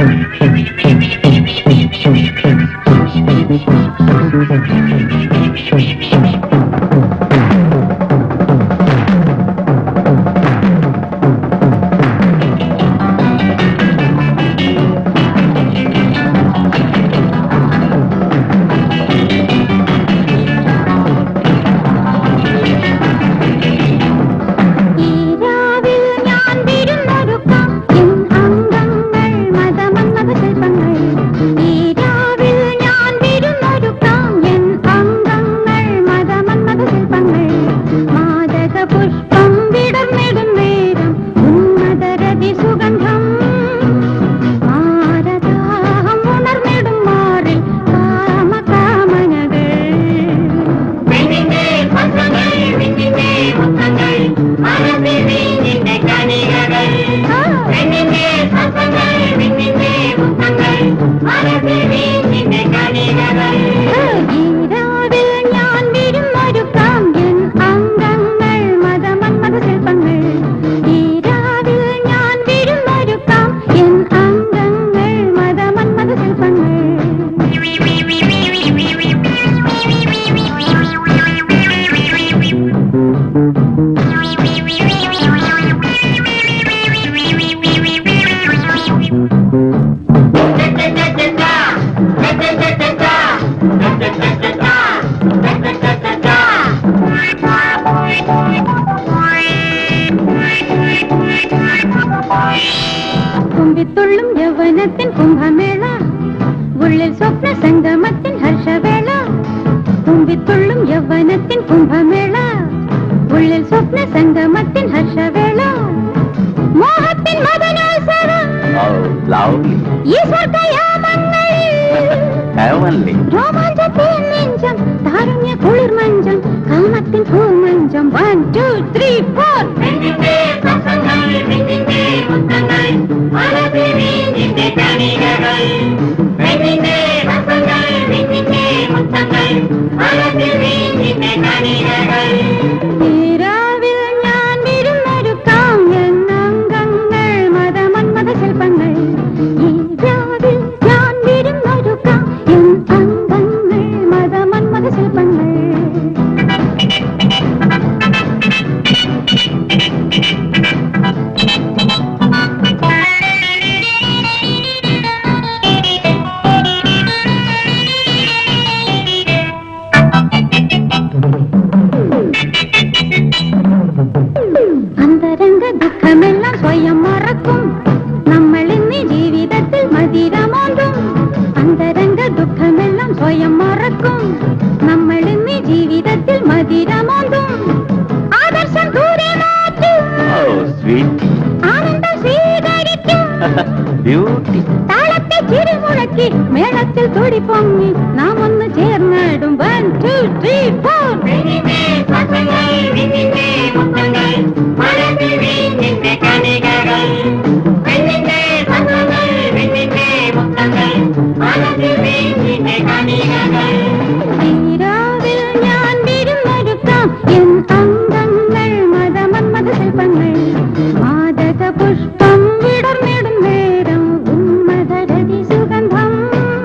ഈ രാവിൽ ഞാൻ വിരുന്നൊരുക്കാം എൻ അംഗങ്ങൾ മതമന്മത ശില്പങ്ങൾ ഈ രാവിൽ ഞാൻ വിരുന്നൊരുക്കാം എൻ അംഗങ്ങൾ മതമന്മത ശില്പങ്ങൾ മാദക പുഷ്പം വിടർന്നിടും നേരം ഉന്മതരതി സുഗന്ധം മാരദാഹം ഉണർന്നിടും മാറിൽ കാമകാമനകൾ പെണ്ണിന്റെ പത്രങ്ങൾ വിണ്ണിന്റെ മുത്തങ്ങൾ മനസ്സിൽ വീഞ്ഞിന്റെ കണികകൾ പെണ്ണിന്റെ പത്രങ്ങൾ വിണ്ണിന്റെ മുത്തങ്ങൾ മനസ്സിൽ വീഞ്ഞിന്റെ കണികകൾ ഈ രാവിൽ ഞാൻ വിരുന്നൊരുക്കാം എൻ അംഗങ്ങൾ മതമന്മത ശില്പങ്ങൾ ഈ രാവിൽ ഞാൻ വിരുന്നൊരുക്കാം എൻ അംഗങ്ങൾ മതമന്മത ശില്പങ്ങൾ കുമ്പിത്തുള്ളും യൗവനത്തിൻ കുംഭമേള ഉള്ളിൽ സ്വപ്ന സംഗമത്തിൻ ഹർഷവേള കുമ്പിത്തുള്ളും യൗവനത്തിൻ കുംഭമേള ഉള്ളിൽ സ്വപ്ന സംഗമത്തിൻ ഹർഷവേള മോഹത്തിൻ മദനോത്സവം ലവ്ലി ഈ സ്വർഗയാമങ്ങളിൽ ഹെവൻലി രോമാഞ്ചത്തിൻ നെഞ്ചം താരുണ്യ കുളിർ മഞ്ചം കാമത്തിൻ പൂമഞ്ചം വൺ ടു ത്രീ ഫോർ പെണ്ണിന്റെ പത്രങ്ങൾ വിണ്ണിന്റെ മുത്തങ്ങൾ മനസ്സിൽ വീഞ്ഞിന്റെ കണികകൾ പെണ്ണിന്റെ പത്രങ്ങൾ വിണ്ണിന്റെ മുത്തങ്ങൾ മനസ്സിൽ വീഞ്ഞിന്റെ കണികകൾ രാവിൽ ഞാൻ വിരുന്നൊരുക്കാം എൻ അംഗങ്ങൾ മതമന്മത ശില്പങ്ങൾ ഈ രാവിൽ ഞാൻ വിരുന്നൊരുക്കാം എൻ അംഗങ്ങൾ മതമന്മത ശില്പങ്ങൾ അന്തരംഗ ദുഃഖമെല്ലാം സ്വയം മറക്കും നമ്മൾ ഇന്ന് ജീവിതത്തിൽ മതിരമോന്തും അന്തരംഗ ദുഃഖമെല്ലാം സ്വയം മറക്കും നമ്മൾ ഇന്ന് ജീവിതത്തിൽ മതിരമോന്തും ആദർശം ദൂരെ മാറ്റും ഓ സ്വീറ്റ് ആനന്ദം സ്വീകരിക്കും ബ്യൂട്ടി താളത്തെ ചിരിമുഴക്കി മേളത്തിൽ തുടി പൊങ്ങി നാം ഒന്ന് ചേർന്നിടും വൺ ടു ത്രീ ഫോർ പെണ്ണിന്റെ പത്രങ്ങൾ വിണ്ണിന്റെ മുത്തങ്ങൾ മനസ്സിൽ വീഞ്ഞിന്റെ കണികകൾ പെണ്ണിന്റെ പത്രങ്ങൾ വിണ്ണിന്റെ മുത്തങ്ങൾ മനസ്സിൽ വീഞ്ഞിന്റെ കണികകൾ രാവിൽ ഞാൻ വിരുന്നൊരുക്കാം എൻ അംഗങ്ങൾ മതമന്മത ശില്പങ്ങൾ മാദക പുഷ്പം വിടർന്നിടും നേരം ഉന്മതരതി സുഗന്ധം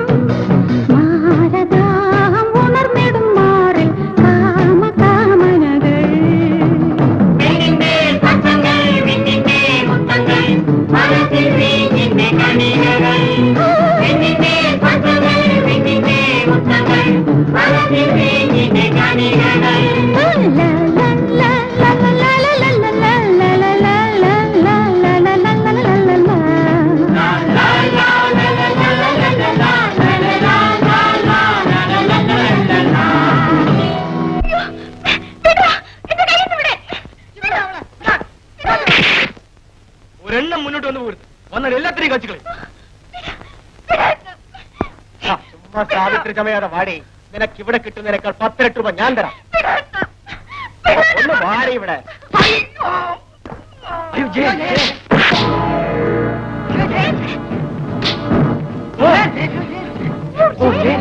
മാരദാഹം ഉണർന്നിടും മാറിൽ കാമകാമനകൾ പെണ്ണിന്റെ പത്രങ്ങൾ വിണ്ണിന്റെ മുത്തങ്ങൾ മനസ്സിൽ വീഞ്ഞിന്റെ കണികകൾ പെണ്ണിന്റെ പത്രങ്ങൾ വിണ്ണിന്റെ മുത്തങ്ങൾ മനസ്സിൽ വീഞ്ഞിന്റെ കണികകൾ ഒരെണ്ണം മുന്നോട്ട് വന്നു പോരുത് വന്നാൽ എല്ലാത്തിനെയും കച്ചുകളെ ചുമ്മാ സാവിത്രി ചമയാതെ വാടി നിനക്ക് ഇവിടെ കിട്ടുന്നതിനേക്കാൾ പത്തിരട്ട് രൂപ ഞാൻ തരാം ഒന്ന് വാടി ഇവിടെ അയ്യോ, ജയ്, ജയ്. ഓ. ഓ, ജയ്.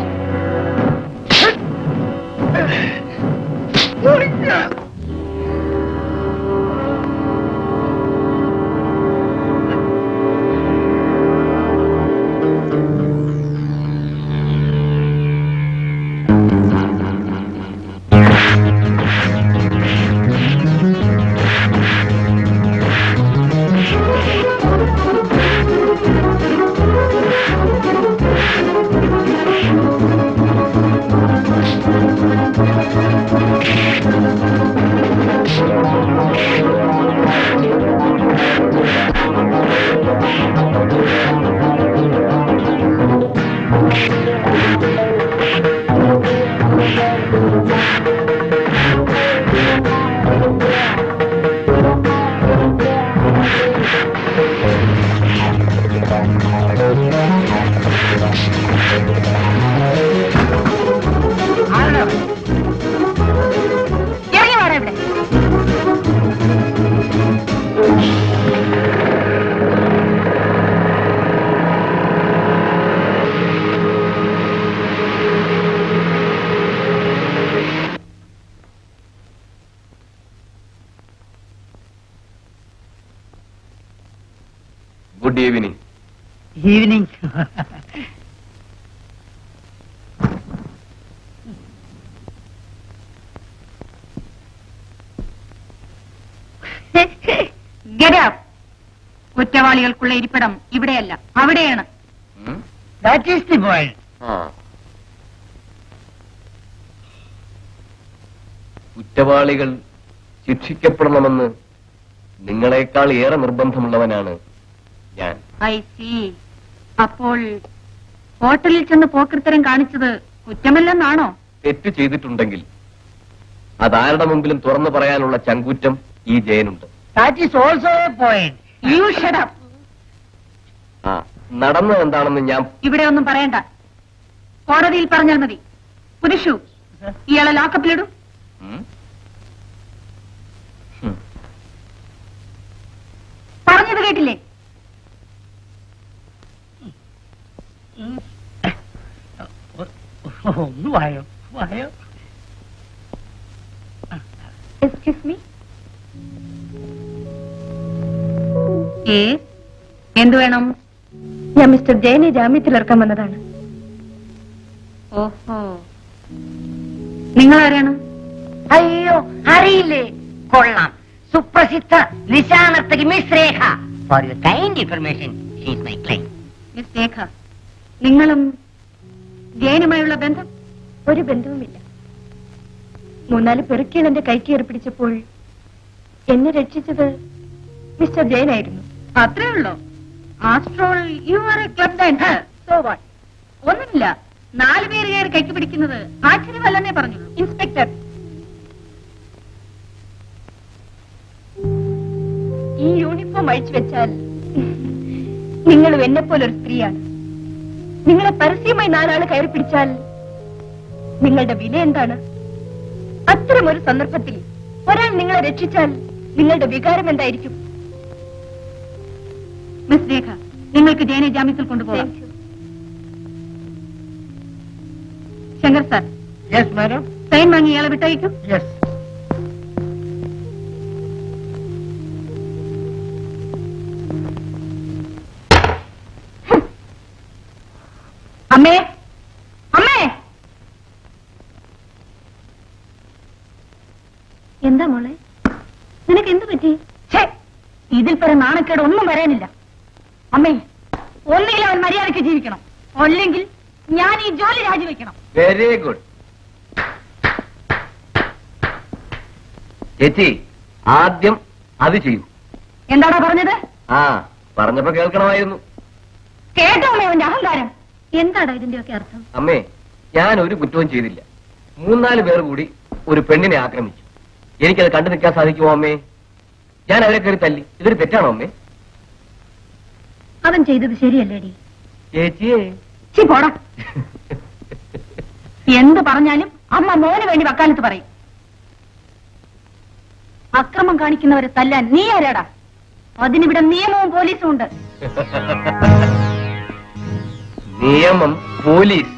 ഇറങ്ങി വാടാ ഇവിടെ good evening evening Get up. കുറ്റവാളികൾക്കുള്ള ഇരിപ്പിടം ഇവിടെയല്ല അവിടെയാണ് ദാറ്റ് ഈസ് ദി പോയിന്റ് കുറ്റവാളികൾ ശിക്ഷിക്കപ്പെടണമെന്ന് നിങ്ങളെക്കാൾ ഏറെ നിർബന്ധമുള്ളവനാണ് ഞാൻ ഐ സി അപ്പോൾ ഹോട്ടലിൽ ചെന്ന് പോക്കൃത്തരം കാണിച്ചത് കുറ്റമല്ലെന്നാണോ തെറ്റ് ചെയ്തിട്ടുണ്ടെങ്കിൽ അതാരുടെ മുമ്പിലും തുറന്നു പറയാനുള്ള ചങ്കൂറ്റം ഈ ജയനുണ്ട് that is also a point you shut up ആ നടന്നത് എന്താണെന്ന് ഞാൻ ഇവിടെ ഒന്നും പറയണ്ട കോടതിയിൽ പറഞ്ഞാൽ മതി പുരുഷു ഇയാളെ ലോക്കപ്പിലിടും ഉം? ഉം. പറഞ്ഞത് കേട്ടില്ലേ ഒന്ന് വായോ വായോ എക്സ്ക്യൂസ് മീ ഏ എന്തു വേണം ഞാൻ മിസ്റ്റർ ജയനെ ജാമ്യത്തിൽ ഇറക്കാൻ വന്നതാണ് ഓഹോ നിങ്ങൾ ആരാണ് അയ്യോ അറിയില്ലേ കൊള്ളാം സുപ്രസിദ്ധ നിശാനർത്തകി miss Rekha for your kind information she's my client miss Rekha നിങ്ങളും ജയനുമായുള്ള ബന്ധം ഒരു ബന്ധവുമില്ല മൂന്നാല് പെറുക്കികൾ എന്റെ കൈക്ക് ഏർപ്പിടിച്ചപ്പോൾ എന്നെ രക്ഷിച്ചത് മിസ്റ്റർ ജയനായിരുന്നു അത്രേ ഉള്ളോ after you are a club dancer so what ഒന്നുമില്ല നാല് പേര് കയറി കൈക്ക് പിടിക്കുന്നത് ആശ്ചര്യമല്ലെന്നേ പറഞ്ഞുള്ളൂ ഇൻസ്പെക്ടർ ഈ യൂണിഫോം അഴിച്ചു വെച്ചാൽ നിങ്ങളും എന്നെ പോലൊരു സ്ത്രീയാണ് നിങ്ങളെ പരസ്യമായി നാലാള് കയറി പിടിച്ചാൽ നിങ്ങളുടെ വില എന്താണ് അത്തരമൊരു സന്ദർഭത്തിൽ ഒരാൾ നിങ്ങളെ രക്ഷിച്ചാൽ നിങ്ങളുടെ വികാരം എന്തായിരിക്കും മിസ് രേഖ നിങ്ങൾക്ക് ജയനെ ജാമ്യത്തിൽ കൊണ്ടുപോകാം Thank you. Shankar sir yes madam sign വാങ്ങി ഇയാളെ വിട്ടയക്കും യെസ് അമ്മേ അമ്മേ എന്താ മോളെ നിനക്ക് എന്ത് പറ്റി ഛേ, ഇതിൽ പര നാണക്കേട് ഒന്നും വരാനില്ല അമ്മേ ഒന്നുകിൽ അവൻ മര്യാദയ്ക്ക് ജീവിക്കണം അല്ലെങ്കിൽ ഞാൻ ഈ ജോലി രാജിവെക്കണം വെരി ഗുഡ് ചേച്ചി ആദ്യം അത് ചെയ്യൂ എന്താടാ പറഞ്ഞത് ആ പറഞ്ഞപ്പോ കേൾക്കണമായിരുന്നു കേട്ടോ അമ്മേ അവന്റെ അഹങ്കാരം എന്താടാ ഇതിന്റെയൊക്കെ അർത്ഥം അമ്മേ ഞാൻ ഒരു കുറ്റവും ചെയ്തില്ല മൂന്നാല് പേർ കൂടി ഒരു പെണ്ണിനെ ആക്രമിച്ചു എനിക്കത് കണ്ടു നിൽക്കാൻ സാധിക്കുമോ അമ്മേ ഞാൻ അവരെ കയറി തല്ലി ഇതൊരു തെറ്റാണോ അമ്മേ അവൻ ചെയ്തത് ശരിയല്ലേടി ചേച്ചിയെ ചി പോടാ എന്ത് പറഞ്ഞാലും അമ്മ മോന് വേണ്ടി വക്കാലത്ത് പറയും അക്രമം കാണിക്കുന്നവരെ തല്ലാൻ നീ ആരാടാ അതിനിവിടെ നിയമവും പോലീസും ഉണ്ട് നിയമം പോലീസ്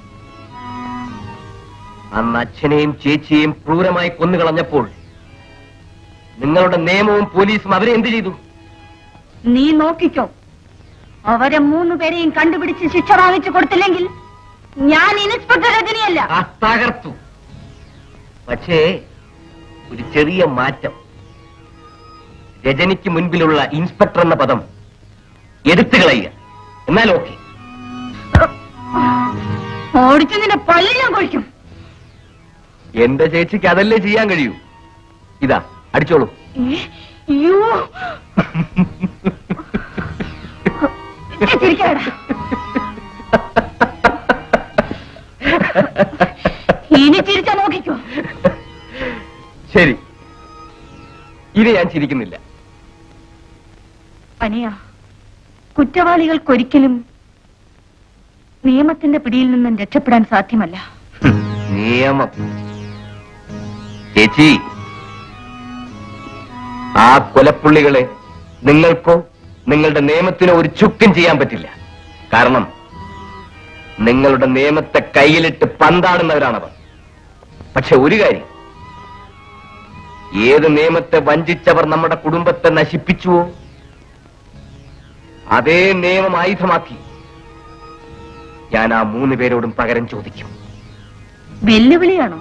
അന്ന് അച്ഛനെയും ചേച്ചിയെയും ക്രൂരമായി കൊന്നുകളഞ്ഞപ്പോൾ നിങ്ങളുടെ നിയമവും പോലീസും അവരെ എന്ത് ചെയ്തു നീ നോക്കിക്കോ അവരെ മൂന്നു പേരെയും കണ്ടുപിടിച്ച് ശിക്ഷ വാങ്ങിച്ചു കൊടുത്തില്ലെങ്കിൽ ഞാൻ ഇൻസ്പെക്ടർ രജനിയല്ല ആ തകർത്തു പക്ഷേ ഒരു ചെറിയ മാറ്റം രജനിക്ക് മുൻപിലുള്ള ഇൻസ്പെക്ടർ എന്ന പദം എടുത്തു കളയുക എന്നാൽ ഓക്കെ ഓടിച്ചു നിന്റെ പല്ല് ഞാൻ കൊഴിക്കും എന്റെ ചേച്ചിക്ക് അതല്ലേ ചെയ്യാൻ കഴിയൂ ഇതാ അടിച്ചോളൂ യ്യോ. ചിരിക്കാടാ ഇനി ചിരിച്ചാ നോക്കിക്കോ ശരി ഇനി ഞാൻ ചിരിക്കുന്നില്ല പനിയാ കുറ്റവാളികൾക്കൊരിക്കലും നിയമത്തിന്റെ പിടിയിൽ നിന്നും രക്ഷപ്പെടാൻ സാധ്യമല്ല ഹും, നിയമം ചേച്ചി ആ കൊലപ്പുള്ളികളെ നിങ്ങൾക്കോ നിങ്ങളുടെ നിയമത്തിനോ ഒരു ചുക്കും ചെയ്യാൻ പറ്റില്ല കാരണം നിങ്ങളുടെ നിയമത്തെ കയ്യിലിട്ട് പന്താടുന്നവരാണവർ പക്ഷെ ഒരു കാര്യം ഏത് നിയമത്തെ വഞ്ചിച്ചവർ നമ്മുടെ കുടുംബത്തെ നശിപ്പിച്ചുവോ അതേ നിയമം ആയുധമാക്കി ഞാൻ ആ മൂന്ന് പേരോടും പകരം ചോദിക്കും വെല്ലുവിളിയാണോ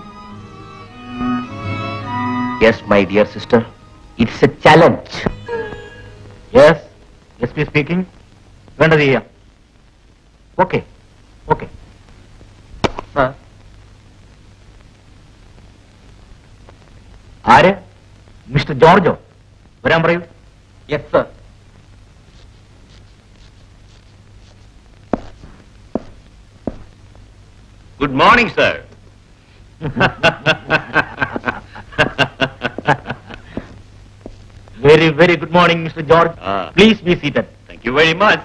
yes my dear sister it's a challenge yes S P speaking വേണ്ടത് ചെയ്യാം ഓക്കെ ഓക്കെ ആര് മിസ്റ്റർ ജോർജോ വരാൻ പറയൂ yes sir Good morning, sir. Very very good morning mister George Ah. Please be seated Thank you very much.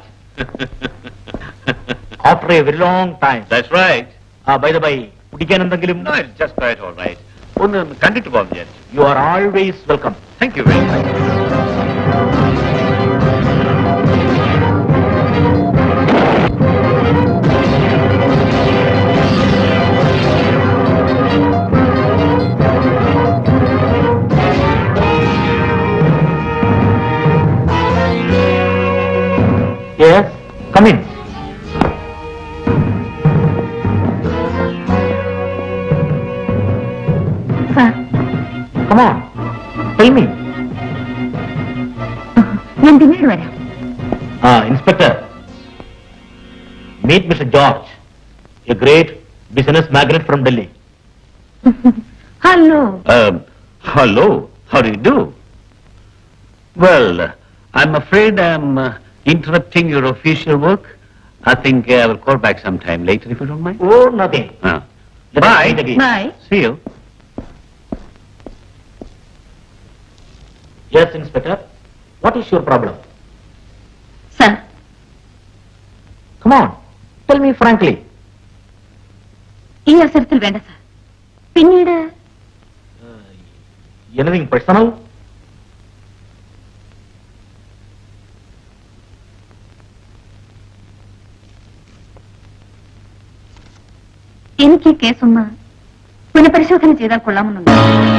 After a very long time That's right. ആ by the by കുടിക്കാൻ എന്തെങ്കിലും No, it's just quite all right. ഒന്ന് കണ്ടിട്ട് പോകാം വിചാരിച്ചു you are always welcome thank you very much yes come in sir come on tell me ഞാൻ പിന്നീട് വരാം ആ inspector meet mister George a great business magnate from Delhi hello Um, hello. How do you do? Well, uh, I'm afraid I'm uh, interrupting your official work. I think uh, I will call back sometime later if you don't mind. ഓ nothing Uh, bye. Bye See you. Yes inspector what is your problem sir come on tell me frankly ഈ അവസരത്തിൽ വേണ്ട sir പിന്നീട് anything personal എനിക്ക് ഈ കേസൊന്ന് പുനഃപരിശോധന ചെയ്താൽ കൊള്ളാമെന്നുണ്ട്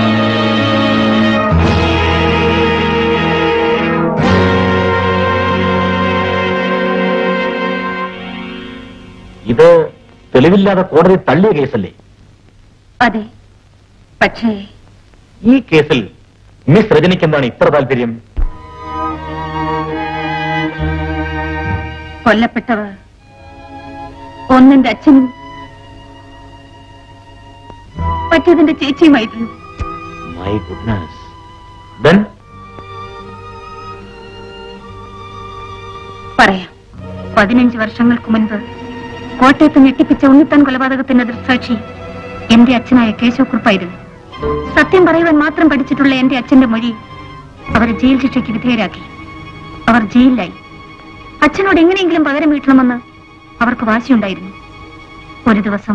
ഇത് തെളിവില്ലാതെ കോടതി തള്ളിയ കേസല്ലേ അതെ പക്ഷേ ഈ കേസിൽ മിസ് രജനിക്ക് എന്താണ് ഇത്ര താല്പര്യം കൊല്ലപ്പെട്ടവർ ഒന്നെന്റെ അച്ഛനും മറ്റേതിന്റെ ചേച്ചിയുമായിരുന്നു മൈ ഗുഡ്നസ് ദെൻ പറയാം പതിനഞ്ച് വർഷങ്ങൾക്ക് മുൻപ് കോട്ടയത്ത് ഞെട്ടിപ്പിച്ച ഉണ്ണിത്താൻ കൊലപാതകത്തിന്റെ ദൃക്സാക്ഷി എന്റെ അച്ഛനായ കേശവക്കുറുപ്പായിരുന്നു സത്യം പറയുവാൻ മാത്രം പഠിച്ചിട്ടുള്ള എന്റെ അച്ഛന്റെ മൊഴി അവരെ ജയിൽ ശിക്ഷയ്ക്ക് വിധേയരാക്കി അവർ ജയിലിലായി അച്ഛനോട് എങ്ങനെയെങ്കിലും പകരം വീട്ടണമെന്ന് അവർക്ക് വാശിയുണ്ടായിരുന്നു ഒരു ദിവസം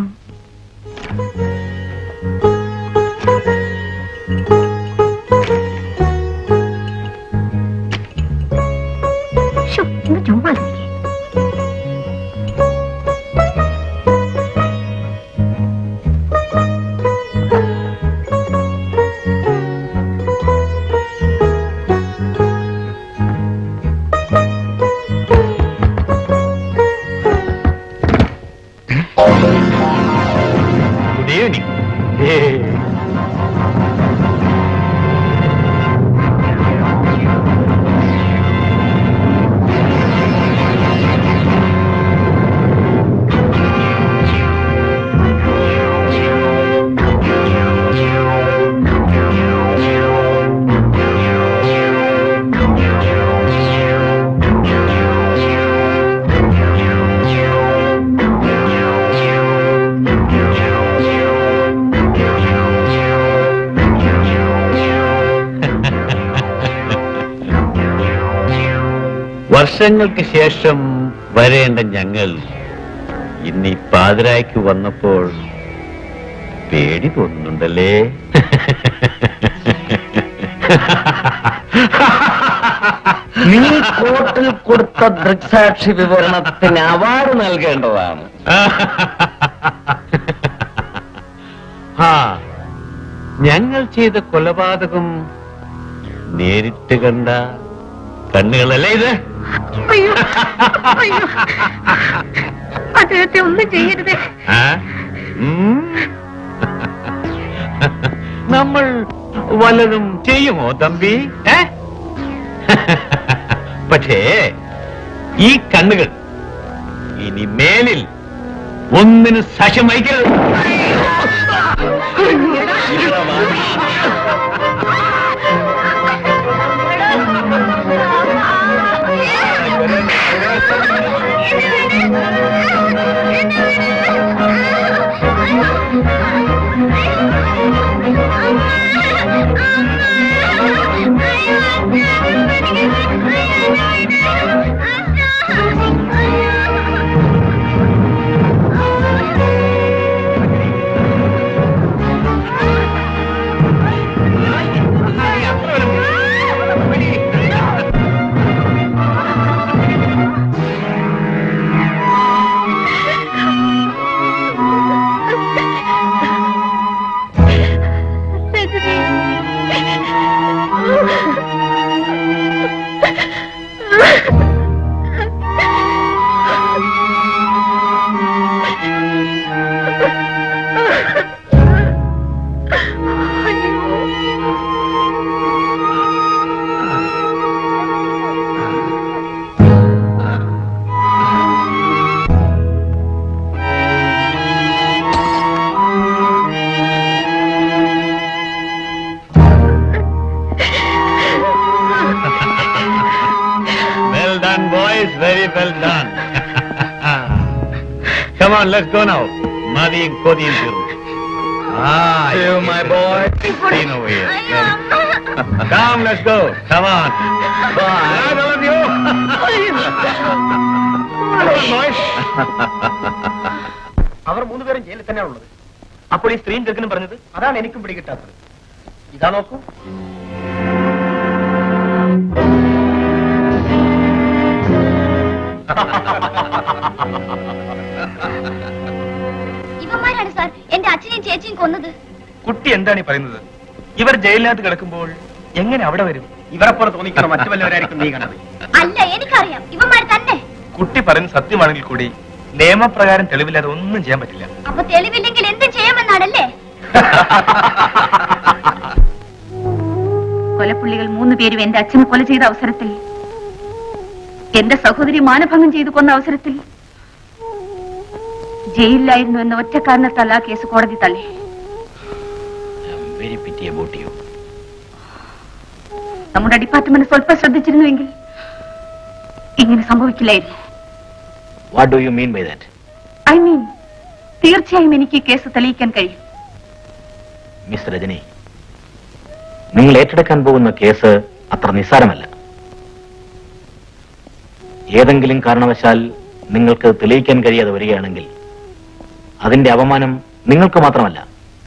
ശ്ശോ, ഇന്ന് ചുമ്മാ ഇരിക്ക്. ഗുഡ് വർഷങ്ങൾക്ക് ശേഷം വരേണ്ട ഞങ്ങൾ ഇന്ന് ഈ പാതിരായ്ക്ക് വന്നപ്പോൾ പേടി തോന്നുന്നുണ്ടല്ലേ നീ കോർട്ടിൽ കൊടുത്ത ദൃക്സാക്ഷി വിവരണത്തിന് അവാർഡ് നൽകേണ്ടതാണ് ആ ഞങ്ങൾ ചെയ്ത കൊലപാതകം നേരിട്ട് കണ്ട കണ്ണുകളല്ലേ ഇത് അയ്യോ അയ്യോ അദ്ദേഹത്തെ ഒന്നും ചെയ്യരുതേ ആ? ഉം. നമ്മൾ വല്ലതും ചെയ്യുമോ തമ്പി ഏ? പക്ഷേ ഈ കണ്ണുകൾ ഇനി മേലിൽ ഒന്നിന് സാക്ഷ്യം വഹിക്കരുത് ഇവിടെ വാ. Well done, boys. Very well done. Come on, let's go now. Madi and Kodi in room. Ah, You, my boy. Seen over here. Come, let's go. Come on. Bye. all of you. Come on, boys. അവർ മൂന്നുപേരും ജയിലിൽ തന്നെയാണ് ഉള്ളത് അപ്പോൾ ഈ സ്ത്രീയും ചെറുക്കനും പറഞ്ഞത് അതാണ് എനിക്കും പിടികിട്ടാത്തത് ഇതാ നോക്കൂ ഇവന്മാരാണ് സാർ എന്റെ അച്ഛനെയും ചേച്ചിയും കൊന്നത് കുട്ടി എന്താണ് ഈ പറയുന്നത് ഇവർ ജയിലിനകത്ത് കിടക്കുമ്പോൾ എങ്ങനെ അവിടെ വരും ഇവരെ പോലെ തോന്നിക്കണം മറ്റു വല്ലവരായിരിക്കും നീ കണ്ടത് അല്ല എനിക്കറിയാം ഇവന്മാർ തന്നെ കുട്ടി പറയുന്നത് സത്യമാണെങ്കിൽ കൂടി നിയമപ്രകാരം തെളിവില്ലാതെ ഒന്നും ചെയ്യാൻ പറ്റില്ല അപ്പൊ തെളിവില്ലെങ്കിൽ എന്തും ചെയ്യാമെന്നാണല്ലേ കൊലപ്പുള്ളികൾ മൂന്ന് പേരും എന്റെ അച്ഛനെ കൊല ചെയ്ത അവസരത്തിൽ എന്റെ സഹോദരി മാനഭംഗം ചെയ്തു കൊന്ന അവസരത്തിൽ ജയിലിലായിരുന്നു എന്ന ഒറ്റ കാരണത്താൽ ആ കേസ് കോടതി തള്ളി Very pity about you. നമ്മുടെ ഡിപ്പാർട്ട്മെന്റ് സ്വല്പം ശ്രദ്ധിച്ചിരുന്നുവെങ്കിൽ ഇങ്ങനെ സംഭവിക്കില്ലായിരുന്നു What do you mean by that? I mean തീർച്ചയായും എനിക്ക് ഈ കേസ് തെളിയിക്കാൻ കഴിയും മിസ് രജനി നിങ്ങൾ ഏറ്റെടുക്കാൻ പോകുന്ന കേസ് അത്ര നിസ്സാരമല്ല ഏതെങ്കിലും കാരണവശാൽ നിങ്ങൾക്ക് തെളിയിക്കാൻ കഴിയാതെ വരികയാണെങ്കിൽ അതിന്റെ അപമാനം നിങ്ങൾക്ക് മാത്രമല്ല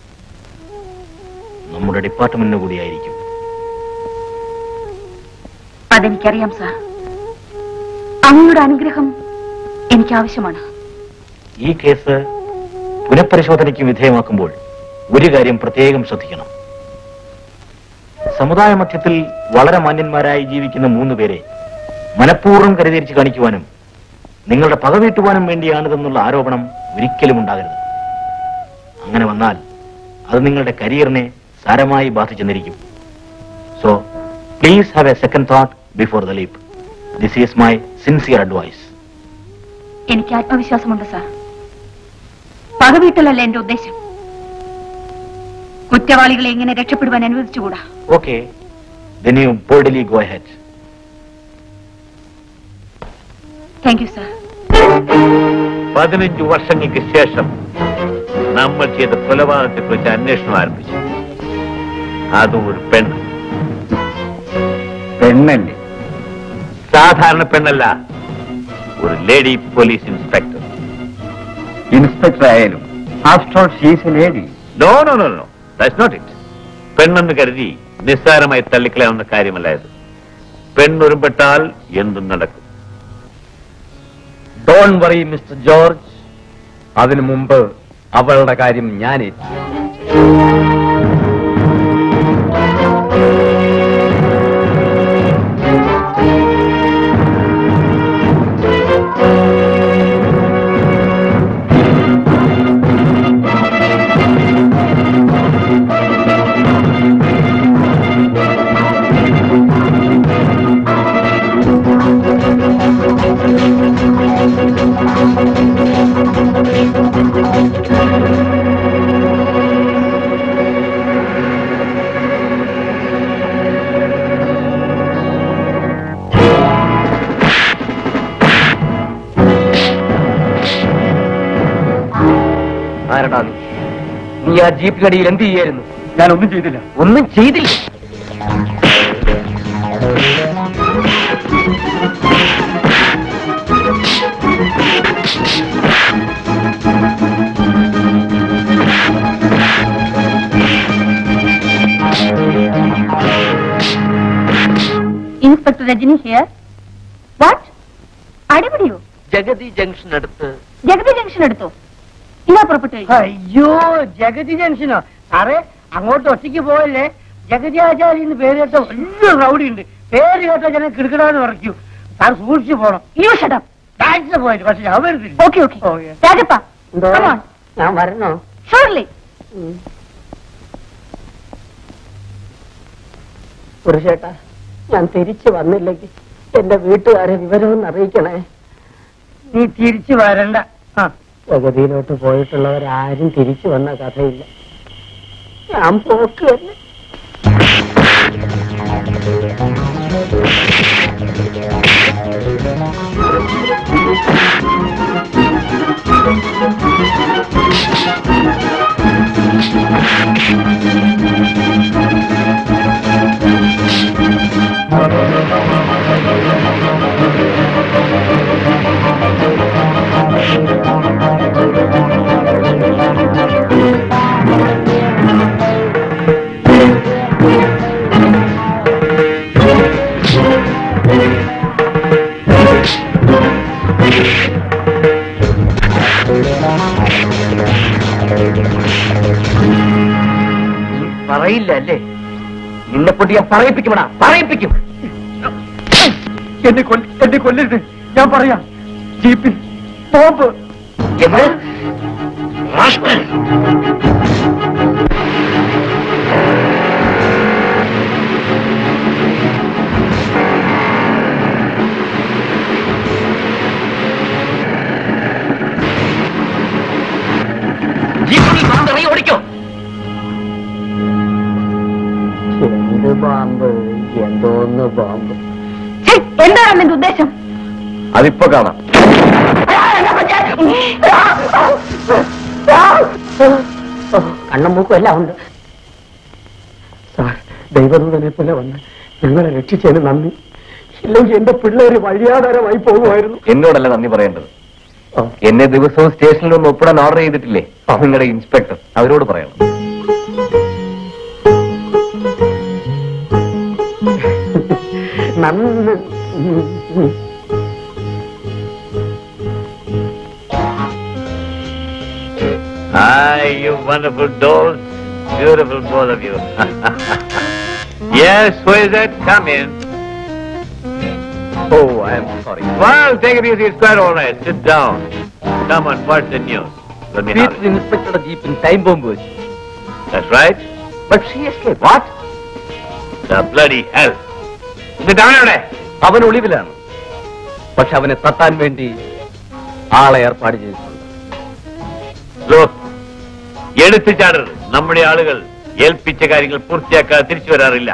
നമ്മുടെ ഡിപ്പാർട്ട്മെന്റിന് കൂടിയായിരിക്കും അതെനിക്കറിയാം സാർ അങ്ങയുടെ അനുഗ്രഹം എനിക്ക് ആവശ്യമാണ് ഈ കേസ് പുനഃപരിശോധനയ്ക്ക് വിധേയമാക്കുമ്പോൾ ഒരു കാര്യം പ്രത്യേകം ശ്രദ്ധിക്കണം സമുദായ മധ്യത്തിൽ വളരെ മാന്യന്മാരായി ജീവിക്കുന്ന മൂന്ന് പേരെ മനഃപൂർവ്വം കരുതിരിച്ച് കാണിക്കുവാനും നിങ്ങളുടെ പക വീട്ടുവാനും വേണ്ടിയാണിതെന്നുള്ള ആരോപണം ഒരിക്കലും ഉണ്ടാകരുത് അങ്ങനെ വന്നാൽ അത് നിങ്ങളുടെ കരിയറിനെ സാരമായി ബാധിച്ചെന്നിരിക്കും so please have a second thought before the leap this is my sincere advice എനിക്ക് ആത്മവിശ്വാസമുണ്ട് സാർ പകവീട്ടലല്ല എന്റെ ഉദ്ദേശം കുറ്റവാളികളെ എങ്ങനെ രക്ഷപ്പെടുവാൻ അനുവദിച്ചുകൂടാ Okay, then you boldly go ahead. Thank you sir പതിനഞ്ച് വർഷങ്ങൾക്ക് ശേഷം നമ്മൾ ചെയ്ത കൊലപാതകത്തെ കുറിച്ച് അന്വേഷണം ആരംഭിച്ചു അതും ഒരു പെണ്ണ് പെണ്ണല്ലേ സാധാരണ പെണ്ണല്ല ഒരു ലേഡി പോലീസ് ഇൻസ്പെക്ടർ ഇൻസ്പെക്ടർ ആയാലും after all she's a lady no no no no that's not it പെണ്ണെന്ന് കരുതി നിസ്സാരമായി തള്ളിക്കളയാവുന്ന കാര്യമല്ല ഇത് പെണ്ണൊരുമ്പെട്ടാൽ എന്തും നടക്കും ഡോൺ വറി മിസ്റ്റർ ജോർജ് അതിനു മുമ്പ് അവളുടെ കാര്യം ഞാൻ ഏറ്റു ആരടാ നീ നീ ആ ജീപ്പ് കടിയിൽ എന്ത് ചെയ്യായിരുന്നു ഞാൻ ഒന്നും ചെയ്തില്ല ഒന്നും ചെയ്തില്ല ഇൻസ്പെക്ടർ രജനി ഹിയർ വാട്ട് അടിപിടിയോ ജഗതി ജംഗ്ഷൻ അടുത്ത് ജഗതി ജംഗ്ഷൻ എടുത്തോ ഇന്നാ പുറപ്പെട്ടു കഴിഞ്ഞു അയ്യോ ജഗതി ജംഗ്ഷനോ സാറേ അങ്ങോട്ട് ഒറ്റയ്ക്ക് പോയല്ലേ ജഗതി ആചാരി എന്ന് പേര് കേട്ട വലിയ റൗഡി ഉണ്ട് പേര് കേട്ട ജനം കിടക്കിടാന്ന് പറയൂ സാർ സൂക്ഷിച്ചു പോണം യു ഷട്ടം ടാക്സിന് പോയിട്ട് പക്ഷെ ഞാൻ വരുന്നില്ല okay okay oh, yes. Rajappa എന്തോ? come on. ഞാൻ വരണോ Surely. പുരുഷേട്ടാ ഞാൻ തിരിച്ചു വന്നില്ലെങ്കിൽ എന്റെ വീട്ടുകാരെ വിവരമൊന്നും അറിയിക്കണേ നീ തിരിച്ചു വരണ്ട ജഗതിയിലോട്ട് പോയിട്ടുള്ളവരാരും തിരിച്ചു വന്ന കഥയില്ല ഞാൻ പോക്ക് തന്നെ പറയില്ല അല്ലേ നിന്നെ പൊട്ടി ഞാൻ പറയിപ്പിക്കുമടാ പറയിപ്പിക്കും എന്നെ കൊല്ല എന്നെ കൊല്ലരുത് ഞാൻ പറയാം ജീപ്പിൽ ബോംബ് എന്ത് റാസ്കൽ. ജീപ്പിൽ പന്തിറങ്ങി ഓടിക്കോ എന്ത് ബാമ്പ് എന്തോന്ന് ബാമ്പ് ഛെ, എന്താണ് നിന്റെ ഉദ്ദേശം അതിപ്പോ കാണാം കണ്ണും മൂക്കും എല്ലാം ഉണ്ട് സാർ ദൈവദൂതനെ പോലെ വന്ന് ഞങ്ങളെ രക്ഷിച്ചതിന് നന്ദി ഇല്ലെങ്കിൽ എന്റെ പിള്ളേര് വഴിയാധാരമായി പോകുമായിരുന്നു എന്നോടല്ല നന്ദി പറയേണ്ടത് എന്നെ ദിവസവും സ്റ്റേഷനിൽ ഒന്ന് ഒപ്പിടാൻ ഓർഡർ ചെയ്തിട്ടില്ലേ നിങ്ങളുടെ ഇൻസ്പെക്ടർ അവരോട് പറയണം നന്ന് Hi, you wonderful dolls. Beautiful, both of you. yes, who is it? Come in. Oh, I am sorry. Well, take it easy. It's quite all right. Sit down. Come on, what's the news? Let me have it. ഇൻസ്പെക്ടറുടെ ജീപ്പിൽ time bomb വെച്ചു That's right. But she escaped. What? The bloody hell. എന്നിട്ട് അവനവിടെ അവൻ ഒളിവിലാണ് പക്ഷെ അവനെ തട്ടാൻ വേണ്ടി ആളെ ഏർപ്പാട് ചെയ്തിട്ടുണ്ട് Look, എടുത്തു ചാടരുത് നമ്മുടെ ആളുകൾ ഏൽപ്പിച്ച കാര്യങ്ങൾ പൂർത്തിയാക്കാതെ തിരിച്ചു വരാറില്ല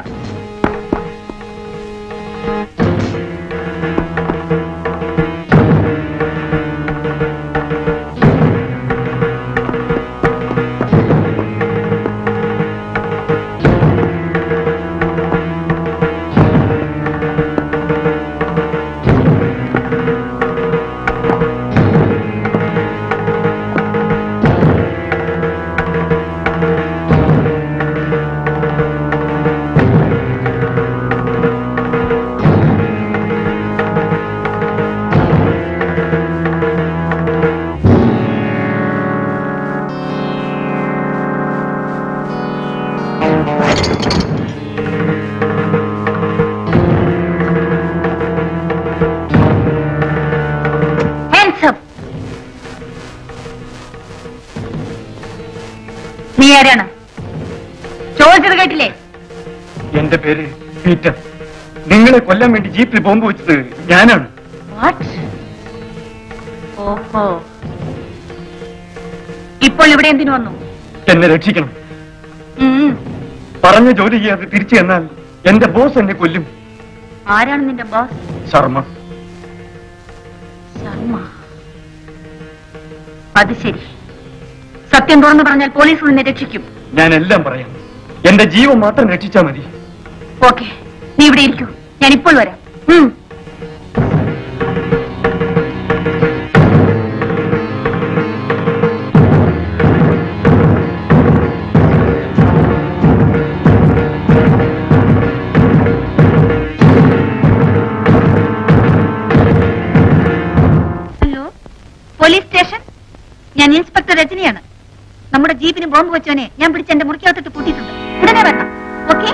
നീ ആരാണ് ചോദിച്ചത് കേട്ടില്ലേ എന്റെ പേര് പീറ്റർ നിങ്ങളെ കൊല്ലാൻ വേണ്ടി ജീപ്പിൽ ബോംബ് വെച്ചത് ഞാനാണ് വാട്ട് ഓഹോ ഇപ്പോൾ ഇവിടെ എന്തിനു വന്നു എന്നെ രക്ഷിക്കണം ഉം. പറഞ്ഞ ജോലി ചെയ്യാതെ തിരിച്ചു ചെന്നാൽ എന്റെ ബോസ് എന്നെ കൊല്ലും ആരാണ് നിന്റെ ബോസ് ശർമ്മ ശർമ്മ അത് ശരി സത്യം തുറന്നു പറഞ്ഞാൽ പോലീസ് നിന്നെ രക്ഷിക്കും ഞാൻ എല്ലാം പറയാം എന്റെ ജീവൻ മാത്രം രക്ഷിച്ചാ മതി ഓക്കെ നീ ഇവിടെ ഇരിക്കൂ ഞാൻ ഇപ്പോൾ വരാം ഉം. ഹലോ പോലീസ് സ്റ്റേഷൻ ഞാൻ ഇൻസ്പെക്ടർ രജനിയാണ് നമ്മുടെ ജീപ്പിന് ബോംബ് വെച്ചവനെ ഞാൻ പിടിച്ച് എന്റെ മുറിക്കകത്തിട്ട് പൂട്ടിയിട്ടുണ്ട് ഉടനെ വരണം ഓക്കെ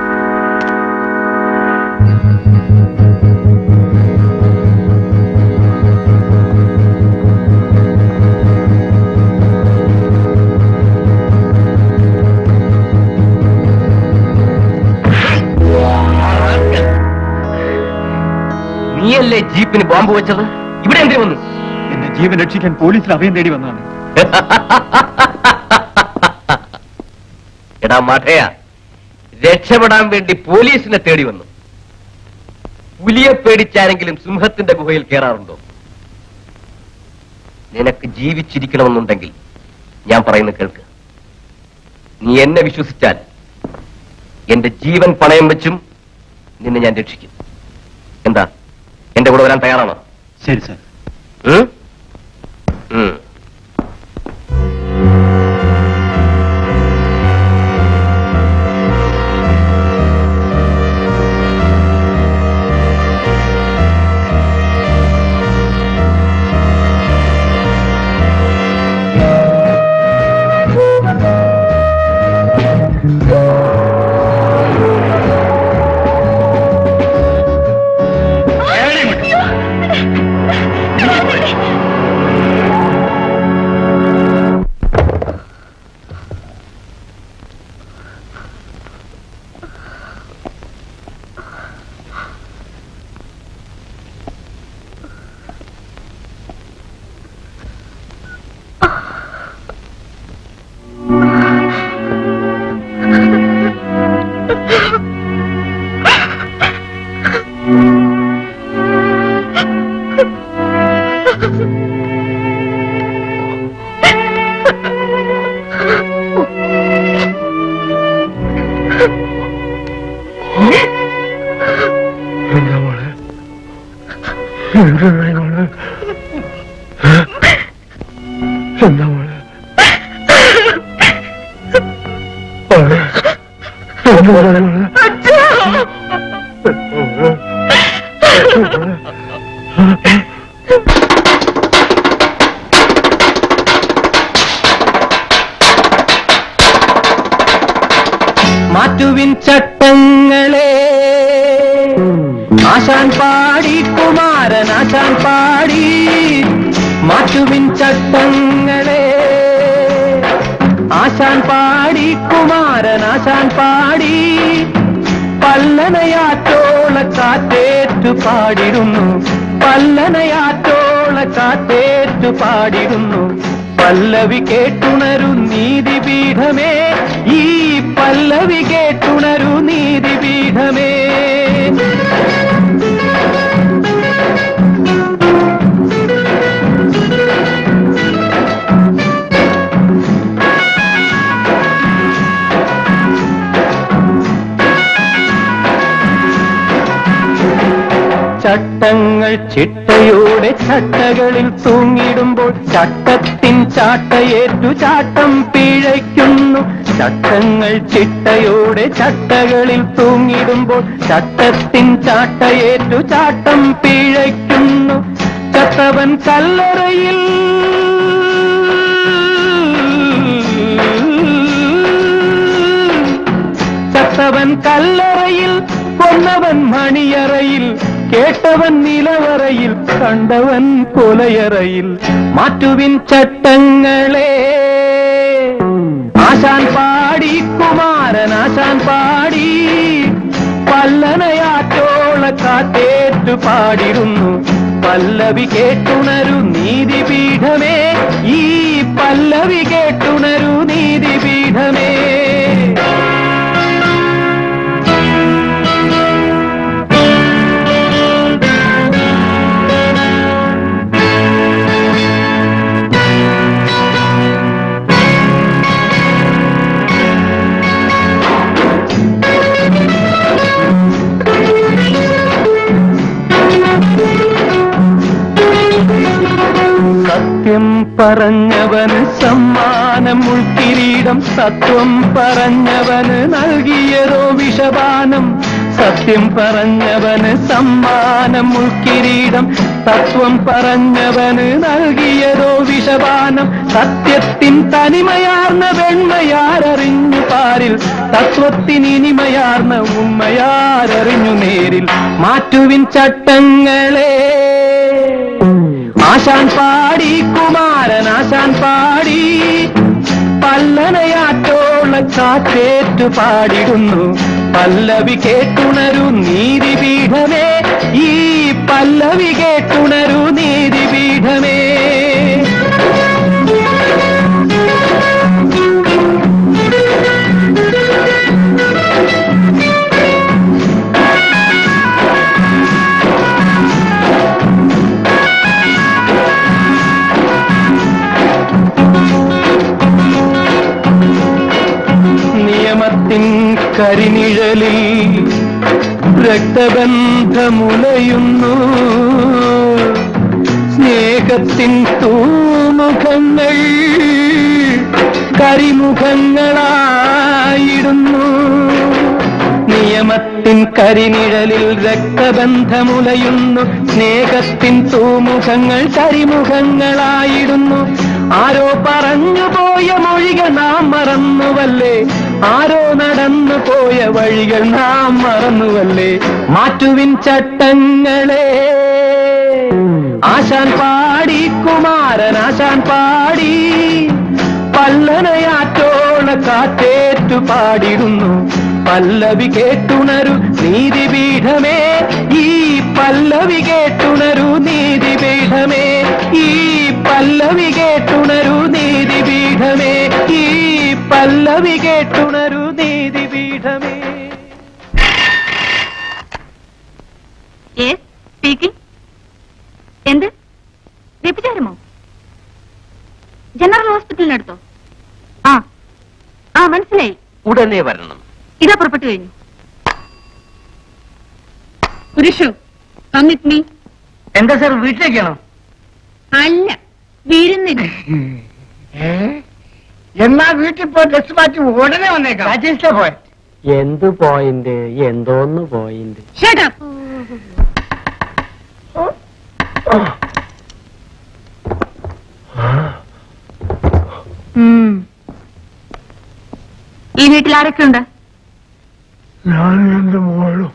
നീയല്ലേ ജീപ്പിന് ബോംബ് വെച്ചത് ഇവിടെ എന്തിനു വന്നു എന്റെ ജീവൻ രക്ഷിക്കാൻ പോലീസിൽ അഭയം തേടി വന്നതാണ് എടാ മഠയ രക്ഷപ്പെടാൻ വേണ്ടി പോലീസിനെ തേടി വന്നു പുലിയെ പേടിച്ചാരെങ്കിലും സിംഹത്തിന്റെ ഗുഹയിൽ കയറാറുണ്ടോ നിനക്ക് ജീവിച്ചിരിക്കണമെന്നുണ്ടെങ്കിൽ ഞാൻ പറയുന്നത് കേൾക്ക് നീ എന്നെ വിശ്വസിച്ചാൽ എന്റെ ജീവൻ പണയം വെച്ചും നിന്നെ ഞാൻ രക്ഷിക്കും എന്താ എന്റെ കൂടെ വരാൻ തയ്യാറാണോ ശരി സാർ ഉം? ഉം. എന്താ മോളെ മാറ്റുവിൻ ചട്ടങ്ങളെ ആശാൻ പാടി കുമാരൻ ആശാൻ പാടി മാറ്റുവിൻ ചട്ടങ്ങളെ ആശാൻ പാടി കുമാരൻ ആശാൻ പാടി പല്ലനയാറ്റോള കാറ്റേറ്റു പാടിടുന്നു പല്ലനയാറ്റോള കാറ്റേറ്റു പാടിടുന്നു പല്ലവി കേട്ടുണരു നീതിപീഠമേ ഈ പല്ലവി കേട്ടുണരു നീതിപീഠമേ ചട്ടങ്ങൾ ചിട്ടയോടെ ചട്ടകളിൽ തൂങ്ങിടുമ്പോൾ ചട്ടത്തിൻ ചാട്ടയേറ്റു ചാട്ടം പിഴയ്ക്കുന്നു ചട്ടങ്ങൾ ചിട്ടയോടെ ചട്ടകളിൽ തൂങ്ങിടുമ്പോൾ ചട്ടത്തിൻ ചാട്ടയേറ്റു ചാട്ടം പിഴയ്ക്കുന്നു ചത്തവൻ കല്ലറയിൽ ചത്തവൻ കല്ലറയിൽ കൊന്നവൻ മണിയറയിൽ കേട്ടവൻ നിലവറയിൽ കണ്ടവൻ കൊലയറയിൽ മാറ്റുവിൻ ചട്ടങ്ങളെ ആശാൻ ആശാൻ പാടി കുമാരനാശാൻ പാടി പല്ലനയാറ്റോള കാറ്റേറ്റു പാടിരുന്നു പല്ലവി കേട്ടുണരു നീതിപീഠമേ ഈ പല്ലവി കേട്ടുണരു നീതിപീഠമേ സത്യം പറഞ്ഞവന് സമ്മാനം ഉൾക്കിരീടം സത്വം പറഞ്ഞവന് നൽകിയതോ വിഷപാനം സത്യം പറഞ്ഞവന് സമ്മാനം ഉൾക്കിരീടം തത്വം പറഞ്ഞവന് നൽകിയതോ വിഷപാനം സത്യത്തിൻ തനിമയാർന്ന വെണ്മയാരറിഞ്ഞു പാരിൽ തത്വത്തിന് ഇനിമയാർന്ന ഉണ്മയാരറിഞ്ഞു നേരിൽ മാറ്റുവിൻ ചട്ടങ്ങളെ ആശാൻ പാടി കുമാരൻ ആശാൻ പാടി പല്ലനയാറ്റോള കാറ്റേറ്റു പാടിടുന്നു പല്ലവി കേട്ടുണരു നീതിപീഠമേ ഈ പല്ലവി കേട്ടുണരു നീതിപീഠമേ നിയമത്തിൻ കരിനിഴലിൽ രക്തബന്ധമുലയുന്നു സ്നേഹത്തിൻ തൂമുഖങ്ങൾ കരിമുഖങ്ങളായിടുന്നു നിയമത്തിൻ കരിനിഴലിൽ രക്തബന്ധമുലയുന്നു സ്നേഹത്തിൻ തൂമുഖങ്ങൾ കരിമുഖങ്ങളായിടുന്നു ആരോ പറഞ്ഞു പോയ മൊഴികൾ നാം മറന്നുവല്ലേ ആരോ നടന്നു പോയ വഴികൾ നാം മറന്നുവല്ലേ മാറ്റുവിൻ ചട്ടങ്ങളെ ആശാൻ പാടി കുമാരൻ ആശാൻ പാടി പല്ലനയാറ്റോള കാറ്റേറ്റു പാടിടുന്നു പല്ലവി കേട്ടുണരു നീതിപീഠമേ ഈ പല്ലവി കേട്ടുണരു നീതിപീഠമേ ഈ പല്ലവി കേട്ടുണരു നീതിപീഠമേ ഈ പല്ലവി കേട്ടുണരു നീതിപീഠമേ സ്പീക്കിംഗ് എന്ത് വ്യഭിചാരമോ ജനറൽ ഹോസ്പിറ്റലിനടുത്തോ ആ ആ മനസ്സിലായി ഉടനെ വരണം ഇതാ പുറപ്പെട്ടു കഴിഞ്ഞു പുരുഷു കമ്മിറ്റ് മീ എന്താ സാർ വീട്ടിലേക്കാണോ അല്ല വിരുന്നിന് എന്നാ വീട്ടിൽ പോയി ഡ്രസ് മാറ്റി ഉടനെ വന്നേക്കാം പോയ എന്ത് പോയിന്റ് എന്തോന്ന് പോയിന്റ് Shut up. ഉം. ഈ വീട്ടിൽ ആരൊക്കെയുണ്ട് ഞാനും എന്റെ മോളും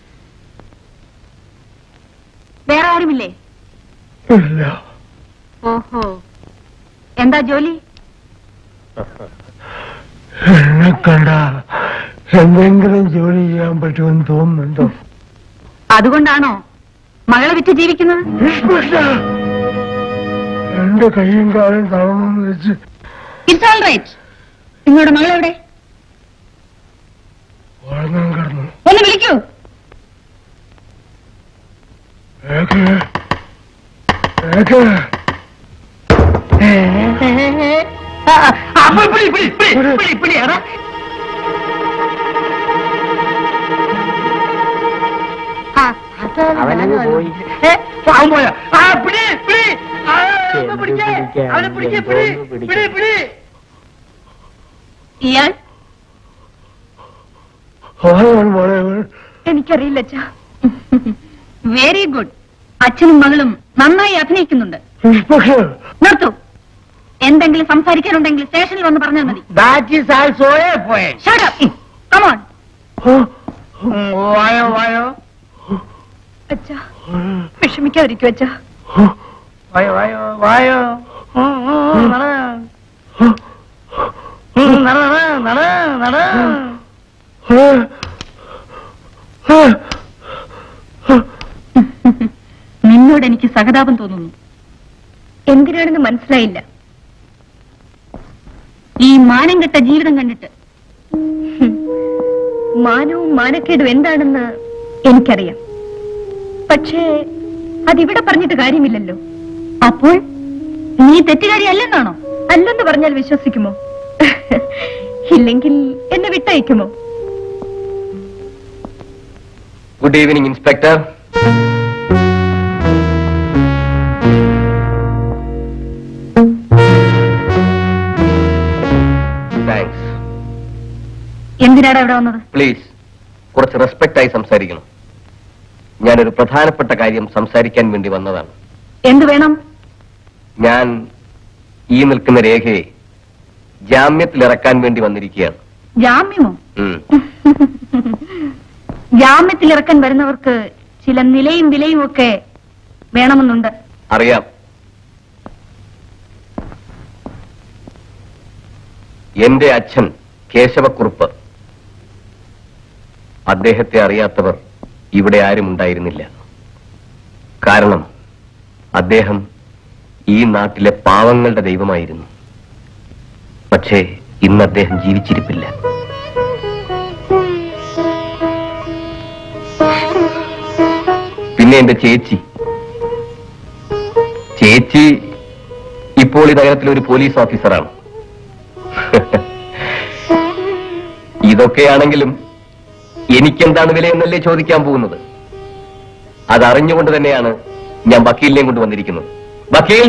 വേറെ ആരുമില്ലേ ഇല്ല ഓഹോ എന്താ ജോലി എന്നെ കണ്ട എന്തെങ്കിലും ജോലി ചെയ്യാൻ പറ്റുമെന്ന് തോന്നുന്നുണ്ടോ അതുകൊണ്ടാണോ മകളെ വിറ്റ് ജീവിക്കുന്നത് ഇഷ്ടമില്ല. എന്റെ കൈയും കാലും തളർന്നു വെച്ച് ഇറ്റ്സ് ഓൾ റൈറ്റ് നിങ്ങളുടെ മകൾ എവിടെ ഉറങ്ങാൻ കിടന്നു ഒന്ന് വിളിക്കൂ ഏക്കെ ഏക്കെ അവനങ്ങ് പോയി അവൻ പോയോ ആ പിടി പിടി ആ, ഒന്ന് എന്ത് പിടിച്ചേ. പിടിക്കാൻ, അവനെ പിടിച്ചേ പിടി എന്തോന്ന് പിടി പിടിക്കാൻ. പിടി ഇയാൾ അവൻ മോളെ എനിക്കറിയില്ല അച്ഛാ വെരി ഗുഡ് അച്ഛനും മകളും നന്നായി അഭിനയിക്കുന്നുണ്ട് ഇൻസ്പെക്ടർ നിർത്തൂ എന്തെങ്കിലും സംസാരിക്കാനുണ്ടെങ്കിൽ സ്റ്റേഷനിൽ വന്ന് പറഞ്ഞാൽ മതി that is also a point Shut up. Come on. വായോ വായോ അച്ഛാ വിഷമിക്കാതിരിക്കും അച്ഛാ വായോ വായോ വായോ ഉം, ഉം, നട. ഉം, നട, നട. നട നട നിന്നോട് എനിക്ക് സഹതാപം തോന്നുന്നു എന്തിനാണെന്ന് മനസ്സിലായില്ല ഈ മാനം കെട്ട ജീവിതം കണ്ടിട്ട് ഹും. മാനവും മാനക്കേടും എന്താണെന്ന് എനിക്കറിയാം പക്ഷേ അതിവിടെ പറഞ്ഞിട്ട് കാര്യമില്ലല്ലോ അപ്പോൾ നീ തെറ്റുകാരി അല്ലെന്നാണോ അല്ലെന്ന് പറഞ്ഞാൽ വിശ്വസിക്കുമോ ഇല്ലെങ്കിൽ എന്നെ വിട്ടയക്കുമോ ഗുഡ് ഈവനിങ് ഇൻസ്പെക്ടർ താങ്ക്സ് എന്തിനാണ് ഇവിടെ വന്നത് പ്ലീസ് കുറച്ച് റെസ്പെക്ട് ആയി സംസാരിക്കണം ഞാനൊരു പ്രധാനപ്പെട്ട കാര്യം സംസാരിക്കാൻ വേണ്ടി വന്നതാണ് എന്ത് വേണം ഞാൻ ഈ നിൽക്കുന്ന രേഖയെ ജാമ്യത്തിലിറക്കാൻ വേണ്ടി വന്നിരിക്കുകയാണ് ജാമ്യമോ ഉം. ജാമ്യത്തിൽ ഇറക്കാൻ വരുന്നവർക്ക് ചില നിലയും വിലയും ഒക്കെ വേണമെന്നുണ്ട് അറിയാം എന്റെ അച്ഛൻ കേശവക്കുറുപ്പ് അദ്ദേഹത്തെ അറിയാത്തവർ ഇവിടെ ആരും ഉണ്ടായിരുന്നില്ല കാരണം അദ്ദേഹം ഈ നാട്ടിലെ പാവങ്ങളുടെ ദൈവമായിരുന്നു പക്ഷേ ഇന്ന് അദ്ദേഹം ജീവിച്ചിരിപ്പില്ല പിന്നെ എന്റെ ചേച്ചി ചേച്ചി ഇപ്പോൾ ഈ നഗരത്തിലെ ഒരു പോലീസ് ഓഫീസറാണ് ഇതൊക്കെയാണെങ്കിലും എനിക്കെന്താണ് വില എന്നല്ലേ ചോദിക്കാൻ പോകുന്നത് അതറിഞ്ഞുകൊണ്ട് തന്നെയാണ് ഞാൻ വക്കീലിനെയും കൊണ്ട് വന്നിരിക്കുന്നത് വക്കീൽ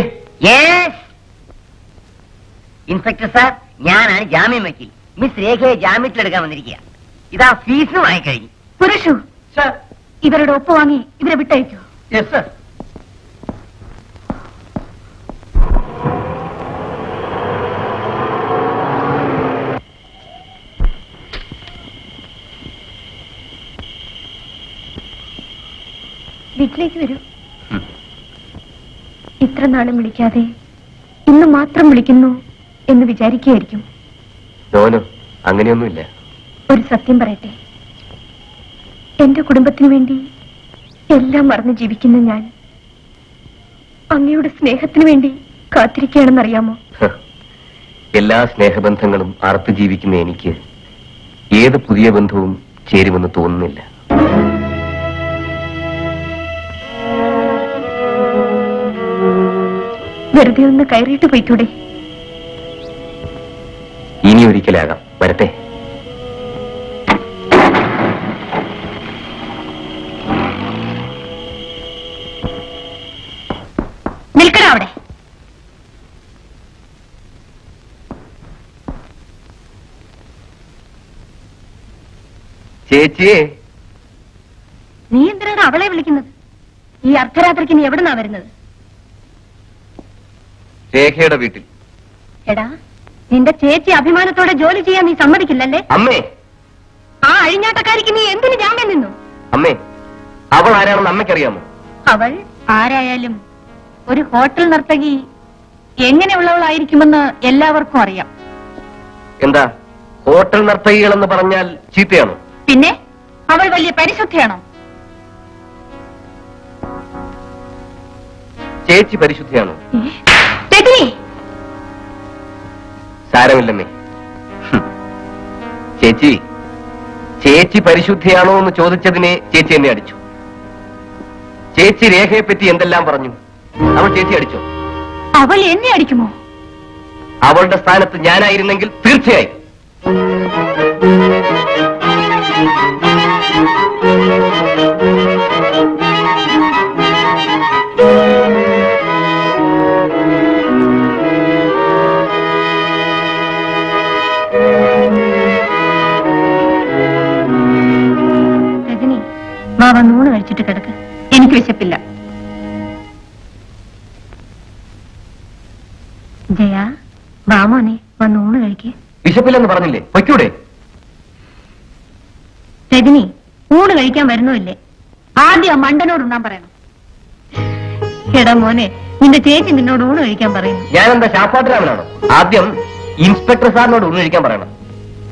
ഇൻസ്പെക്ടർ സാർ ഞാനാണ് ജാമ്യം വക്കീൽ മിസ് രേഖയെ ജാമ്യത്തിലെടുക്കാൻ വന്നിരിക്കുക ഇതാ ഫീസ് വാങ്ങിക്കഴിഞ്ഞു പുരുഷു ഇവരുടെ ഒപ്പ് വാങ്ങി ഇവരെ വിട്ടയക്കൂ യെസ് സർ വീട്ടിലേക്ക് വരൂ ഇത്ര നാളും വിളിക്കാതെ ഇന്ന് മാത്രം വിളിക്കുന്നു എന്ന് വിചാരിക്കുകയായിരിക്കും നോനോ അങ്ങനെയൊന്നുമില്ല ഒരു സത്യം പറയട്ടെ എന്റെ കുടുംബത്തിന് വേണ്ടി എല്ലാം മറന്ന് ജീവിക്കുന്ന ഞാൻ അങ്ങയുടെ സ്നേഹത്തിന് വേണ്ടി കാത്തിരിക്കുകയാണെന്നറിയാമോ ഹ. എല്ലാ സ്നേഹബന്ധങ്ങളും അറുത്ത് ജീവിക്കുന്ന എനിക്ക് ഏത് പുതിയ ബന്ധവും ചേരുമെന്ന് തോന്നുന്നില്ല വെറുതെ ഒന്ന് കയറിയിട്ട് പോയിക്കൂടെ ഇനി ഒരിക്കലാകാം വരട്ടെ നിൽക്കണ അവിടെ ചേച്ചിയെ നീ എന്തിനാണ് അവളെ വിളിക്കുന്നത് ഈ അർദ്ധരാത്രിക്ക് നീ എവിടുന്നാ വരുന്നത് രേഖയുടെ വീട്ടിൽ എടാ നിന്റെ ചേച്ചി അഭിമാനത്തോടെ ജോലി ചെയ്യാൻ നീ സമ്മതിക്കില്ലല്ലേ അമ്മേ ആ അഴിഞ്ഞാട്ടക്കാരിക്ക് നീ എന്തിനു ജാമ്യം നിന്നു അമ്മേ അവൾ ആരാണെന്ന് അമ്മയ്ക്കറിയാമോ അവൾ ആരായാലും ഒരു ഹോട്ടൽ നർത്തകി എങ്ങനെയുള്ളവളായിരിക്കുമെന്ന് എല്ലാവർക്കും അറിയാം എന്താ ഹോട്ടൽ നർത്തകികളെന്ന് പറഞ്ഞാൽ ചീത്തയാണോ പിന്നെ അവൾ വലിയ പരിശുദ്ധിയാണോ ചേച്ചി പരിശുദ്ധിയാണോ രജനി സാരമില്ലമ്മേ ഹും. ചേച്ചി ചേച്ചി പരിശുദ്ധിയാണോ എന്ന് ചോദിച്ചതിനെ ചേച്ചി എന്നെ അടിച്ചു ചേച്ചി രേഖയെ പറ്റി എന്തെല്ലാം പറഞ്ഞു അവൾ ചേച്ചി അടിച്ചോ അവൾ എന്നെ അടിക്കുമോ അവളുടെ സ്ഥാനത്ത് ഞാനായിരുന്നെങ്കിൽ തീർച്ചയായും രജനി വാ വന്ന് ഊണ് കഴിച്ചിട്ട് കിടക്ക് എനിക്ക് വിശപ്പില്ല ജയ വാ മോനെ വന്ന് ഊണ് കഴിക്ക് വിശപ്പില്ലെന്ന് പറഞ്ഞില്ലേ വയ്ക്കൂടെ രജനി ഊണ് കഴിക്കാൻ വരുന്നില്ലേ ആദ്യം ആ മണ്ടനോട് ഉണ്ണാൻ പറയണം എടാ മോനെ നിന്റെ ചേച്ചി നിന്നോട് ഊണ് കഴിക്കാൻ പറയുന്നു ഞാനെന്താ ശാപ്പാട്ടുരാമനാണോ ആദ്യം ഇൻസ്പെക്ടർ സാറിനോട് ഊണ് കഴിക്കാൻ പറയണം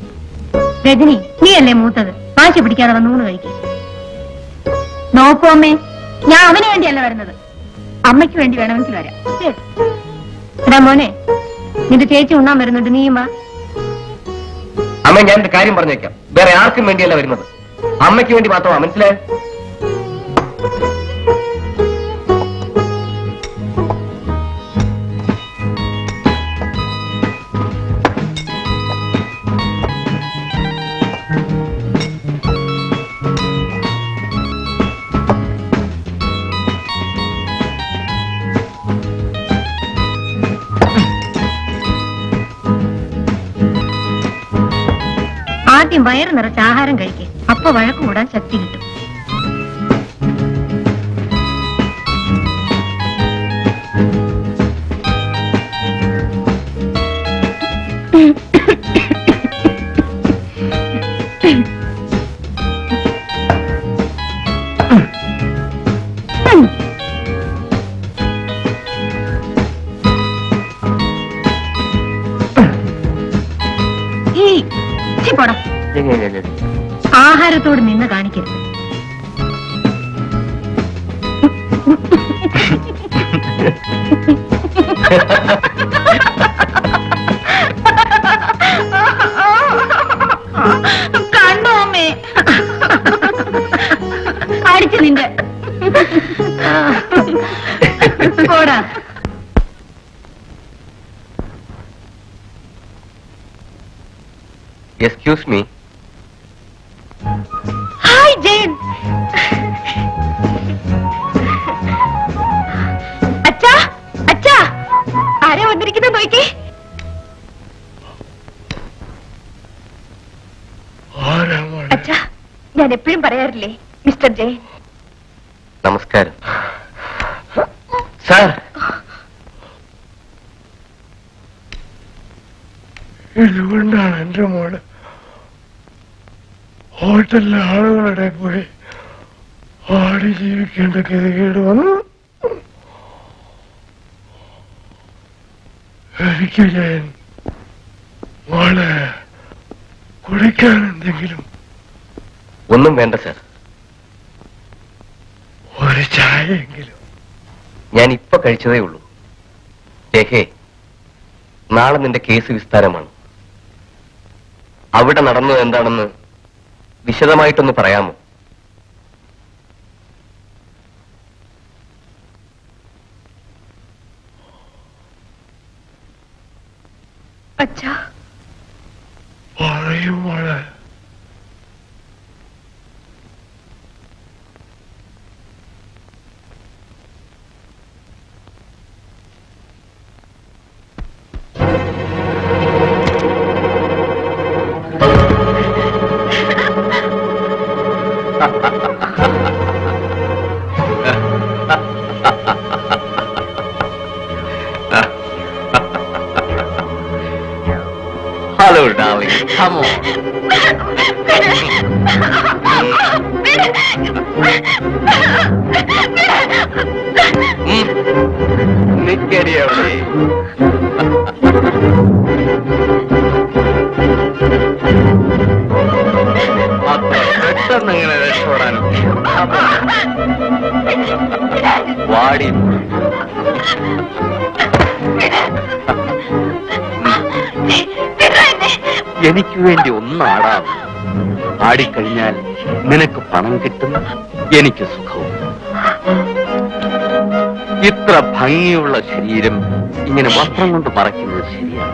രജനി നീയല്ലേ മൂത്തത് വാശി പിടിക്കാതെ വന്ന് ഊണ് കഴിക്കും നോക്കൂ അമ്മേ ഞാൻ അവന് വേണ്ടിയല്ല വരുന്നത് അമ്മയ്ക്ക് വേണ്ടി വേണമെങ്കിൽ വരാം ശരി. എടാ മോനെ നിന്റെ ചേച്ചി ഉണ്ണാൻ വരുന്നുണ്ട് നീയും വാ അമ്മ ഞാൻ ഒരു കാര്യം പറഞ്ഞേക്കാം വേറെ ആർക്കും വേണ്ടിയല്ല വരുന്നത് അമ്മയ്ക്ക് വേണ്ടി മാത്രമാ മനസ്സിലായോ ആദ്യം വയറ് നിറച്ച് ആഹാരം കഴിക്കുക അപ്പൊ വഴക്ക് കൂടാൻ ശക്തി കിട്ടും ഈ ചി പോടാ ആഹാരത്തോട് നിന്ന് കാണിക്കരുത് കണ്ടോ അമ്മേ അടിച്ചു നിന്റെ പോടാ എക്സ്ക്യൂസ് മീ ഹായ് ജയൻ അച്ഛാ അച്ഛാ ആരാ വന്നിരിക്കുന്നത് നോക്കി അച്ഛാ ഞാൻ എപ്പോഴും പറയാറില്ലേ മിസ്റ്റർ ജയൻ നമസ്കാരം സാർ ഇതുകൊണ്ടാണ് എന്റെ മോള് ഹോട്ടലിലെ ആളുകളുടെ പോയി ആടി ജീവിക്കേണ്ട ഗതികേട് വന്നു എനിക്ക് ഞാൻ മോളെ കുടിക്കാൻ എന്തെങ്കിലും ഒന്നും വേണ്ട സാർ ഒരു ചായയെങ്കിലും ഞാൻ ഇപ്പൊ കഴിച്ചതേ ഉള്ളൂ രഹേ നാളെ നിന്റെ കേസ് വിസ്താരമാണ് അവിടെ നടന്നത് എന്താണെന്ന് വിശദമായിട്ടൊന്ന് പറയാമോ അച്ഛാ പറയും മോളെ ഹലോ ഡാർലിംഗ് കം ഓൺ നിക്കടി അവിടെ അത്ര പെട്ടെന്ന് ഇങ്ങനെ രക്ഷപ്പെടാനും വാടി എനിക്ക് വേണ്ടി ഒന്നാടാം ആടിക്കഴിഞ്ഞാൽ നിനക്ക് പണം കിട്ടും എനിക്ക് സുഖവും ഇത്ര ഭംഗിയുള്ള ശരീരം ഇങ്ങനെ വസ്ത്രം കൊണ്ട് മറയ്ക്കുന്നത് ശരിയാണ്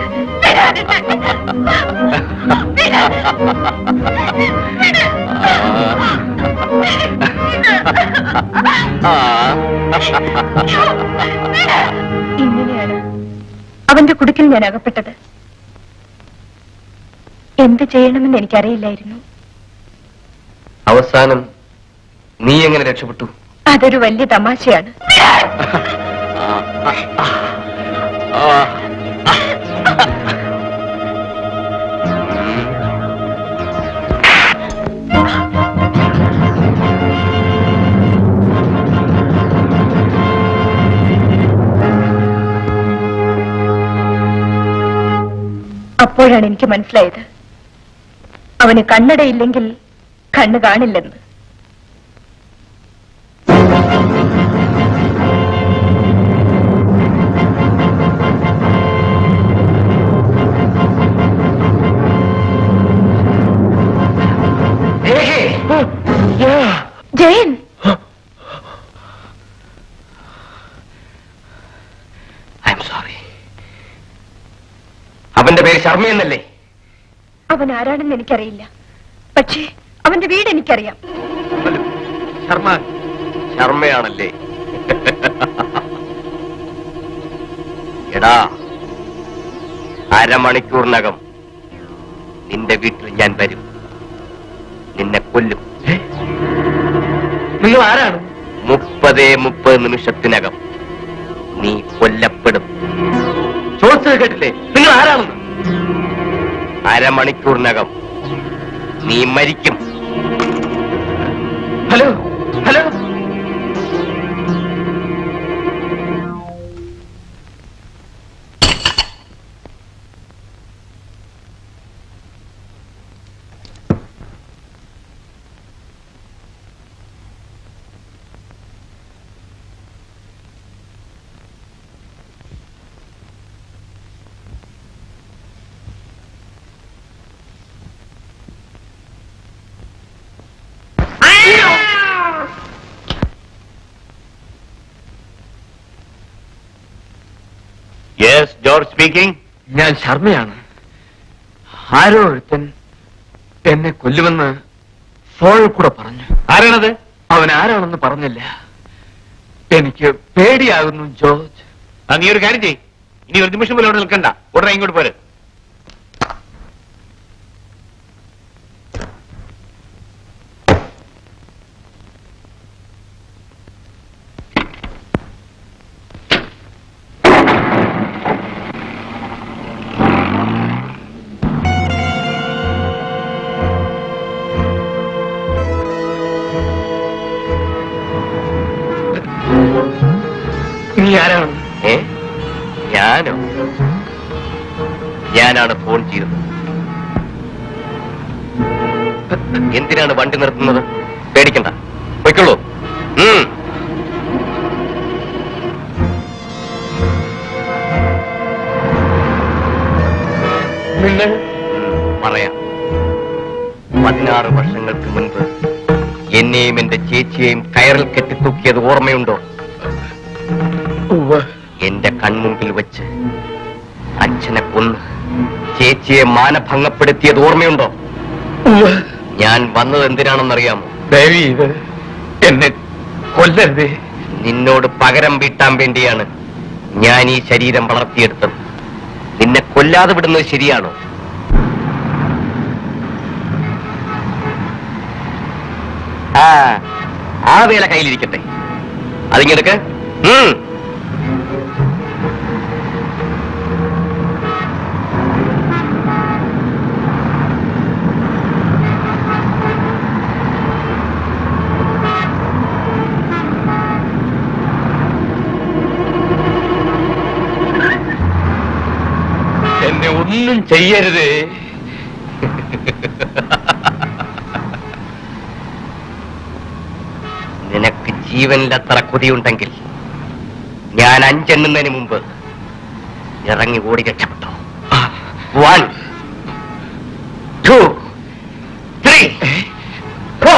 ഇങ്ങനെയാണ് അവന്റെ കുടുക്കിൽ ഞാൻ അകപ്പെട്ടത് എന്ത് ചെയ്യണമെന്ന് എനിക്കറിയില്ലായിരുന്നു അവസാനം നീ എങ്ങനെ രക്ഷപ്പെട്ടു അതൊരു വലിയ തമാശയാണ് അപ്പോഴാണ് എനിക്ക് മനസ്സിലായത് അവന് കണ്ണടയില്ലെങ്കിൽ കണ്ണ് കാണില്ലെന്ന് ജയൻ ഐ എം സോറി അവന്റെ പേര് ശർമ്മ എന്നല്ലേ അവൻ ആരാണെന്ന് എനിക്കറിയില്ല പക്ഷേ അവന്റെ വീട് എനിക്കറിയാം ശർമ്മ ശർമ്മയാണല്ലേ എടാ അരമണിക്കൂറിനകം നിന്റെ വീട്ടിൽ ഞാൻ വരും നിന്നെ കൊല്ലും നിങ്ങൾ ആരാണ് മുപ്പതേ മുപ്പത് നിമിഷത്തിനകം നീ കൊല്ലപ്പെടും ചോദിച്ചത് കേട്ടില്ലേ നിങ്ങൾ ആരാണെന്ന് അരമണിക്കൂറിനകം നീ മരിക്കും hello hello yes George speaking ഞാൻ ശർമ്മയാണ് ആരോ ഒരുത്തൻ എന്നെ കൊല്ലുമെന്ന് ഫോണിൽ കൂടെ പറഞ്ഞു ആരാണത് അവൻ ആരാണെന്ന് പറഞ്ഞില്ല എനിക്ക് പേടിയാകുന്നു ജോർജ് ആ നീ ഒരു കാര്യം ചെയ്യ് ഇനി ഒരു നിമിഷം പോലും അവിടെ നിൽക്കണ്ട ഉടനെ ഇങ്ങോട്ട് പോരെ നീ ആരാണ് ഏ ഞാനോ ഞാനാണ് ഫോൺ ചെയ്തത് എന്തിനാണ് വണ്ടി നിർത്തുന്നത് പേടിക്കണ്ട പൊയ്ക്കുള്ളൂ ഉം. നിങ്ങൾ പറയാം പതിനാറ് വർഷങ്ങൾക്ക് മുൻപ് എന്നെയും എന്റെ ചേച്ചിയെയും കയറിൽ കെട്ടിത്തൂക്കിയത് ഓർമ്മയുണ്ടോ എന്റെ കൺമുമ്പിൽ വെച്ച് അച്ഛനെ കൊന്ന് ചേച്ചിയെ മാനഭംഗപ്പെടുത്തിയത് ഓർമ്മയുണ്ടോ ഞാൻ വന്നത് എന്തിനാണെന്നറിയാമോ ദേവി ഇത് എന്നെ കൊല്ലരുതേ നിന്നോട് പകരം വീട്ടാൻ വേണ്ടിയാണ് ഞാൻ ഈ ശരീരം വളർത്തിയെടുത്തത് നിന്നെ കൊല്ലാതെ വിടുന്നത് ശരിയാണോ ആ ആ വേല കയ്യിലിരിക്കട്ടെ അതിങ്ങെടുക്ക് ഉം എന്നെ ഒന്നും ചെയ്യരുതേ നിനക്ക് ജീവനിലത്ര കൊതിയുണ്ടെങ്കിൽ ഞാൻ അഞ്ചെണ്ണുന്നതിന് മുമ്പ് ഇറങ്ങി ഓടി രക്ഷപ്പെട്ടോ one two three four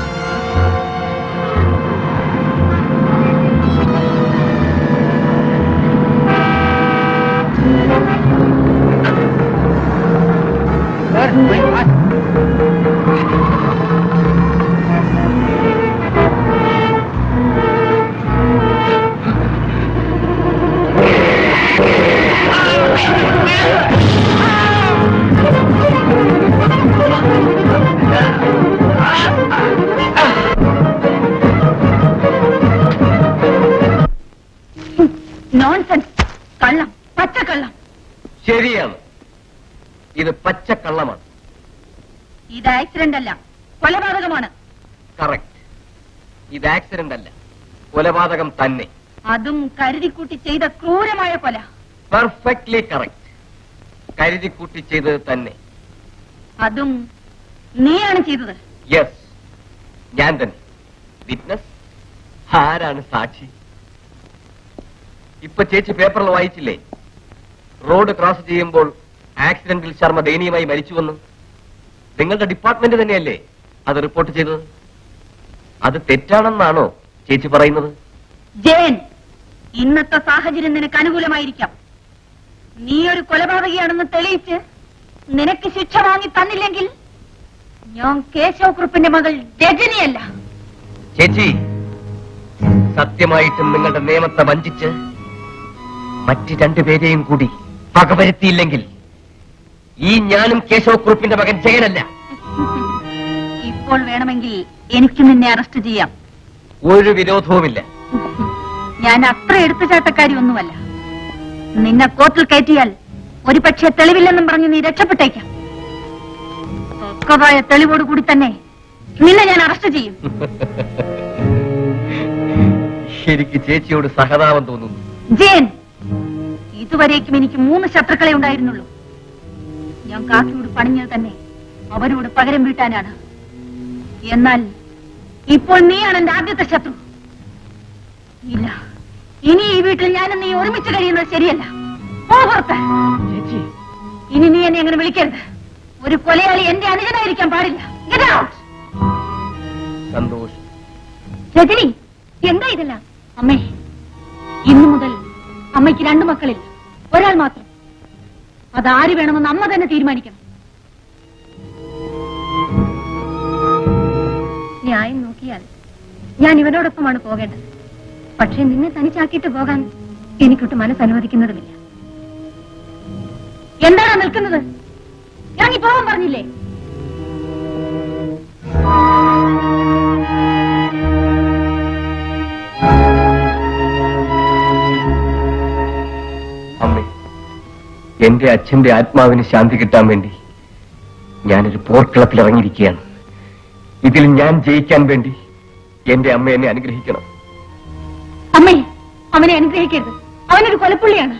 nonsense കള്ളം പച്ചക്കള്ളം ശരിയാണ് ഇത് പച്ചക്കള്ളമാണ് ഇത് ആക്സിഡന്റ് അല്ല കൊലപാതകമാണ് കറക്റ്റ് ഇത് ആക്സിഡന്റ് അല്ല കൊലപാതകം തന്നെ അതും കരുതിക്കൂട്ടി ചെയ്ത ക്രൂരമായ കൊല പെർഫെക്റ്റ്ലി കറക്റ്റ് കരുതിക്കൂട്ടി ചെയ്തത് തന്നെ അതും നീയാണ് ചെയ്തത് യെസ് ഞാൻ തന്നെ വിറ്റ്നസ് ആരാണ് സാക്ഷി ഇപ്പൊ ചേച്ചി പേപ്പറിൽ വായിച്ചില്ലേ റോഡ് ക്രോസ് ചെയ്യുമ്പോൾ ആക്സിഡന്റിൽ ശർമ്മ ദയനീയമായി മരിച്ചുവെന്ന് നിങ്ങളുടെ ഡിപ്പാർട്ട്മെന്റ് തന്നെയല്ലേ അത് റിപ്പോർട്ട് ചെയ്തത് അത് തെറ്റാണെന്നാണോ ചേച്ചി പറയുന്നത് ജയൻ ഇന്നത്തെ സാഹചര്യം നിനക്ക് അനുകൂലമായിരിക്കാം നീ ഒരു കൊലപാതകിയാണെന്ന് തെളിയിച്ച് നിനക്ക് ശിക്ഷ വാങ്ങി തന്നില്ലെങ്കിൽ ഞാൻ കേശവ കുറുപ്പിന്റെ മകൾ രജനിയല്ല ചേച്ചി സത്യമായിട്ടും നിങ്ങളുടെ നിയമത്തെ വഞ്ചിച്ച് മറ്റ് രണ്ടുപേരെയും കൂടി പകവരുത്തിയില്ലെങ്കിൽ ഈ ഞാനും കേശവക്കുറുപ്പിന്റെ മകൻ ജയനല്ല ഇപ്പോൾ വേണമെങ്കിൽ എനിക്ക് നിന്നെ അറസ്റ്റ് ചെയ്യാം ഒരു വിരോധവുമില്ല ഞാൻ അത്ര എടുത്തുചാട്ടക്കാരി ഒന്നുമല്ല നിന്നെ കോർട്ടിൽ കയറ്റിയാൽ ഒരു പക്ഷേ തെളിവില്ലെന്നും പറഞ്ഞ് നീ രക്ഷപ്പെട്ടേക്കാം തൊക്കതായ തെളിവോടുകൂടി തന്നെ നിന്നെ ഞാൻ അറസ്റ്റ് ചെയ്യും എനിക്ക് ചേച്ചിയോട് സഹതാപം തോന്നുന്നു ജയൻ ഇതുവരേക്കും എനിക്ക് മൂന്ന് ശത്രുക്കളെ ഉണ്ടായിരുന്നുള്ളൂ ഞാൻ കാക്കിയോട് പണിഞ്ഞത് തന്നെ അവരോട് പകരം വീട്ടാനാണ് എന്നാൽ ഇപ്പോൾ നീയാണ് എന്റെ ആദ്യത്തെ ശത്രു ഇല്ല ഇനി ഈ വീട്ടിൽ ഞാനും നീ ഒരുമിച്ച് കഴിയുന്നത് ശരിയല്ല പോ പുറത്ത് ഇനി നീ എന്നെ അങ്ങനെ വിളിക്കരുത് ഒരു കൊലയാളി എന്റെ അനുജനായിരിക്കാൻ പാടില്ല Get out. സന്തോഷം രജനി എന്താ ഇതല്ല അമ്മേ ഇന്നു മുതൽ അമ്മയ്ക്ക് രണ്ടു മക്കളില്ല ഒരാൾ മാത്രം അതാര് വേണമെന്ന് അമ്മ തന്നെ തീരുമാനിക്കണം ന്യായം നോക്കിയാൽ ഞാൻ ഇവനോടൊപ്പമാണ് പോകേണ്ടത് പക്ഷേ നിന്നെ തനിച്ചാക്കിയിട്ട് പോകാൻ എനിക്കൊട്ട് മനസ്സനുവദിക്കുന്നതുമില്ല എന്താണ് നിൽക്കുന്നത് ഇറങ്ങി പോകാൻ പറഞ്ഞില്ലേ അമ്മേ എന്റെ അച്ഛന്റെ ആത്മാവിന് ശാന്തി കിട്ടാൻ വേണ്ടി ഞാനൊരു പോർക്കളത്തിൽ ഇറങ്ങിയിരിക്കുകയാണ് ഇതിൽ ഞാൻ ജയിക്കാൻ വേണ്ടി എന്റെ അമ്മ എന്നെ അനുഗ്രഹിക്കണം അമ്മേ അവനെ അനുഗ്രഹിക്കരുത് അവനൊരു കൊലപ്പുള്ളിയാണ്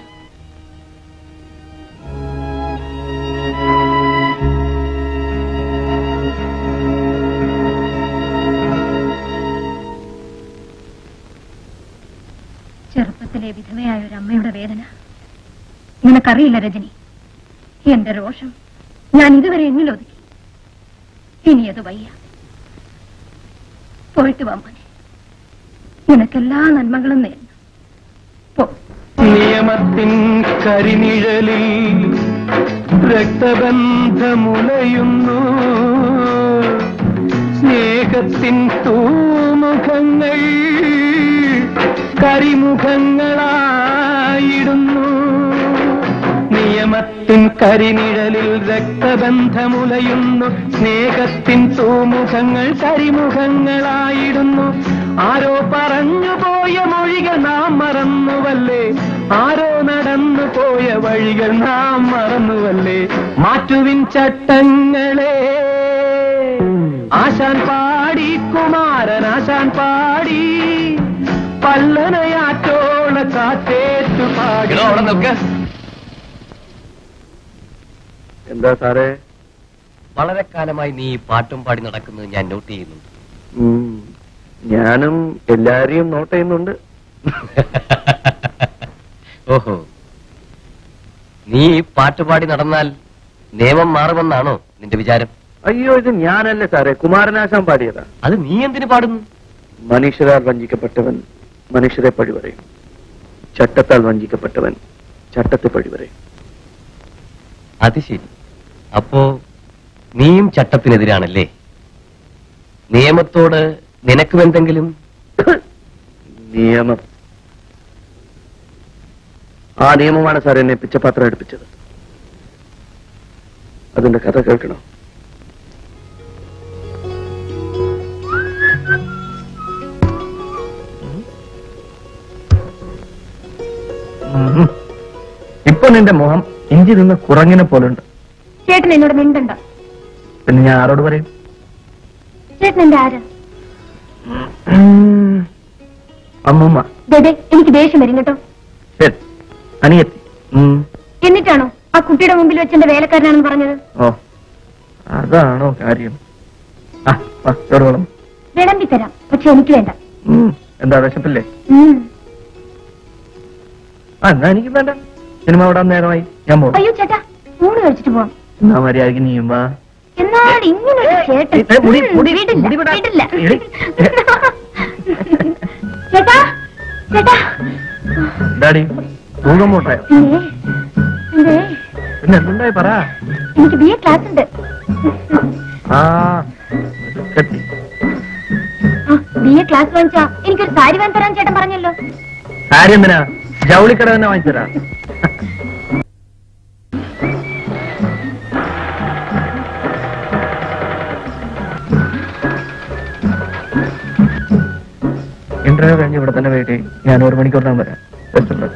ചെറുപ്പത്തിലെ വിധവയായ ഒരു അമ്മയുടെ വേദന നിനക്കറിയില്ല രജനി എന്റെ രോഷം ഞാൻ ഇതുവരെ എന്നിലൊതുക്കി ഇനി അത് വയ്യ പോയിട്ട് വാ മോനെ നിനക്കെല്ലാ നന്മകളും നേരുന്നു പോ നിയമത്തിൻ കരിനിഴലിൽ രക്തബന്ധമുലയുന്നു സ്നേഹത്തിൻ തൂമുഖങ്ങൾ കരിമുഖങ്ങളായിടുന്നു നിയമത്തിൻ കരിനിഴലിൽ രക്തബന്ധമുലയുന്നു സ്നേഹത്തിൻ തൂമുഖങ്ങൾ കരിമുഖങ്ങളായിടുന്നു ആരോ പറഞ്ഞു പോയ മൊഴികൾ നാം മറന്നുവല്ലേ ആരോ നടന്നു പോയ വഴികൾ നാം മറന്നുവല്ലേ മാറ്റുവിൻ ചട്ടങ്ങളെ ആശാൻ പാടി കുമാരൻ ആശാൻ പാടി പല്ലനയാറ്റോള കാറ്റേറ്റു പാടി എന്താ സാറേ വളരെ കാലമായി നീ ഈ പാട്ടും പാടി നടക്കുന്നത് ഞാൻ നോട്ട് ചെയ്യുന്നുണ്ട് ഉം, ഞാനും എല്ലാരെയും നോട്ട് ചെയ്യുന്നുണ്ട് ഓഹോ നീ ഈ പാട്ട് പാടി നടന്നാൽ നിയമം മാറുമെന്നാണോ നിന്റെ വിചാരം അയ്യോ ഇത് ഞാനല്ലേ സാറേ കുമാരനാശാൻ പാടിയതാ അത് നീ എന്തിനു പാടുന്നു മനുഷ്യരാൽ വഞ്ചിക്കപ്പെട്ടവൻ മനുഷ്യരെ പഴി പറയും ചട്ടത്താൽ വഞ്ചിക്കപ്പെട്ടവൻ ചട്ടത്തെ പഴി പറയും അത് ശരി അപ്പോ നീയും ചട്ടത്തിനെതിരാണല്ലേ നിയമത്തോട് നിനക്കും എന്തെങ്കിലും നിയമം ആ നിയമമാണ് സാർ എന്നെ പിച്ചപാത്രം എടുപ്പിച്ചത് അതിന്റെ കഥ കേൾക്കണോ ഇപ്പൊ നിന്റെ മുഖം ഇഞ്ചി നിന്ന് കുറങ്ങിനെ പോലുണ്ട് ചേട്ടൻ എന്നോട് മിണ്ടണ്ട പിന്നെ ഞാൻ ആരോട് പറയും ചേട്ടൻ എന്റെ ആരാ ഉം, അമ്മൂമ്മ ദേ എനിക്ക് ദേഷ്യം വരും കേട്ടോ ശരി അനിയത്തി ഉം, എന്നിട്ടാണോ ആ കുട്ടിയുടെ മുമ്പിൽ വെച്ച് എന്റെ വേലക്കാരനാണെന്ന് പറഞ്ഞത് ഓ അതാണോ കാര്യം ആ വാ, ചോറ് വേണം വിളമ്പി തരാം പക്ഷെ എനിക്ക് വേണ്ട ഉം, എന്താ വിശപ്പില്ലേ ഉം. ആ എന്നാ എനിക്ക് വേണ്ട സിനിമ വിടാൻ നേരമായി ഞാൻ പോകാം അയ്യോ ചേട്ടാ ഊണ് കഴിച്ചിട്ട് പോവാം എന്നാ മര്യാദക്ക് നീയും വാ എന്നാൽ ഇങ്ങനെ ഒരു ചേട്ടൻ ഏ, മുടി, ഉം, മുടി, വിടില്ല, മുടി വിടാൻ. വിടില്ല. എടി. ചേട്ടാ ചേട്ടാ ഡാഡി തൂക്കം പോട്ടായോ പിന്നെ പിന്നെ പിന്നെ എന്തുണ്ടായി പറ എനിക്ക് ബി എ ക്ലാസ് ഉണ്ട് ആ കെട്ടി ബി എ ക്ലാസ് വാങ്ങിച്ചാ എനിക്കൊരു സാരി വാങ്ങി തരാൻ ചേട്ടൻ പറഞ്ഞല്ലോ സാരി എന്തിനാ ജൗളിക്കട തന്നെ വാങ്ങിത്തരാ ഇന്റർവ്യൂ കഴിഞ്ഞ് ഇവിടെ തന്നെ വെയിറ്റ് ചെയ്യും ഞാൻ ഒരു മണിക്കൂറിനാൻ വരാം വെച്ചിട്ടുണ്ട്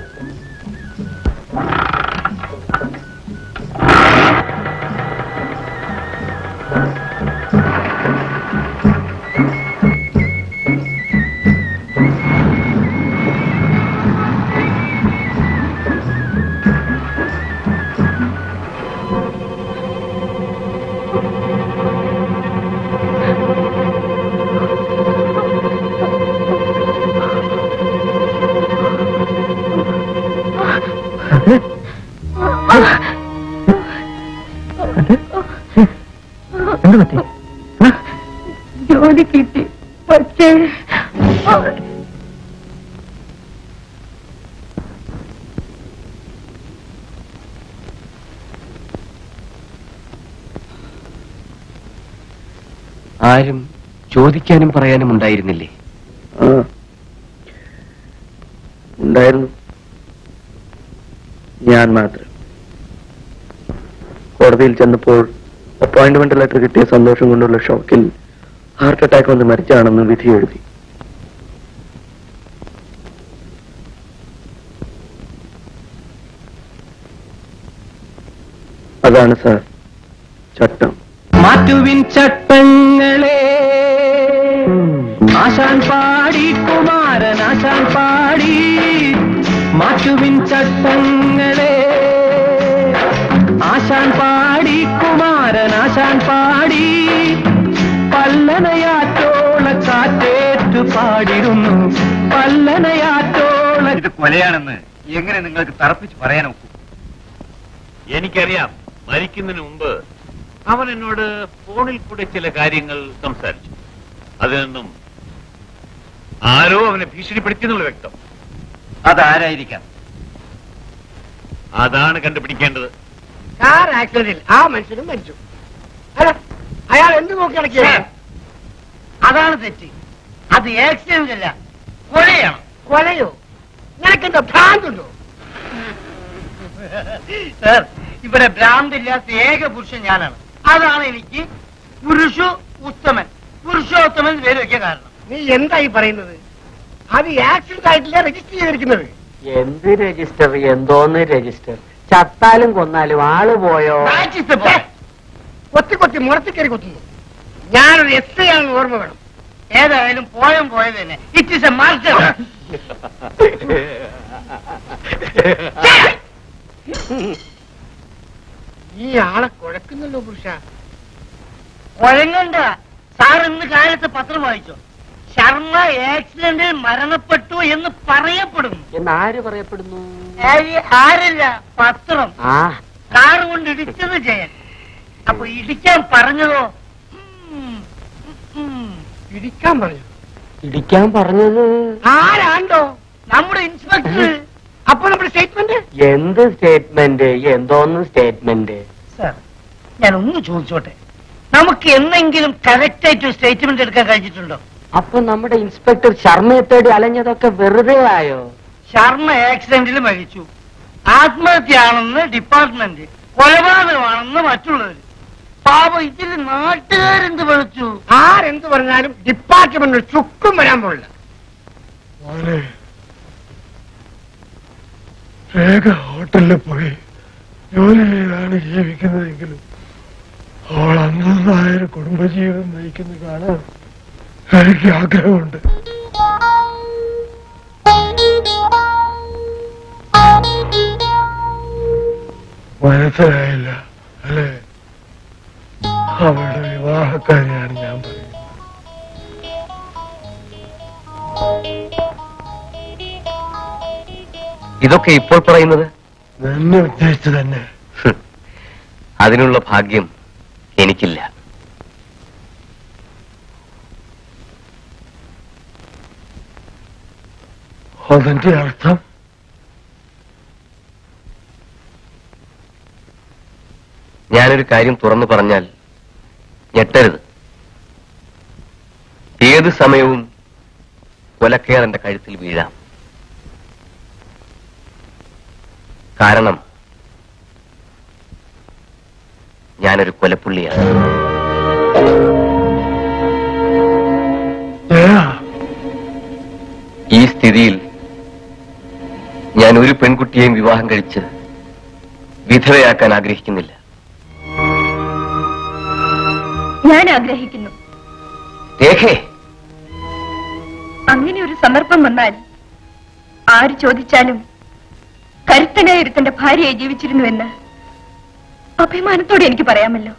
എന്ത് പറ്റി ജോലി കിട്ടി പക്ഷേ ആരും ചോദിക്കാനും പറയാനും ഉണ്ടായിരുന്നില്ലേ ആ ഉണ്ടായിരുന്നു ഞാൻ മാത്രം കോടതിയിൽ ചെന്നപ്പോൾ അപ്പോയിന്റ്മെന്റ് ലെറ്റർ കിട്ടിയ സന്തോഷം കൊണ്ടുള്ള ഷോക്കിൽ ഹാർട്ട് അറ്റാക്ക് വന്ന് മരിച്ചാണെന്ന് വിധി എഴുതി അതാണ് സാർ ചട്ടം മാറ്റുവിൻ ചട്ടങ്ങളെ ആശാൻ പാടി കുമാരൻ ആശാൻ പാടി മാറ്റുവിൻ ചട്ടങ്ങളെ ആശാൻ പാടി കുമാരൻ ആശാൻ പാടി പല്ലനയാറ്റോള കാറ്റേറ്റു പാടിരുന്നു പല്ലനയാറ്റോള ഇത് കൊലയാണെന്ന് എങ്ങനെ നിങ്ങൾക്ക് തറപ്പിച്ച് പറയാൻ ഒക്കും എനിക്കറിയാം മരിക്കുന്നതിന് മുമ്പ് അവൻ എന്നോട് ഫോണിൽ കൂടെ ചില കാര്യങ്ങൾ സംസാരിച്ചു അതിനൊന്നും ആരോ അവനെ ഭീഷണിപ്പെടുത്തിയെന്നുള്ള വ്യക്തം അതാരായിരിക്കാം അതാണ് കണ്ടുപിടിക്കേണ്ടത് കാർ ആക്സിഡന്റിൽ ആ മനുഷ്യനും മരിച്ചു അല്ല അയാൾ എന്ത് നോക്കി നടക്കിയ അതാണ് തെറ്റ് അത് ആക്സിഡന്റ് അല്ല കൊലയാണ് കൊലയോ നിനക്കെന്താ ഭ്രാന്തുണ്ടോ സാർ ഇവിടെ ഭ്രാന്തില്ലാത്ത ഏക പുരുഷൻ ഞാനാണ് അതാണ് എനിക്ക് പുരുഷു ഉത്തമൻ പുരുഷോത്തമൻ എന്ന് പേര് വെക്കാൻ കാരണം നീ എന്തായി പറയുന്നത് അത് ആക്സിഡന്റ് ആയിട്ടില്ല രജിസ്റ്റർ ചെയ്തിരിക്കുന്നത് എന്ത് രജിസ്റ്റർ എന്തോന്ന് രജിസ്റ്റർ ചത്താലും കൊന്നാലും ആള് പോയോ കൊത്തി കൊത്തി മുറത്തി കയറി കൊത്തുന്നു ഞാനൊരു എസ് ഐ ആണെന്ന് ഓർമ്മ വേണം ഏതായാലും പോയം പോയത് തന്നെ ഇറ്റ് ഇസ് എ മാർക്കർ ഈ ആളെ കുഴക്കുന്നല്ലോ പുരുഷ കുഴങ്ങണ്ട സാർ ഇന്ന് കാലത്ത് പത്രം വായിച്ചോ ശർമ്മ ആക്സിഡന്റിൽ മരണപ്പെട്ടു എന്ന് പറയപ്പെടുന്നു എന്നാര് പറയപ്പെടുന്നു ഏയ്, ആരല്ല പത്രം ആ കാർ കൊണ്ട് ഇടിച്ചത് ജയൻ അപ്പൊ ഇടിക്കാൻ പറഞ്ഞതോ ഇടിക്കാൻ പറഞ്ഞു ഇടിക്കാൻ പറഞ്ഞത് ആരാണ്ടോ നമ്മുടെ ഇൻസ്പെക്ടർ അപ്പൊ നമ്മുടെ സ്റ്റേറ്റ്മെന്റ് എന്ത് സ്റ്റേറ്റ്മെന്റ് എന്തോന്ന് സ്റ്റേറ്റ്മെന്റ് സാർ ഞാൻ ഒന്ന് ചോദിച്ചോട്ടെ നമുക്ക് എന്നെങ്കിലും കറക്റ്റ് ആയിട്ട് സ്റ്റേറ്റ്മെന്റ് എടുക്കാൻ കഴിഞ്ഞിട്ടുണ്ടോ അപ്പൊ നമ്മുടെ ഇൻസ്പെക്ടർ ശർമ്മയെ തേടി അലഞ്ഞതൊക്കെ വെറുതെ ആയോ ശർമ്മ ആക്സിഡന്റിൽ മരിച്ചു ആത്മഹത്യയാണെന്ന് ഡിപ്പാർട്ട്മെന്റ് കൊലപാതകമാണെന്ന് മറ്റുള്ളവർ പാപം ഇതിൽ നാട്ടുകാരെന്ത് വിളിച്ചു ആരെന്ത് പറഞ്ഞാലും ഡിപ്പാർട്ട്മെന്റ് ചുക്കും വരാൻ പോകില്ല മോനെ രേഖ ഹോട്ടലിൽ പോയി ജോലി ചെയ്താണ് ജീവിക്കുന്നതെങ്കിലും അവൾ അന്നൊന്നായ ഒരു കുടുംബജീവിതം നയിക്കുന്നത് കാണാൻ എനിക്ക് ആഗ്രഹമുണ്ട് മനസ്സിലായില്ല അല്ലേ അവളുടെ വിവാഹക്കാരിയാണ് ഞാൻ പറയുന്നത് ഇതൊക്കെ ഇപ്പോൾ പറയുന്നത് എന്നെ ഉദ്ദേശിച്ചു തന്നെ ഹ്, അതിനുള്ള ഭാഗ്യം എനിക്കില്ല അതിന്റെ അർത്ഥം ഞാനൊരു കാര്യം തുറന്നു പറഞ്ഞാൽ ഞെട്ടരുത് ഏത് സമയവും കൊലക്കേർ എന്റെ കഴുത്തിൽ വീഴാം കാരണം ഞാനൊരു കൊലപ്പുള്ളിയാണ് ഈ സ്ഥിതിയിൽ ഞാൻ ഒരു പെൺകുട്ടിയെയും വിവാഹം കഴിച്ച് വിധവയാക്കാൻ ആഗ്രഹിക്കുന്നില്ല ഞാൻ ആഗ്രഹിക്കുന്നു രേഖേ അങ്ങനെ ഒരു സന്ദർഭം വന്നാൽ ആര് ചോദിച്ചാലും കരുത്തനായ ഒരുത്തന്റെ ഭാര്യയായി ജീവിച്ചിരുന്നുവെന്ന് അഭിമാനത്തോടെ എനിക്ക് പറയാമല്ലോ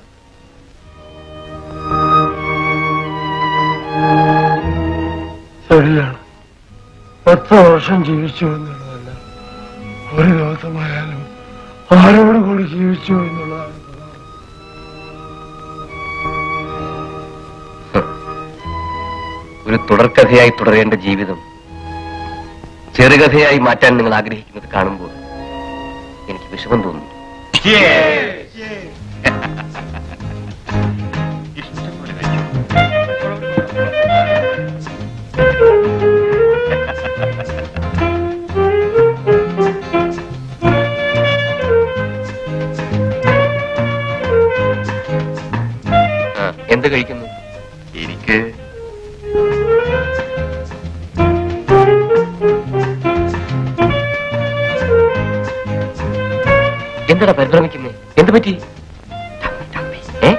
ശരിയാണ് പത്ത് വർഷം ജീവിച്ചു എന്നുള്ളതല്ല ഒരു ദിവസമായാലും ആരോട് കൂടി ജീവിച്ചു എന്നുള്ളതാണ് ഒരു തുടർക്കഥയായി തുടരേണ്ട ജീവിതം ചെറുകഥയായി മാറ്റാൻ നിങ്ങൾ ആഗ്രഹിക്കുന്നത് കാണുമ്പോൾ എനിക്ക് വിഷമം തോന്നുന്നു ആ, എന്ത് കഴിക്കുന്നു എനിക്ക് എന്താടാ പരിഭ്രമിക്കുന്നേ എന്ത് പറ്റി ഏ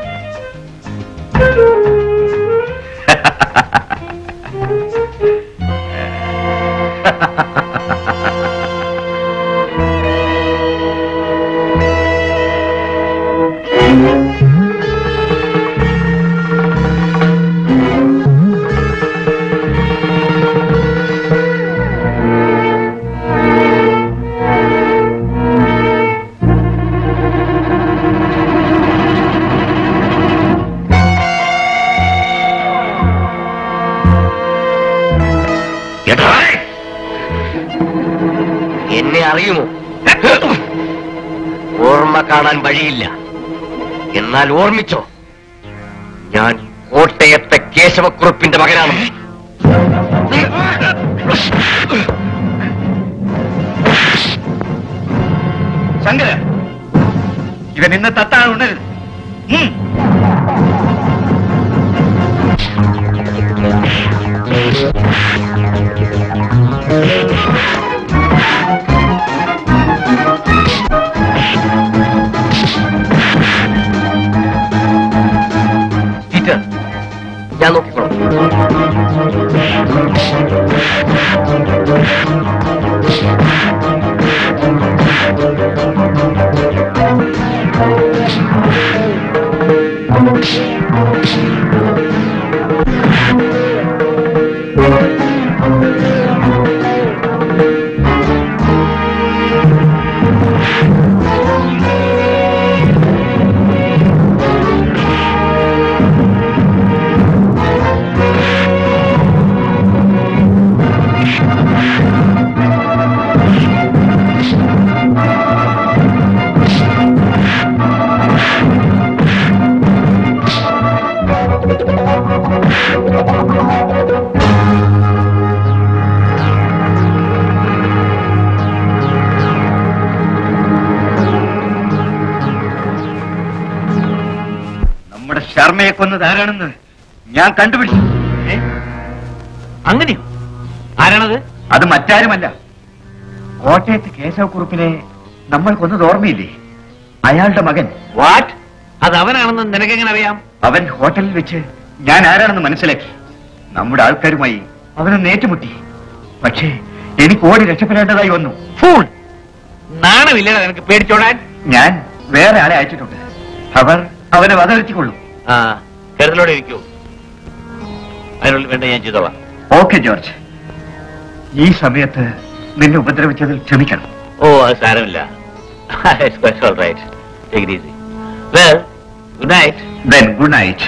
എന്നെ അറിയുമോ ഓർമ്മ കാണാൻ വഴിയില്ല എന്നാൽ ഓർമ്മിച്ചോ ഞാൻ കോട്ടയത്തെ കേശവക്കുറുപ്പിന്റെ മകനാണ് ശങ്കര ഇവൻ ഇന്ന് തത്താണ് ഉണരുത് ഉം. പീറ്റർ ഞാൻ നോക്കിക്കോളാം നമ്മുടെ ശർമ്മയെ കൊന്നത് ആരാണെന്ന് ഞാൻ കണ്ടുപിടിച്ചു ഏ? അങ്ങനെയോ ആരാണത് അത് മറ്റാരുമല്ല കോട്ടയത്ത് കേശവക്കുറുപ്പിനെ നമ്മൾ കൊന്നത് ഓർമ്മയില്ലേ അയാളുടെ മകൻ വാട്ട് അത് അവനാണെന്ന് നിനക്കെങ്ങനെ അറിയാം അവൻ ഹോട്ടലിൽ വെച്ച് ഞാൻ ആരാണെന്ന് മനസ്സിലാക്കി നമ്മുടെ ആൾക്കാരുമായി അവനൊന്ന് ഏറ്റുമുട്ടി പക്ഷേ എനിക്ക് ഓടി രക്ഷപ്പെടേണ്ടതായി വന്നു ഫൂൾ നാണമില്ലടാ നിനക്ക് പേടിച്ചോടാൻ ഞാൻ വേറെ ആളെ അയച്ചിട്ടുണ്ട് അവർ അവനെ വകവെച്ചിക്കൊള്ളും ആ കരുതലോടെ ഇരിക്കൂ അതിനുള്ളിൽ വേണ്ട ഞാൻ ചെയ്തോളാം ഓക്കെ ജോർജ് ഈ സമയത്ത് നിന്നെ ഉപദ്രവിച്ചതിൽ ക്ഷമിക്കണം ഓ അത് സാരമില്ല it's quite all right take it easy well good night then good night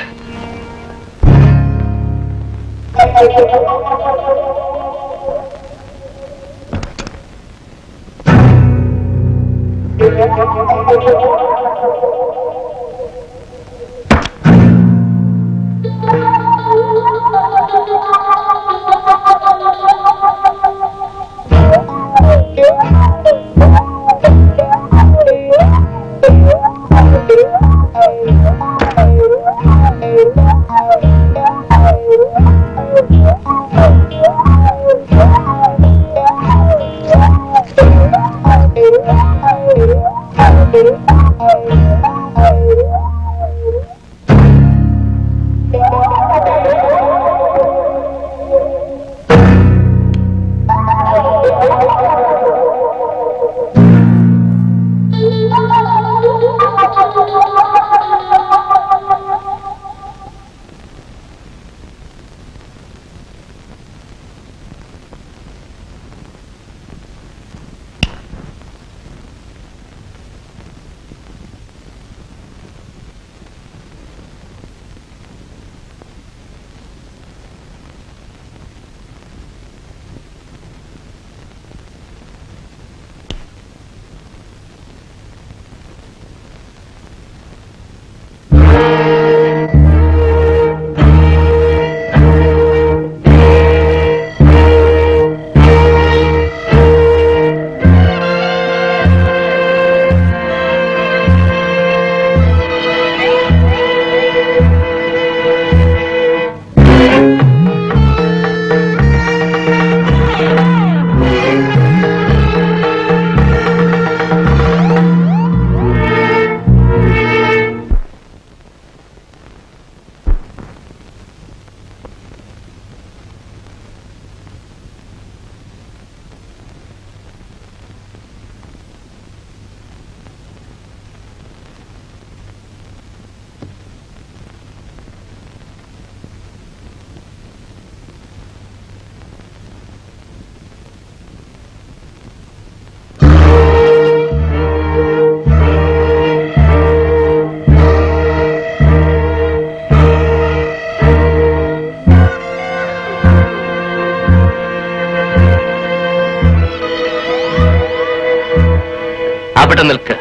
അവിടെ നിൽക്ക്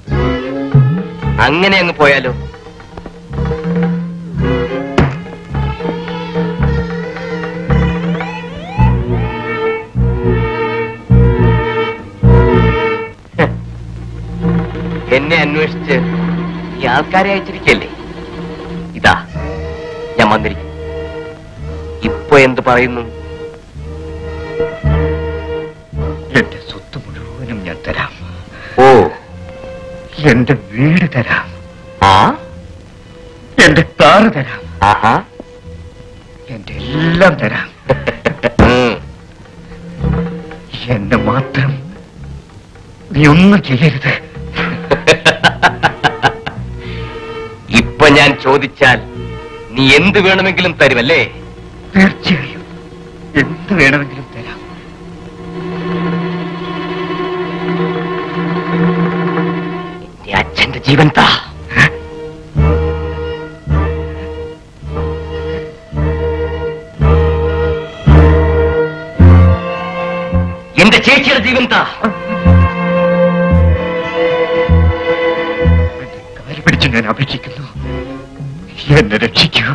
അങ്ങനെ അങ്ങ് പോയാലോ ഹ്. എന്നെ അന്വേഷിച്ച് ഈ ആൾക്കാരെ അയച്ചിരിക്കല്ലേ ഇതാ ഞാൻ വന്നിരിക്കുന്നു ഇപ്പൊ എന്ത് പറയുന്നു എന്റെ സ്വത്ത് മുഴുവനും ഞാൻ തരാം ഓ എന്റെ വീട് തരാം ആ എന്റെ കാറ് തരാം ആഹാ എന്റെ എല്ലാം തരാം ഉം. എന്നെ മാത്രം നീ ഒന്നും ചെയ്യരുത് ഇപ്പൊ ഞാൻ ചോദിച്ചാൽ നീ എന്ത് വേണമെങ്കിലും തരുമല്ലേ തീർച്ചയായും എന്ത് വേണമെങ്കിലും തരാം എന്റെ അച്ഛന്റെ ജീവൻ താ എന്റെ ചേച്ചിയുടെ ജീവൻ താ കാല് പിടിച്ച് ഞാൻ അപേക്ഷിക്കുന്നു എന്നെ രക്ഷിക്കൂ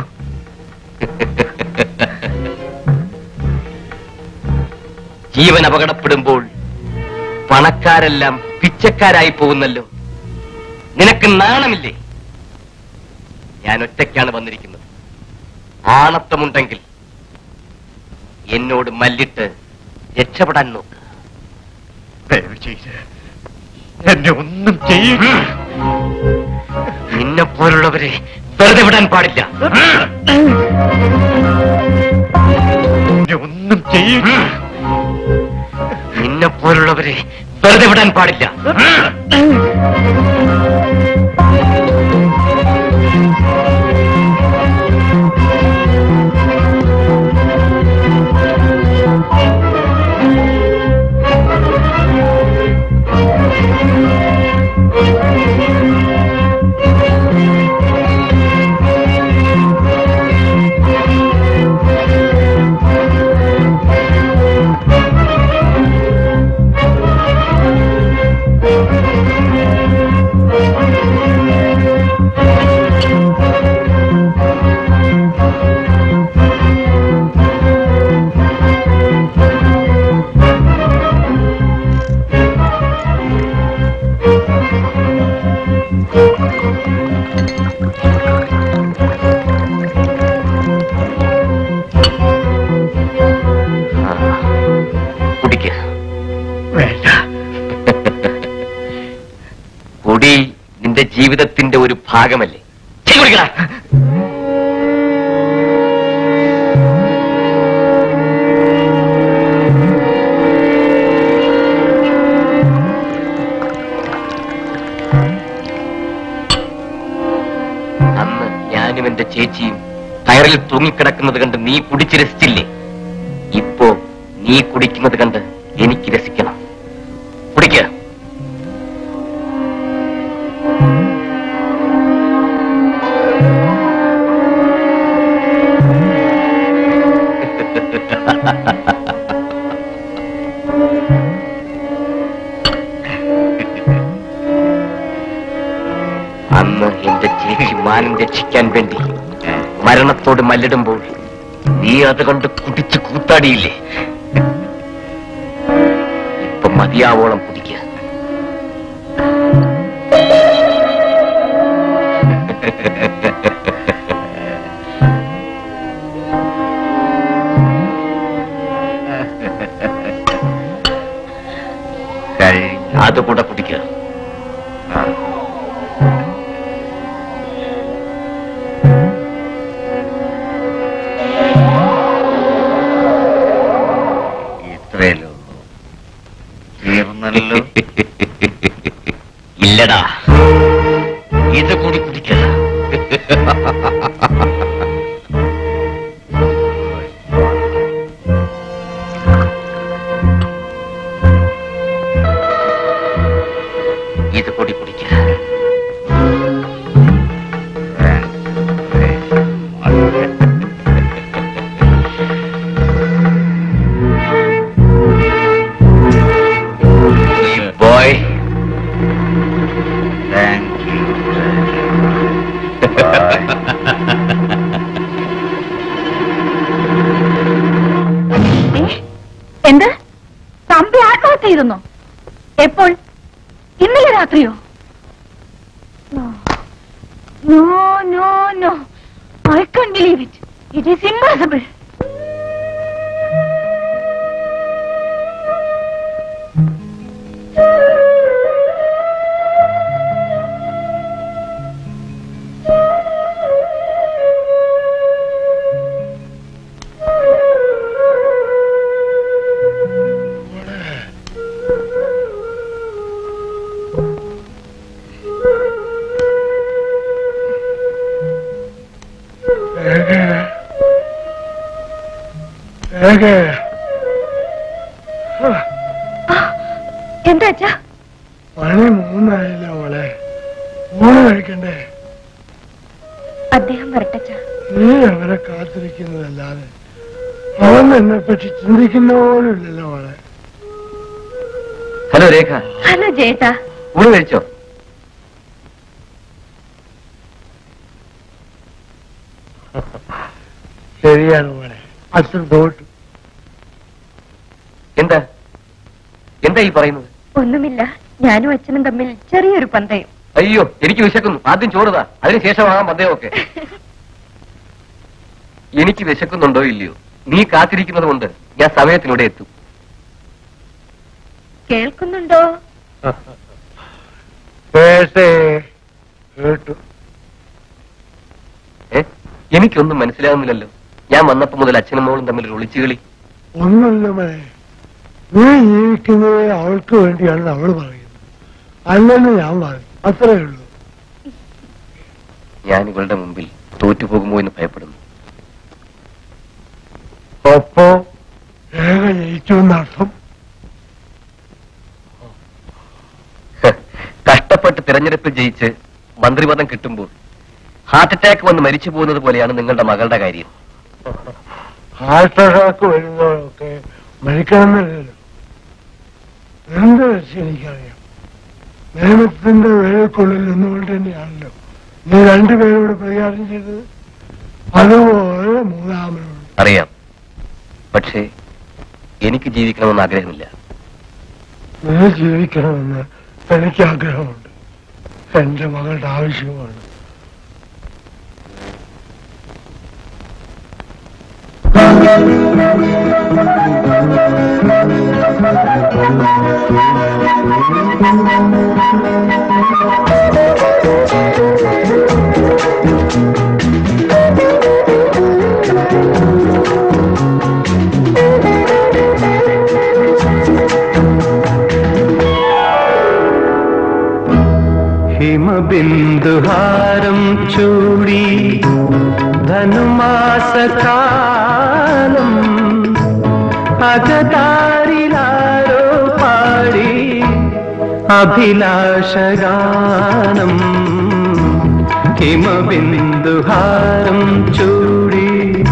ജീവൻ അപകടപ്പെടുമ്പോൾ പണക്കാരെല്ലാം പിച്ചക്കാരായി പോകുന്നല്ലോ നിനക്ക് നാണമില്ലേ ഞാൻ ഒറ്റയ്ക്കാണ് വന്നിരിക്കുന്നത് ആണത്തമുണ്ടെങ്കിൽ എന്നോട് മല്ലിട്ട് രക്ഷപ്പെടാൻ നോക്ക് ദയവ് ചെയ്ത് എന്നെ ഒന്നും ചെയ്യൂ നിന്നെ പോലുള്ളവരെ വെറുതെ വിടാൻ പാടില്ല എന്നെ ഒന്നും ചെയ്യൂ നിന്നെ പോലുള്ളവരെ വെറുതെ വിടാൻ പാടില്ല കുടി നിന്റെ ജീവിതത്തിന്റെ ഒരു ഭാഗമല്ലേ ചീ കുടിക്കടാ. അന്ന് ഞാനും എന്റെ ചേച്ചിയും കയറിൽ തൂങ്ങിക്കിടക്കുന്നത് കണ്ട് നീ കുടിച്ച് രസിച്ചില്ലേ ഇപ്പോ നീ കുടിക്കുന്നത് കണ്ട് എനിക്ക് രസിക്കണം കുടിക്കുക അന്ന് എന്റെ ചേച്ചി മാനം രക്ഷിക്കാൻ വേണ്ടി മരണത്തോട് മല്ലിടുമ്പോൾ നീ അത് കണ്ട് കുടിച്ച് കൂത്താടിയില്ലേ ഇപ്പൊ മതിയാവോളം കുടിക്കുക അതുകൂടെ കുടിക്കുക ഇത്രയല്ലോ തീർന്നല്ലോ ഇല്ലടാ ഇത് കൂടി കുടിക്കുക ഇത് കൂടി കുടിക്കുക ബോയ് താങ്ക് യു എന്ത് തമ്പി ആത്മഹത്യ ചെയ്തെന്നോ എപ്പോൾ ഇന്നലെ രാത്രിയോ no no no I can believe it it is impossible എന്താ അച്ഛാ പണി മൂന്നായില്ല മോളെ ഊണ് കഴിക്കണ്ടേ അദ്ദേഹം വരട്ടച്ച നീ അവരെ കാത്തിരിക്കുന്നതല്ലാതെ അവൻ എന്നെ പറ്റി ചിന്തിക്കുന്ന പോലും ഇല്ലല്ലോ മോളെ ഹലോ രേഖ ഹലോ ജേട്ടാ ഊണ് കഴിച്ചോ ശരിയാണ് മോളെ അച്ഛൻ തോട്ടു എന്താ എന്താ ഈ പറയുന്നത് ഒന്നുമില്ല ഞാനും അച്ഛനും തമ്മിൽ ചെറിയൊരു പന്തയം അയ്യോ എനിക്ക് വിശക്കുന്നു ആദ്യം ചോറുതാ അതിനുശേഷമാകാം പந்தയമൊക്കെ എനിക്ക് വിശക്കുന്നുണ്ടോ ഇല്ലയോ നീ കാത്തിരിക്കുന്നത് കൊണ്ട് ഞാൻ സമയത്തിലൂടെ എത്തും കേൾക്കുന്നുണ്ടോ കേട്ടേ കേട്ടു ഏ എനിക്കൊന്നും മനസ്സിലാകുന്നില്ലല്ലോ ഞാൻ വന്നപ്പോ മുതൽ അച്ഛനും മോളും തമ്മിൽ ഒരു ഒളിച്ചുകളി ഒന്നുമില്ല മോളെ നീ ജീവിക്കുന്നത് അവൾക്ക് വേണ്ടിയാണെന്ന് അവള് പറയുന്നത് അല്ലെന്ന് ഞാൻ പറയും അത്രേ ഉള്ളൂ ഞാൻ ഇവളുടെ മുമ്പിൽ തോറ്റുപോകുമോ എന്ന് ഭയപ്പെടുന്നു അപ്പോ ഏക ജയിച്ചു എന്നർത്ഥം കഷ്ടപ്പെട്ട് തിരഞ്ഞെടുപ്പിൽ ജയിച്ച് മന്ത്രിപദം കിട്ടുമ്പോൾ ഹാർട്ട് അറ്റാക്ക് വന്ന് മരിച്ചു പോകുന്നത് പോലെയാണ് നിങ്ങളുടെ മകളുടെ കാര്യം ഹാർട്ട് അറ്റാക്ക് വരുന്നവരൊക്കെ മരിക്കണമെന്നില്ലല്ലോ എന്ത് വെച്ച് എനിക്കറിയാം നിയമത്തിന്റെ വേലക്കുള്ളിൽ നിന്നുകൊണ്ട് തന്നെയാണല്ലോ നീ രണ്ടുപേരോട് പരിഹാരം ചെയ്തത് അതുപോലെ മൂന്നാമനോട് അറിയാം പക്ഷേ എനിക്ക് ജീവിക്കണമെന്ന് ആഗ്രഹമില്ല നീ ജീവിക്കണമെന്ന് എനിക്ക് ആഗ്രഹമുണ്ട് എന്റെ മകളുടെ ആവശ്യമാണ് ഹിമബിന്ദുഹാരം ചൂടി ധനുമാസകാലം അകതാരിലാരോ പാടി അഭിലാഷഗാനം ഹിമബിന്ദുഹാരം ചൂടി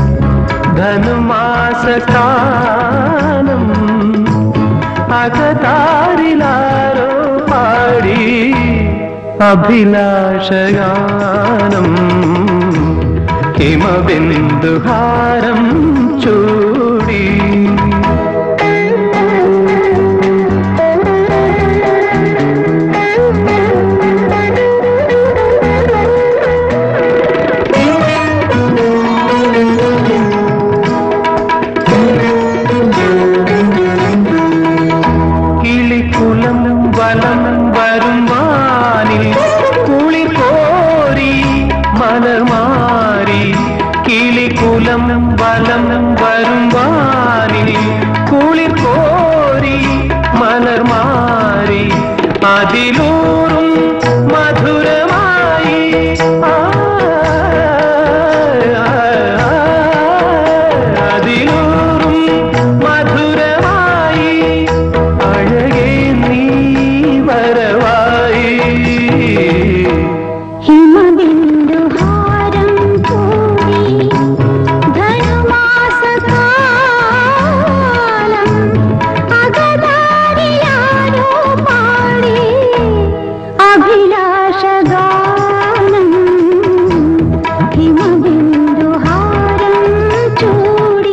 ധനുമാസകാലം അകതാരിലാരോ പാടി അഭിലാഷഗാനം ഹിമബിന്ദുഹാരം ചൂടി കിളിക്കുലം വലം വരും വാനിൽ കുളിർ കോരി മലമാരി കിളിക്കുലം വലം വരും വാനിൽ കുളിർ കോരി മലർമാരി അതിലൂറും മധുരമായി ആ, അതിലൂറും മധുരമായി അഴകേ നീ വരവായി ഹിമബിന്ദുഹാരം കൂടി ധനുമാസകാലം അകതാരിലാരോ പാടി അഭിലാഷഗാനം ഹിമബിന്ദുഹാരം ചൂടി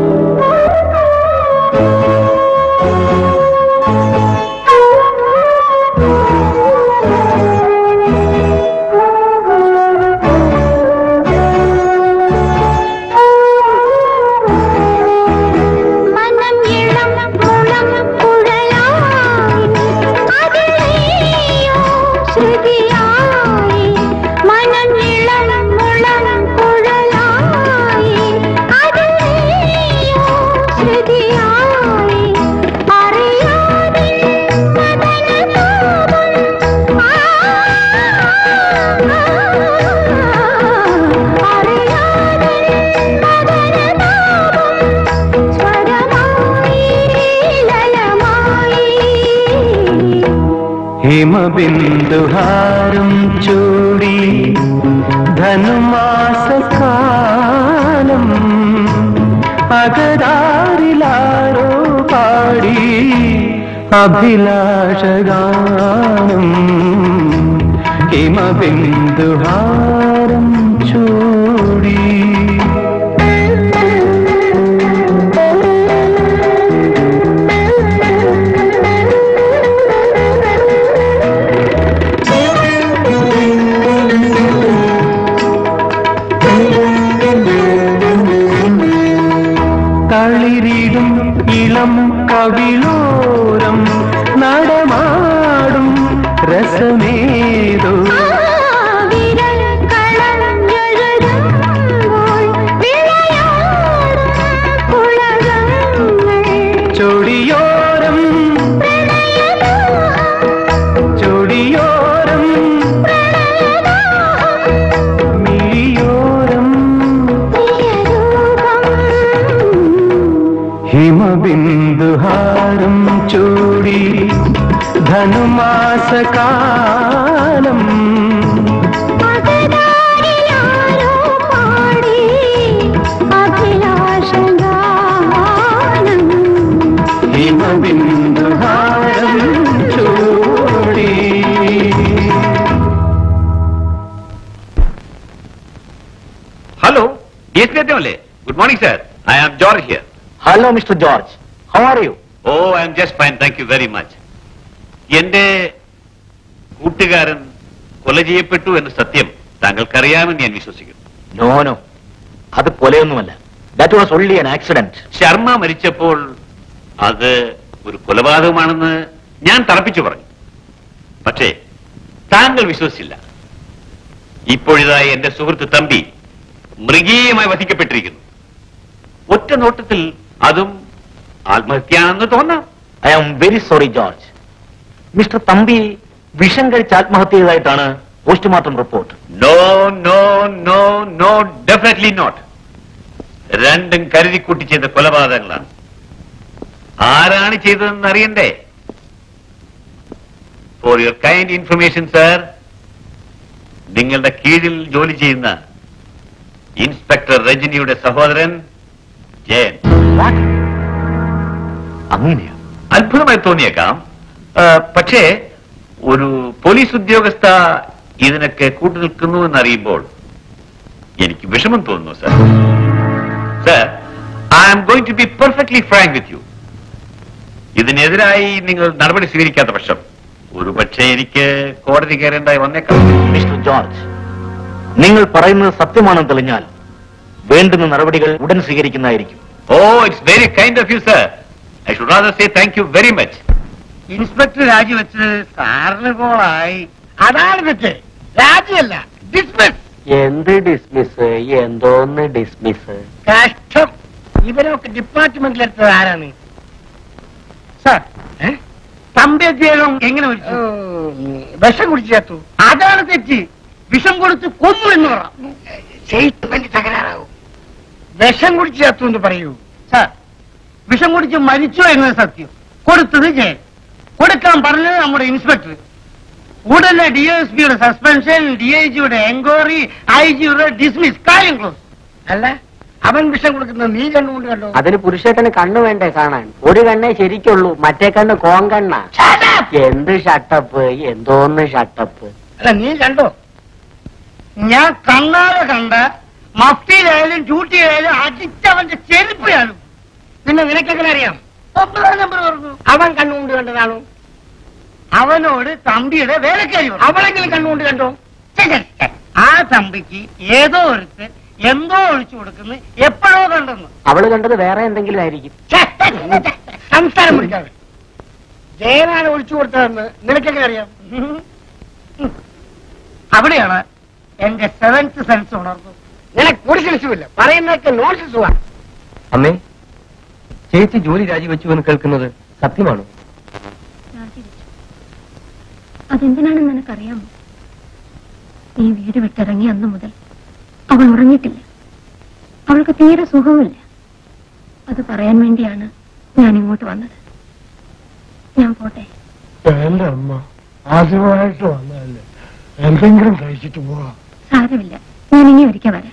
മനം ഇളം മുളം കുഴലായി അതിലെയോ ശ്രുതിയായി മനം ഇളം മുളം കുഴലായി അതിലെയോ ശ്രുതിയായി അറിയാതെ മദനതാപം ആ, അറിയാതെ മദനതാപം സ്വരമായി ലയമായി ഹിമബിന്ദുഹാരം ചൂടി ധനുമാസകാലം അകതാരിലാരോ പാടി അഭിലാഷഗാനം ഹിമബിന്ദുഹാരം ചൂടി തളിരിടും ഇളം കവിളോരം നടമാടും രസമേതോ വിരൽ കളഞ്ഞെഴുതുമ്പോൾ വിളയാടും പുളകങ്ങൾ ചൊടിയോരം ചൊടിയോരം മിഴിയോരം ഹിമബിന്ദുഹാരം ചൂടി ധനുമാസകാലം അകതാരിലാരോ പാടി അഭിലാഷഗാനം ഹിമബിന്ദുഹാരം ചൂടി ഹലോ ഡി എസ് പി അല്ലേ good morning sir I am George here hello mister George how are you oh I'm just fine thank you very much എന്റെ കൂട്ടുകാരൻ കൊല ചെയ്യപ്പെട്ടു എന്ന സത്യം താങ്കൾക്കറിയാമെന്ന് ഞാൻ വിശ്വസിക്കുന്നു നോ നോ അത് കൊലയൊന്നുമല്ല that was only an accident Sharma മരിച്ചപ്പോൾ അത് ഒരു കൊലപാതകമാണെന്ന് ഞാൻ തറപ്പിച്ചു പറഞ്ഞു പക്ഷേ താങ്കൾ വിശ്വസിച്ചില്ല ഇപ്പോഴിതായി എന്റെ സുഹൃത്ത് തമ്പി മൃഗീയമായി വധിക്കപ്പെട്ടിരിക്കുന്നു ഒറ്റ നോട്ടത്തിൽ അതും ആത്മഹത്യയാണെന്ന് തോന്നാം I am very sorry George mister Thampi വിഷം കഴിച്ച് ആത്മഹത്യ ചെയ്തതായിട്ടാണ് postmortem report no no no no definitely not രണ്ടും കരുതിക്കൂട്ടി ചെയ്ത കൊലപാതകങ്ങളാണ് ആരാണ് ചെയ്തതെന്ന് അറിയണ്ടേ for your kind information sir നിങ്ങളുടെ കീഴിൽ ജോലി ചെയ്യുന്ന ഇൻസ്പെക്ടർ രജനിയുടെ സഹോദരൻ ജയൻ അങ്ങനെയോ അത്ഭുതമായി തോന്നിയേക്കാം ആ, പക്ഷേ ഒരു പോലീസ് ഉദ്യോഗസ്ഥ ഇതിനൊക്കെ കൂട്ടുനിൽക്കുന്നു എന്നറിയുമ്പോൾ എനിക്ക് വിഷമം തോന്നുന്നു sir sir I am going to be perfectly frank with you ഇതിനെതിരായി നിങ്ങൾ നടപടി സ്വീകരിക്കാത്ത പക്ഷം ഒരു പക്ഷേ എനിക്ക് കോടതി കയറേണ്ടായി വന്നേക്കാം മിസ്റ്റർ ജോർജ് നിങ്ങൾ പറയുന്നത് സത്യമാണെന്ന് തെളിഞ്ഞാൽ വേണ്ടുന്ന നടപടികൾ ഉടൻ സ്വീകരിക്കുന്നതായിരിക്കും oh it's very kind of you sir I should rather say thank you very much inspector രാജിവെച്ച് സാറിന് കോളായി അതാണ് തെറ്റ് രാജിയല്ല ഡിസ്മിസ് എന്ത് ഡിസ്മിസ് എന്തോന്ന് ഡിസ്മിസ് കഷ്ടം ഇവരൊക്കെ ഡിപ്പാർട്ട്മെന്റിലെടുത്തത് ആരാണ് സാർ തമ്പി അദ്ദേഹം എങ്ങനെ മരിച്ചു വിഷം കുടിച്ചു ചേർത്തു അതാണ് തെറ്റ് വിഷം കൊടുത്ത് കൊന്നു എന്ന് പറ സ്റ്റേറ്റ്മെന്റ് തകരാറാവും വിഷം കുടിച്ചു ചേർത്തു എന്ന് പറയൂ സാർ വിഷം കുടിച്ച് മരിച്ചു എന്നത് സത്യം കൊടുത്തത് ജയൻ കൊടുക്കാൻ പറഞ്ഞത് നമ്മുടെ ഇൻസ്പെക്ടർ ഉടനെ ഡി എസ് പിയുടെ സസ്പെൻഷൻ ഡി ഐ ജിയുടെ എൻക്വയറി ഐ ജിയുടെ ഡിസ്മിസ് കാര്യം ക്ലോസ് അല്ല അവൻ വിഷം കൊടുക്കുന്നത് നീ കണ്ടുകൊണ്ട് കണ്ടോ അതിന് പുരുഷേട്ടന് കണ്ണു വേണ്ടേ കാണാൻ ഒരു കണ്ണേ ശരിക്കുള്ളൂ മറ്റേ കണ്ണ് കോങ്കണ്ണ എന്ത് ഷട്ടപ്പ് എന്തോന്ന് ഷട്ടപ്പ് അല്ല നീ കണ്ടോ ഞാൻ കണ്ണാലെ കണ്ട മഫ്തിയിലായാലും ഡ്യൂട്ടിയിലായാലും അടിച്ചവന്റെ ചെരുപ്പ് കാണും പിന്നെ നിനക്കെങ്ങനെ അറിയാം ഒമ്പതാം നമ്പർ പറഞ്ഞു അവൻ കണ്ണുകൊണ്ട് കണ്ടതാണോ അവനോട് തമ്പിയുടെ വേലക്കാരി പറഞ്ഞു. അവളെങ്കിലും കണ്ണുകൊണ്ട് കണ്ടോ ഛെ, ഛെ, ഛെ. ആ തമ്പിക്ക് ഏതോ ഒരുത്ത് എന്തോ ഒഴിച്ചു കൊടുക്കുന്നു എപ്പോഴോ കണ്ടെന്ന് അവള് കണ്ടത് വേറെ എന്തെങ്കിലും ആയിരിക്കും ഛെ, ഛെ, ഛെ, ഛെ. സംസാരം പിടിക്കാതെ ജയനാണ് ഒഴിച്ചു കൊടുത്തതെന്ന് നിനക്കെങ്ങനെ അറിയാം ഉം. അവിടെയാണ് എന്റെ സെവൻത് സെൻസ് ഉണർന്നു നിനക്ക് ഒരു സെൻസുമില്ല പറയുന്നതൊക്കെ നോൺസെൻസുമാണ് അമ്മേ ചേച്ചി ജോലി രാജിവെച്ചു എന്ന് കേൾക്കുന്നത് സത്യമാണോ രാജിവെച്ചു അതെന്തിനാണെന്ന് നിനക്കറിയാമോ നീ വീട് വിട്ടിറങ്ങി അന്ന് മുതൽ അവൾ ഉറങ്ങിയിട്ടില്ല അവൾക്ക് തീരെ സുഖവുമില്ല അത് പറയാൻ വേണ്ടിയാണ് ഞാൻ ഇങ്ങോട്ട് വന്നത് ഞാൻ പോട്ടെ എന്റെ അമ്മ ആദ്യമായിട്ട് വന്നതല്ലേ എന്തെങ്കിലും കഴിച്ചിട്ട് പോവാ സാരമില്ല ഞാൻ ഇനി ഒരിക്കൽ വരാം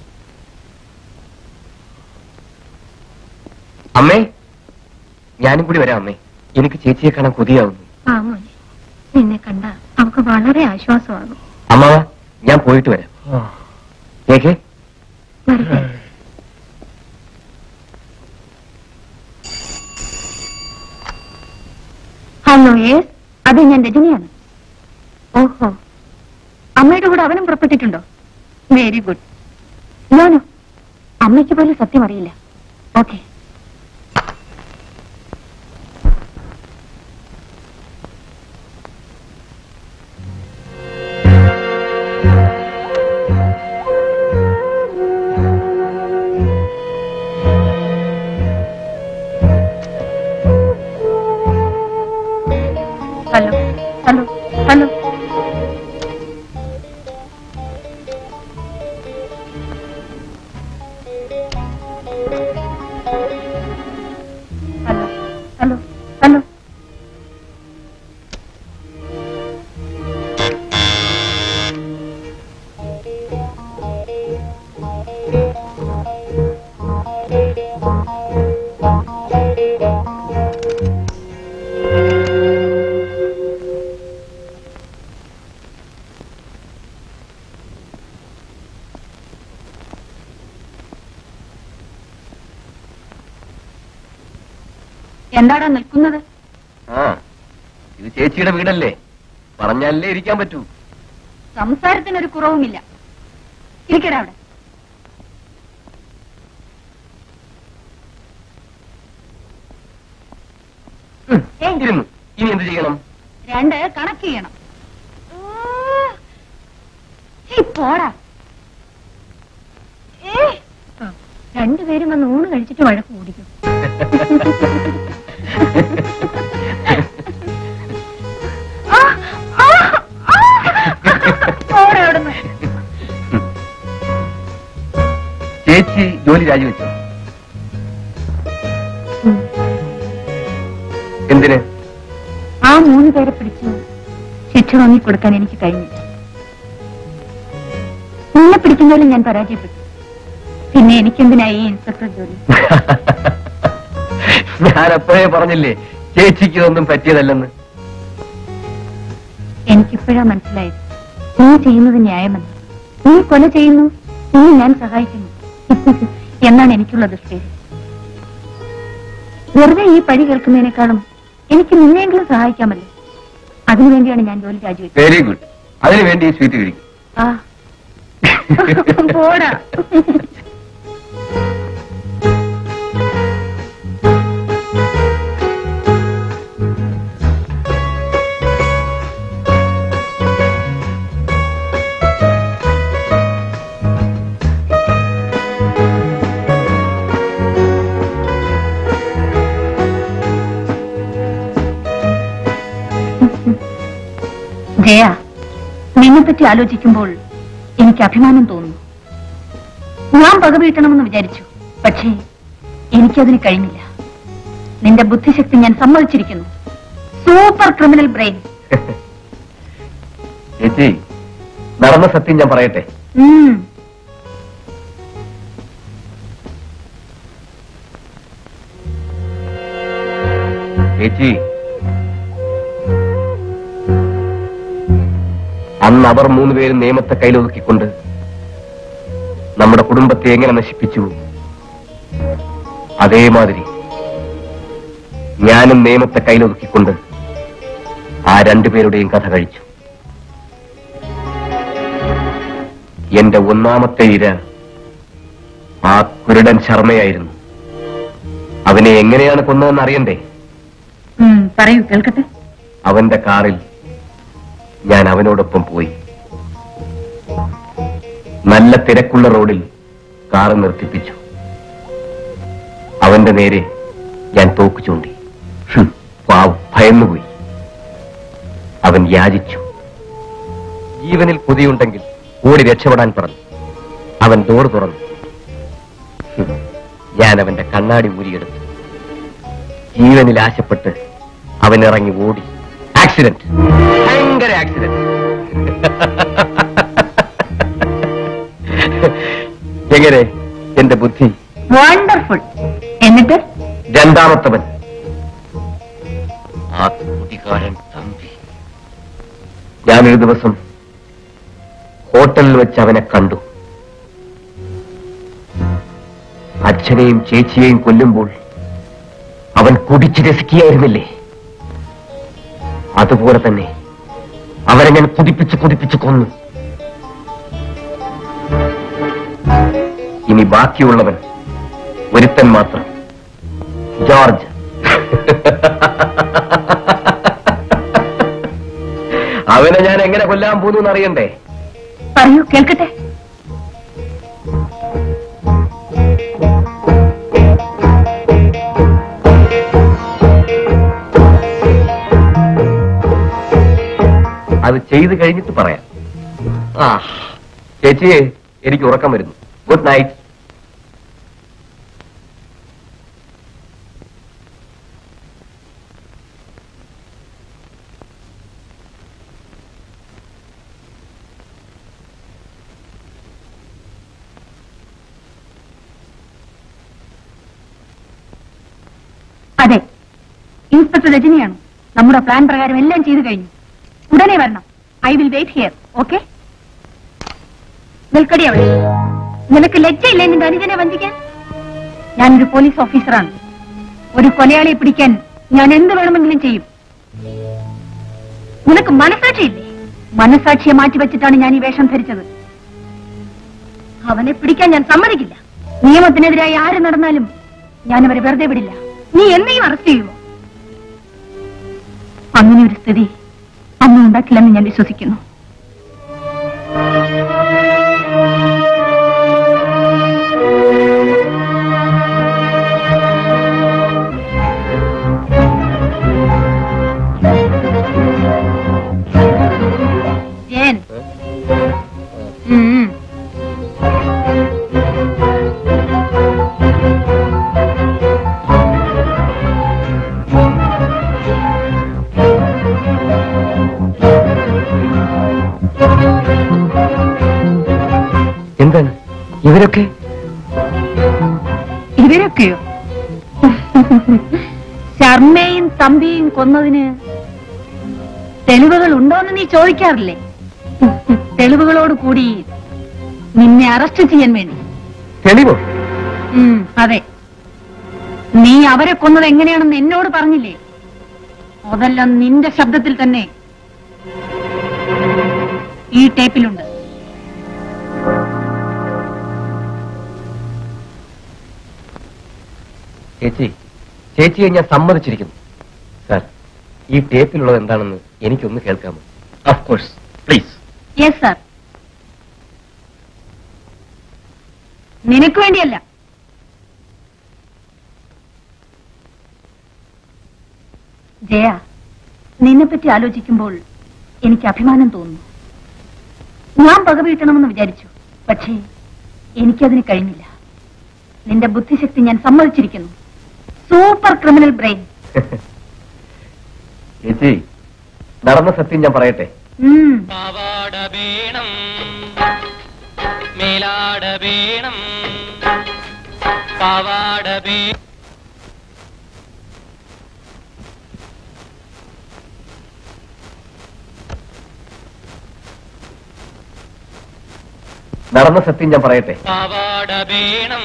അമ്മേ ഞാനും കൂടി വരാം അമ്മേ എനിക്ക് ചേച്ചിയെ കാണാൻ കൊതിയാവുന്നു ആ മോനെ നിന്നെ കണ്ട അവൾക്ക് വളരെ ആശ്വാസമാകും അമ്മാവ ഞാൻ പോയിട്ട് വരാം കേക്കേ വരട്ടെ ഹലോ യേസ് അതെ ഞാൻ രജനിയാണ് ഓഹോ അമ്മയുടെ കൂടെ അവനും പുറപ്പെട്ടിട്ടുണ്ടോ വെരി ഗുഡ് ഞാനോ അമ്മയ്ക്ക് പോലും സത്യം അറിയില്ല okay hello hello hello hello hello hello എന്താടാ നിൽക്കുന്നത് ആ ഇത് ചേച്ചിയുടെ വീടല്ലേ പറഞ്ഞാലേ ഇരിക്കാൻ പറ്റൂ സംസാരത്തിനൊരു കുറവുമില്ല ഇരിക്കടാ അവിടെ ഇരുന്നു ഇനി എന്ത് ചെയ്യണം രണ്ട് കണക്ക് ചെയ്യണം ഈ പോടാ ഏ, രണ്ടുപേരും വന്ന് ഊണ് കഴിച്ചിട്ട് വഴക്ക് കൂടിക്കും ആ, ആ, ആ. പോടാ അവിടുന്ന്. ചേച്ചി ജോലി രാജിവെച്ചു എന്തിന് ആ മൂന്ന് പേരെ പിടിച്ച് ശിക്ഷ വാങ്ങിക്കൊടുക്കാൻ എനിക്ക് കഴിഞ്ഞില്ല നിന്നെ പിടിക്കുന്നതിലും ഞാൻ പരാജയപ്പെട്ടു പിന്നെ എനിക്കെന്തിനായി ഈ ഇൻസ്പെക്ടർ ജോലി ഞാൻ അപ്പോഴേ പറഞ്ഞില്ലേ ചേച്ചിക്ക് ഇതൊന്നും പറ്റിയതല്ലെന്ന് എനിക്കിപ്പോഴാ മനസ്സിലായത് നീ ചെയ്യുന്നത് ന്യായമല്ല നീ കൊല ചെയ്യുന്നു നീ ഞാൻ സഹായിക്കുന്നു എന്നാണ് എനിക്കുള്ള ദൃഷ്ടി വെറുതെ ഈ പഴി കേൾക്കുന്നതിനേക്കാളും എനിക്ക് നിന്നെങ്കിലും സഹായിക്കാമല്ലോ അതിനുവേണ്ടിയാണ് ഞാൻ ജോലി രാജിവെച്ചത് വെരി ഗുഡ് അതിനു വേണ്ടി ഈ സ്വീറ്റ് കഴിക്കും ആ പോടാ ജയ നിന്നെപ്പറ്റി ആലോചിക്കുമ്പോൾ എനിക്ക് അഭിമാനം തോന്നുന്നു ഞാൻ പക വീട്ടണമെന്ന് വിചാരിച്ചു പക്ഷേ എനിക്കതിന് കഴിഞ്ഞില്ല നിന്റെ ബുദ്ധിശക്തി ഞാൻ സമ്മതിച്ചിരിക്കുന്നു സൂപ്പർ ക്രിമിനൽ ബ്രെയിൻ ചേച്ചി നടന്ന സത്യം ഞാൻ പറയട്ടെ ഉം. ചേച്ചി അന്ന് അവർ മൂന്നുപേരും നിയമത്തെ കയ്യിലൊതുക്കിക്കൊണ്ട് നമ്മുടെ കുടുംബത്തെ എങ്ങനെ നശിപ്പിച്ചു അതേമാതിരി ഞാനും നിയമത്തെ കയ്യിലൊതുക്കിക്കൊണ്ട് ആ രണ്ടുപേരുടെയും കഥ കഴിച്ചു എന്റെ ഒന്നാമത്തെ ഇര ആ കുരുടൻ ശർമ്മയായിരുന്നു അവനെ എങ്ങനെയാണ് കൊന്നതെന്ന് അറിയണ്ടേ ഉം, പറയൂ കേൾക്കട്ടെ അവന്റെ കാറിൽ ഞാൻ അവനോടൊപ്പം പോയി നല്ല തിരക്കുള്ള റോഡിൽ കാറ് നിർത്തിപ്പിച്ചു അവന്റെ നേരെ ഞാൻ തോക്ക് ചൂണ്ടി ഹും, പാവം ഭയന്നുപോയി അവൻ യാചിച്ചു ജീവനിൽ കൊതിയുണ്ടെങ്കിൽ ഓടി രക്ഷപ്പെടാൻ പറഞ്ഞു അവൻ ഡോർ തുറന്നു ഹും, ഞാൻ അവന്റെ കണ്ണാടി ഊരിയെടുത്തു ജീവനിൽ ആശപ്പെട്ട് അവൻ ഇറങ്ങി ഓടി ആക്സിഡന്റ് ഭയങ്കര ആക്സിഡന്റ് എങ്ങനെ എന്റെ ബുദ്ധി വണ്ടർഫുൾ എന്നിട്ട് രണ്ടാമത്തവൻ ആ കുതികാരൻ തമ്പി ഞാനൊരു ദിവസം ഹോട്ടലിൽ വെച്ച് അവനെ കണ്ടു അച്ഛനെയും ചേച്ചിയെയും കൊല്ലുമ്പോൾ അവൻ കുടിച്ച് രസിക്കുകയായിരുന്നില്ലേ അതുപോലെ തന്നെ അവരെ ഞാൻ കുതിപ്പിച്ച് കുതിപ്പിച്ച് കൊന്നു ഇനി ബാക്കിയുള്ളവൻ ഒരുത്തൻ മാത്രം ജോർജ് അവനെ ഞാൻ എങ്ങനെ കൊല്ലാൻ പോകുന്നു അറിയണ്ടേ പറയൂ കേൾക്കട്ടെ അത് ചെയ്തു കഴിഞ്ഞിട്ട് പറയാം ആ ചേച്ചിയെ എനിക്ക് ഉറക്കം വരുന്നു ഗുഡ് നൈറ്റ് അതെ ഇൻസ്പെക്ടർ രജനിയാണ് നമ്മുടെ പ്ലാൻ പ്രകാരം എല്ലാം ചെയ്തു കഴിഞ്ഞു ഉടനെ വരണം I will wait here okay നിൽക്കടി അവിടെ നിനക്ക് ലജ്ജയില്ലേ നിന്റെ അനുജനെ വഞ്ചിക്കാൻ ഞാനൊരു പോലീസ് ഓഫീസറാണ് ഒരു കൊലയാളിയെ പിടിക്കാൻ ഞാൻ എന്ത് വേണമെങ്കിലും ചെയ്യും നിനക്ക് മനസാക്ഷിയില്ലേ മനസാക്ഷിയെ മാറ്റിവെച്ചിട്ടാണ് ഞാൻ ഈ വേഷം ധരിച്ചത് അവനെ പിടിക്കാൻ ഞാൻ സമ്മതിക്കില്ല നിയമത്തിനെതിരായി ആര് നടന്നാലും ഞാൻ അവരെ വെറുതെ വിടില്ല നീ എന്നെയും അറസ്റ്റ് ചെയ്യുമോ അങ്ങനെ ഒരു സ്ഥിതി അന്ന് ഉണ്ടാക്കില്ലെന്ന് ഞാൻ വിശ്വസിക്കുന്നു ജയൻ ഉം. എന്താണ് ഇവരൊക്കെ ഇവരൊക്കെയോ ശർമ്മയും തമ്പിയും കൊന്നതിന് തെളിവുകൾ ഉണ്ടോന്ന് നീ ചോദിക്കാറില്ലേ തെളിവുകളോട് കൂടി നിന്നെ അറസ്റ്റ് ചെയ്യാൻ വേണ്ടി തെളിവോ ഉം, അതെ നീ അവരെ കൊന്നത് എങ്ങനെയാണെന്ന് എന്നോട് പറഞ്ഞില്ലേ അതെല്ലാം നിന്റെ ശബ്ദത്തിൽ തന്നെ ഈ ടേപ്പിലുണ്ട് ചേച്ചി ചേച്ചിയെ ഞാൻ സമ്മതിച്ചിരിക്കുന്നു സാർ ഈ ടേപ്പിലുള്ളത് എന്താണെന്ന് എനിക്കൊന്ന് കേൾക്കാമോ of course please yes sir നിനക്ക് വേണ്ടിയല്ല ജയ നിന്നെപ്പറ്റി ആലോചിക്കുമ്പോൾ എനിക്ക് അഭിമാനം തോന്നുന്നു ഞാൻ പക വീട്ടണമെന്ന് വിചാരിച്ചു പക്ഷേ എനിക്കതിന് കഴിഞ്ഞില്ല നിന്റെ ബുദ്ധിശക്തി ഞാൻ സമ്മതിച്ചിരിക്കുന്നു സൂപ്പർ ക്രിമിനൽ ബ്രെയിൻ ചേച്ചി നടന്ന സത്യം ഞാൻ പറയട്ടെ ഉം പാവാട വേണം മേലാട വേണം പാവാട വേ നടന്ന സത്യം ഞാൻ പറയട്ടെ പാവാട വേണം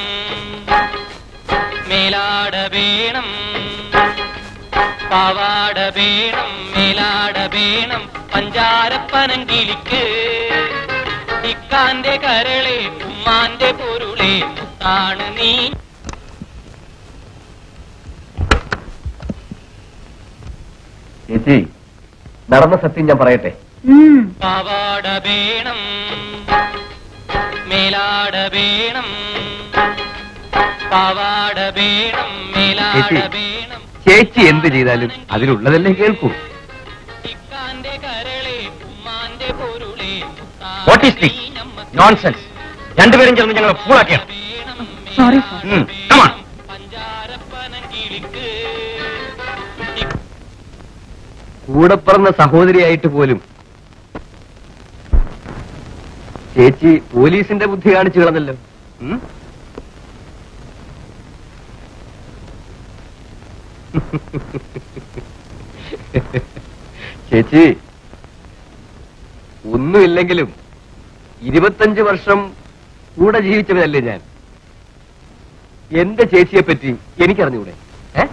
മേലാട വേണം പാവാട വേണം മേലാട വേണം പഞ്ചാരപ്പനങ്കിളിക്ക് ഇക്കാന്റെ കരളെ ഉമ്മാന്റെ പൊരുളെ മുത്താണ് നീ ചേച്ചി നടന്ന സത്യം ഞാൻ പറയട്ടെ ഉം പാവാട വേണം മേലാട വേണം പാവാട വേണം മേലാട ചേച്ചി വേണം ചേച്ചി എന്ത് ചെയ്താലും അതിലുള്ളതല്ലേ കേൾക്കൂ ഇക്കാന്റെ കരളെ ഉമ്മാന്റെ പൊരുളെ വാട്ട് ഈസ് ദിസ് നോൺസെൻസ് രണ്ടുപേരും ചേർന്ന് ഞങ്ങളെ ഫൂളാക്കിയാണ് സോറി സാർ കൂടെ പറഞ്ഞ സഹോദരിയായിട്ട് പോലും ചേച്ചി പോലീസിന്റെ ബുദ്ധി കാണിച്ചു കളഞ്ഞല്ലോ ഉം? ചേച്ചി ഒന്നുമില്ലെങ്കിലും ഇരുപത്തഞ്ച് വർഷം കൂടെ ജീവിച്ചവനല്ലേ ഞാൻ എന്റെ ചേച്ചിയെ പറ്റി എനിക്കറിഞ്ഞൂടെ ഏ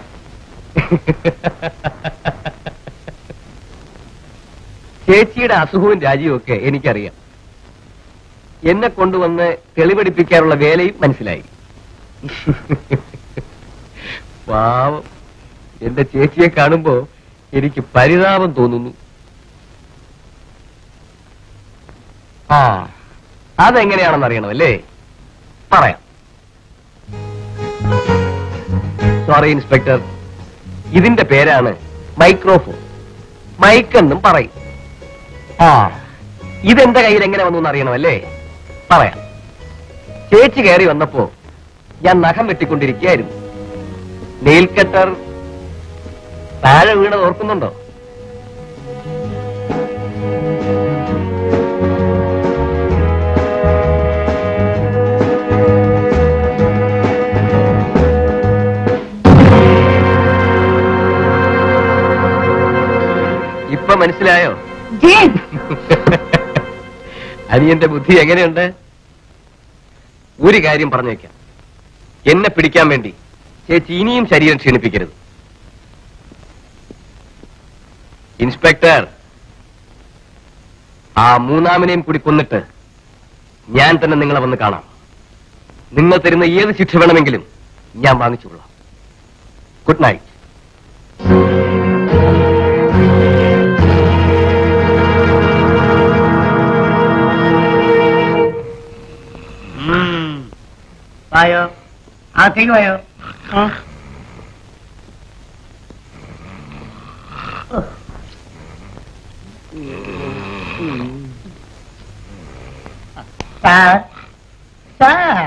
ചേച്ചിയുടെ അസുഖവും രാജ്യവും ഒക്കെ എനിക്കറിയാം എന്നെ കൊണ്ടുവന്ന് തെളിവെടുപ്പിക്കാനുള്ള വേലയും മനസ്സിലായി പാവം എന്റെ ചേച്ചിയെ കാണുമ്പോ എനിക്ക് പരിതാപം തോന്നുന്നു ആ അതെങ്ങനെയാണെന്ന് അറിയണം അല്ലേ പറയാം സോറി ഇൻസ്പെക്ടർ ഇതിന്റെ പേരാണ് മൈക്രോഫോൺ മൈക്ക് എന്നും പറയും ആ ഇതെന്റെ കയ്യിൽ എങ്ങനെ വന്നു എന്ന് അറിയണമല്ലേ പറയാം ചേച്ചി കയറി വന്നപ്പോ ഞാൻ നഖം വെട്ടിക്കൊണ്ടിരിക്കുകയായിരുന്നു നെയിൽ കട്ടർ താഴെ വീണത് ഓർക്കുന്നുണ്ടോ ഇപ്പൊ മനസ്സിലായോ അനിയന്റെ ബുദ്ധി എങ്ങനെയുണ്ട് ഒരു കാര്യം പറഞ്ഞേക്കാം എന്നെ പിടിക്കാൻ വേണ്ടി ചേച്ചി ഇനിയും ശരീരം ക്ഷീണിപ്പിക്കരുത് ഇൻസ്പെക്ടർ ആ മൂന്നാമനെയും കൂടി കൊന്നിട്ട് ഞാൻ തന്നെ നിങ്ങളെ വന്ന് കാണാം നിങ്ങൾ തരുന്ന ഏത് ശിക്ഷ വേണമെങ്കിലും ഞാൻ വാങ്ങിച്ചുകൊള്ളാം ഗുഡ് നൈറ്റ് ആയോ അകത്തേക്ക് പോയോ ആ. സാർ സാർ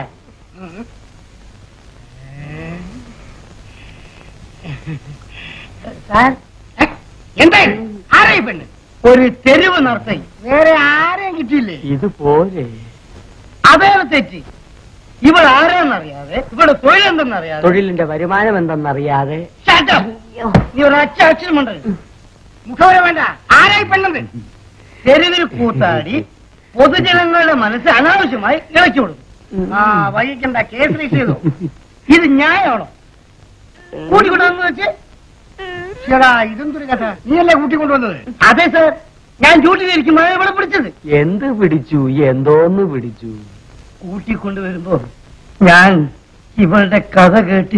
സാർ എന്താ ആരായി പെണ്ണ് ഒരു തെരുവ് നടത്തി വേറെ ആരെയും കിട്ടിയില്ലേ ഇത് പോരെ അതേറെ തെറ്റി ഇവൾ ആരാന്നറിയാതെ ഇവിടെ തൊഴിലെന്തെന്നറിയാതെ തൊഴിലിന്റെ വരുമാനം എന്തെന്നറിയാതെ Shut up. നീ ഒരു അച്ഛ അക്ഷരമുണ്ട് മുഖവര വേണ്ട ആരായി പെണ്ണത് തെരുവിൽ കൂത്താടി പൊതുജനങ്ങളുടെ മനസ്സ് അനാവശ്യമായി ഇളക്കി കൊടുക്കും ആ വൈകിക്കണ്ട കേസ് രജിസ്റ്റർ ചെയ്തു ഇത് ന്യായമാണോ കൂട്ടിക്കൊണ്ടുവന്ന് വെച്ച് ചേടാ ഇതെന്തൊരു കഥ നീയല്ലേ കൂട്ടിക്കൊണ്ടുവന്നത് അതെ സാർ ഞാൻ ഡ്യൂട്ടിയിലിരിക്കുമ്പോഴാണ് ഇവിടെ പിടിച്ചത് എന്ത് പിടിച്ചു എന്തോന്ന് പിടിച്ചു കൂട്ടിക്കൊണ്ടുവരുമ്പോ ഞാൻ ഇവളുടെ കഥ കേട്ട്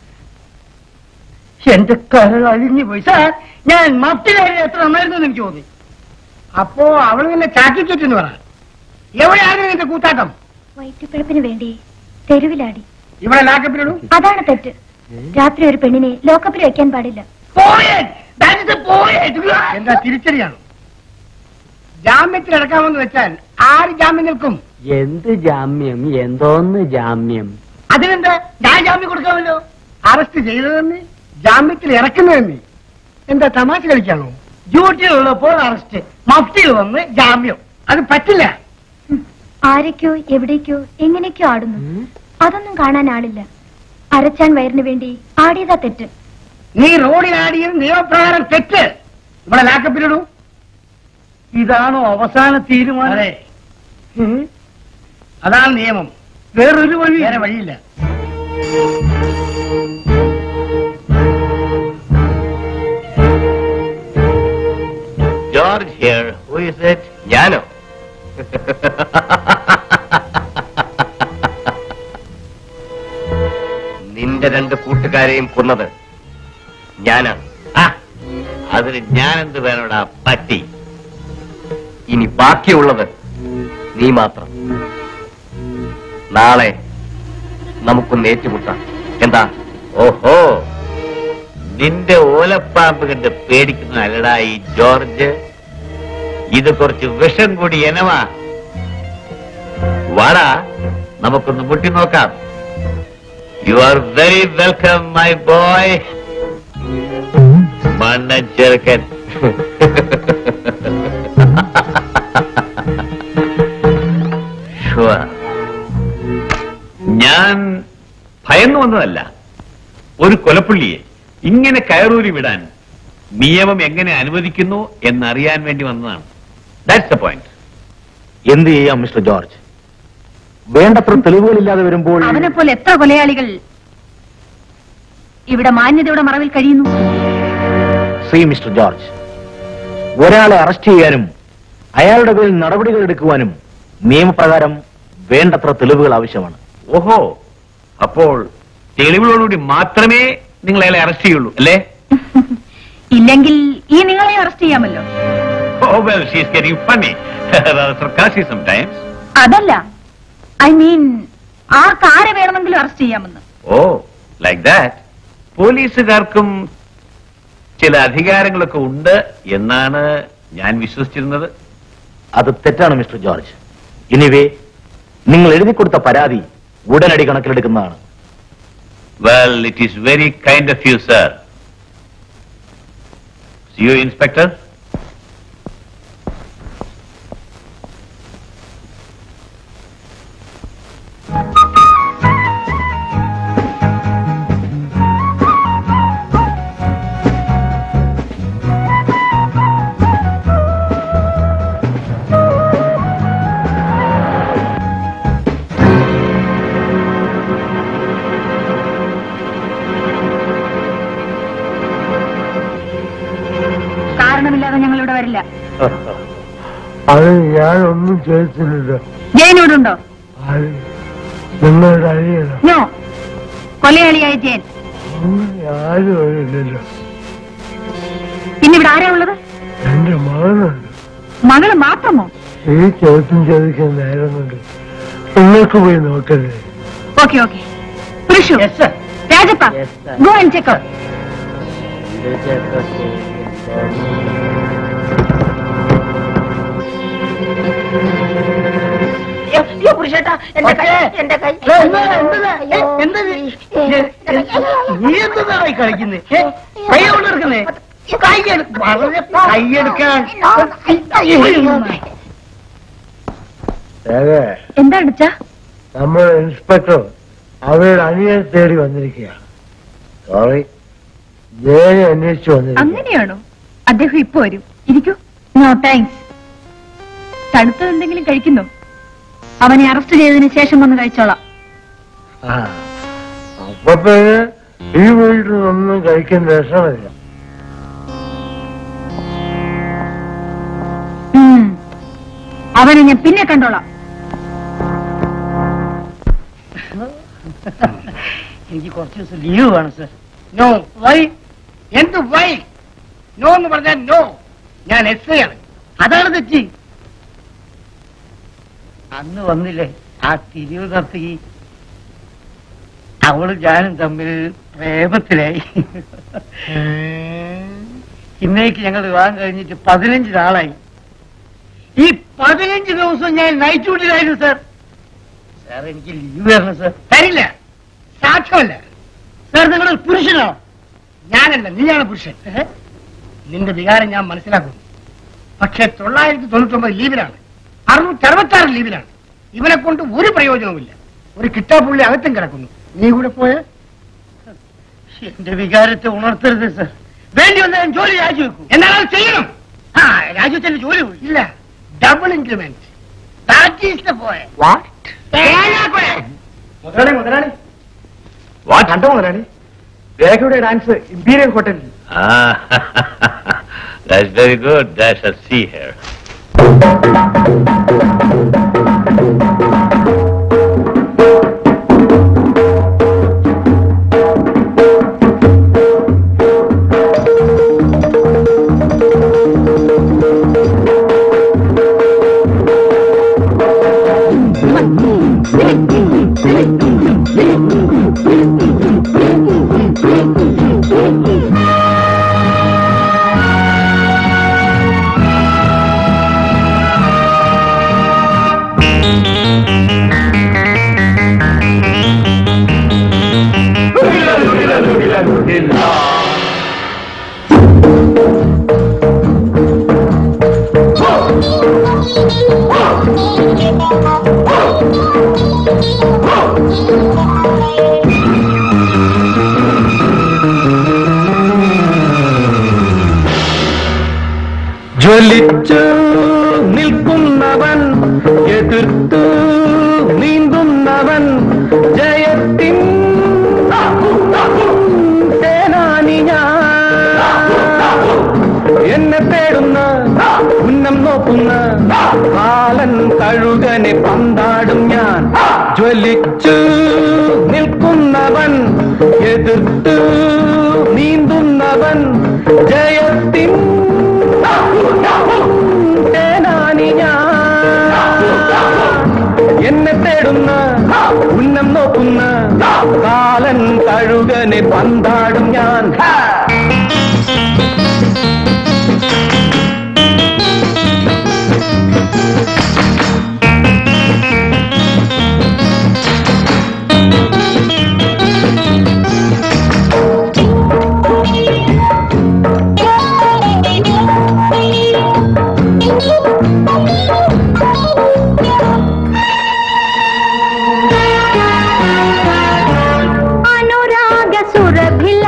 എന്റെ കരൾ അഴിഞ്ഞു പോയി സാർ ഞാൻ മട്ടിലായിരുന്നു എത്ര നന്നായിരുന്നു എനിക്ക് തോന്നി അപ്പോ അവൾ നിന്നെ ചാക്കിക്കെറ്റെന്ന് പറ എവിടെയാണ് നിന്റെ കൂത്താട്ടം വയറ്റുപിഴപ്പിന് വേണ്ടി തെരുവിലാടി ഇവിടെ ലാക്കപ്പിലിടും അതാണ് തെറ്റ് രാത്രി ഒരു പെണ്ണിനെ ലോക്കപ്പിൽ വെക്കാൻ പാടില്ല എന്താ തിരിച്ചടിയാണ് ജാമ്യത്തിൽ അടക്കാമെന്ന് വെച്ചാൽ ആര് ജാമ്യം നിൽക്കും എന്ത് ജാമ്യം എന്തോന്ന് ജാമ്യം അതിനെന്താ ഞാൻ ജാമ്യം കൊടുക്കാമല്ലോ അറസ്റ്റ് ചെയ്തതെന്ന് ജാമ്യത്തിൽ ഇറക്കുന്നതെന്ന് എന്താ തമാശ കളിക്കാണോ ഡ്യൂട്ടിയിലുള്ളപ്പോൾ അറസ്റ്റ് മഫ്റ്റിയിൽ വന്ന് ജാമ്യം അത് പറ്റില്ല ആരൊക്കെയോ എവിടേക്കോ എങ്ങനെയൊക്കെയോ ആടുന്നു അതൊന്നും കാണാൻ ആളില്ല അരച്ചാൻ വയറിന് വേണ്ടി ആടിയതാ തെറ്റ് നീ റോഡിലാടിയത് നിയമപ്രകാരം തെറ്റ് ഇവിടെ ലാക്കപ്പിലിടൂ ഇതാണോ അവസാന തീരുമാനം ഉം. അതാണ് നിയമം വേറൊരു വഴി വേറെ വഴിയില്ല George here who is it ഞാനോ നിന്റെ രണ്ട് കൂട്ടുകാരെയും കൊന്നത് ഞാനാണ് അതിന് ഞാൻ എന്ത് വേണോടാ പറ്റി ഇനി ബാക്കിയുള്ളത് നീ മാത്രം നാളെ നമുക്കൊന്ന് ഏറ്റുമുട്ടാം എന്താ ഓഹോ നിന്റെ ഓലപ്പാമ്പ് കണ്ട് പേടിക്കുന്ന അല്ലടാ ഈ ജോർജ് ഇത് കുറച്ച് വിഷം കൂടി എനവാ വാടാ നമുക്കൊന്ന് മുട്ടി നോക്കാം you are very welcome my boy മണ്ണൻ ചെറുക്കൻ Sure. ഞാൻ ഭയന്നു വന്നതല്ല ഒരു കൊലപ്പുള്ളിയെ ഇങ്ങനെ കയറൂരി വിടാൻ നിയമം എങ്ങനെ അനുവദിക്കുന്നു എന്നറിയാൻ വേണ്ടി വന്നതാണ് ദാറ്റ്സ് ദ പോയിന്റ് എന്ത് ചെയ്യാം മിസ്റ്റർ ജോർജ് വേണ്ടത്ര തെളിവുകളില്ലാതെ വരുമ്പോൾ അവനെ പോലെ എത്ര കൊലയാളികൾ ഇവിടെ മാന്യതയുടെ മറവിൽ കഴിയുന്നു ശ്രീ മിസ്റ്റർ ജോർജ് ഒരാളെ അറസ്റ്റ് ചെയ്യാനും അയാളുടെ പേരിൽ നടപടികൾ എടുക്കുവാനും നിയമപ്രകാരം വേണ്ടത്ര തെളിവുകൾ ആവശ്യമാണ് ഓഹോ അപ്പോൾ തെളിവുകളോടുകൂടി മാത്രമേ നിങ്ങൾ അയാളെ അറസ്റ്റ് ചെയ്യുള്ളൂ അല്ലേ ഇല്ലെങ്കിൽ ഈ നിങ്ങളെ അറസ്റ്റ് ചെയ്യാമല്ലോ oh well she's getting funny sarcastic sometimes അതല്ല ഐ മീൻ ആർക്ക് ആരെ വേണമെങ്കിലും അറസ്റ്റ് ചെയ്യാമെന്ന് ഓ ലൈക്ക് ദാറ്റ് പോലീസുകാർക്കും ചില അധികാരങ്ങളൊക്കെ ഉണ്ട് എന്നാണ് ഞാൻ വിശ്വസിച്ചിരുന്നത് അത് തെറ്റാണ് മിസ്റ്റർ ജോർജ് എനിവേ നിങ്ങൾ എഴുതി കൊടുത്ത പരാതി ഉടനടി കണക്കിലെടുക്കുന്നതാണ് well it is very kind of you sir you inspector കാരണമില്ലാതെ ഞങ്ങൾ ഇവിടെ വരില്ല അത് ഞാനൊന്നും ചെയ്തിട്ടില്ല ജയനോടുണ്ടോ അത് നിങ്ങളുടെ അഴിയല്ല നോ കൊലയാളിയായ ജയൻ ആരും അറിയില്ലല്ലോ പിന്നെ ഇവിടെ ആരാ ഉള്ളത് എന്റെ മകനുണ്ട് മകള് മാത്രമോ ഈ ചോദ്യം ചോദിക്കാൻ നേരം കൊണ്ട് നിങ്ങൾക്ക് പോയി നോക്കല്ലേ okay okay Purushu Rajappa go and check അയ്യോ പുരുഷേട്ടാ എന്റെ കൈ എന്റെ കൈ നീ എന്തായി കളിക്കുന്നേ കൈ കൊണ്ട് എടുക്കുന്നേ കൈയെടുക്കാൻ അതെ എന്താണ് അച്ഛാ നമ്മൾ ഇൻസ്പെക്ടർ അവരുടെ അനിയനെ തേടി വന്നിരിക്കുക സോറി ജയനെ അന്വേഷിച്ചു വന്നിരിക്കുക അങ്ങനെയാണോ അദ്ദേഹം ഇപ്പൊ വരും ഇരിക്കൂ നോ താങ്ക്സ് തണുത്തത് എന്തെങ്കിലും കഴിക്കുന്നോ അവനെ അറസ്റ്റ് ചെയ്തതിന് ശേഷം വന്ന് കഴിച്ചോളാം ആ അപ്പൊ പിന്നെ ഈ വീട്ടിൽ ഒന്നും കഴിക്കാൻ രസമില്ല ഉം. അവനെ ഞാൻ പിന്നെ കണ്ടോളാം എനിക്ക് കുറച്ച് ദിവസം ലീവ് വേണം സർ നോ വൈ എന്ത് വൈ നോ എന്ന് പറഞ്ഞാൽ നോ ഞാൻ എസ് ഐ ആണ് അതാണ് തെറ്റി അന്ന് വന്നില്ലേ ആ തിരിവ് നർത്തകി അവള് ഞാനും തമ്മിൽ പ്രേമത്തിലായി ഇന്നേക്ക് ഞങ്ങൾ വിവാഹം കഴിഞ്ഞിട്ട് പതിനഞ്ച് നാളായി ഈ പതിനഞ്ച് ദിവസം ഞാൻ നൈറ്റ് ഡ്യൂട്ടിയിലായിരുന്നു സാർ സാർ എനിക്ക് ലീവ് തരണം സാർ തരില്ല സാധ്യമല്ല സാർ നിങ്ങൾ പുരുഷനാണോ ഞാനല്ല നീയാണ് പുരുഷൻ ഏഹ്? നിന്റെ വികാരം ഞാൻ മനസ്സിലാക്കുന്നു പക്ഷെ തൊള്ളായിരത്തി തൊണ്ണൂറ്റി ഒമ്പത് ലീവിലാണ് അറുന്നൂറ്റി അറുപത്തി ആറ് ലീവിലാണ് ഇവനെ കൊണ്ട് ഒരു പ്രയോജനവുമില്ല ഒരു കിട്ടാപ്പുള്ളി അകത്തും കിടക്കുന്നു നീ കൂടെ പോയ എന്റെ വികാരത്തെ ഉണർത്തരുത് സർ വേണ്ടി വന്ന ഞാൻ ജോലി രാജിവെക്കൂ എന്നാൽ അത് ചെയ്യണം ആ രാജ്യത്തിന്റെ ജോലി പോയി ഇല്ല double increment that is the പോയ മുതലാളി മുതലാളി വാ കണ്ടോ മുതലാളി രേഖയുടെ ഡാൻസ് ഇമ്പീരിയൽ ഹോട്ടലിൽ Ah, that's very good. I shall see her. ജ്വലിച്ചു നിൽക്കുന്നവൻ എതിർത്തു നീന്തുന്നവൻ ജയത്തിൻ സേനാനി ഞാൻ എന്നെ തേടുന്ന ഉന്നം നോക്കുന്ന കാലൻ കഴുകനെ പന്താടും ഞാൻ ജ്വലിച്ചു നിൽക്കുന്നവൻ എതിർത്ത് നീന്തുന്നവൻ ജയത്തിൻ സേനാനി ഞാൻ എന്നെ തേടുന്ന ഉന്നം നോക്കുന്ന കാലൻ കഴുകനെ പന്താടും ഞാൻ ഹാ! അനുരാഗ സുരഭില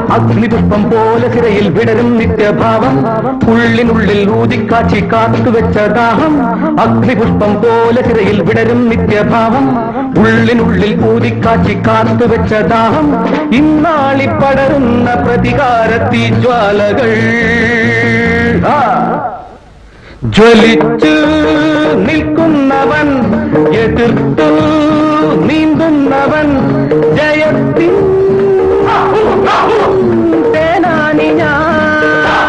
അഗ്നിപുഷ്പം പോലെ സിരയിൽ വിടരും നിത്യഭാവം ഉള്ളിനുള്ളിൽ ഊതിക്കാച്ചി കാത്തുവെച്ച ദാഹം അഗ്നിപുഷ്പം പോലെ സിരയിൽ വിടരും നിത്യഭാവം ഉള്ളിനുള്ളിൽ ഊതിക്കാച്ചി കാത്തുവെച്ച ദാഹം ഇന്നാളി പടരുന്ന പ്രതികാരത്തി ജ്വാലകൾ ആ ജ്വലിച്ചു നിൽക്കുന്നവൻ എതിർത്തു നീന്തുന്നവൻ ജയത്തിൻ സേനാനി ഞാൻ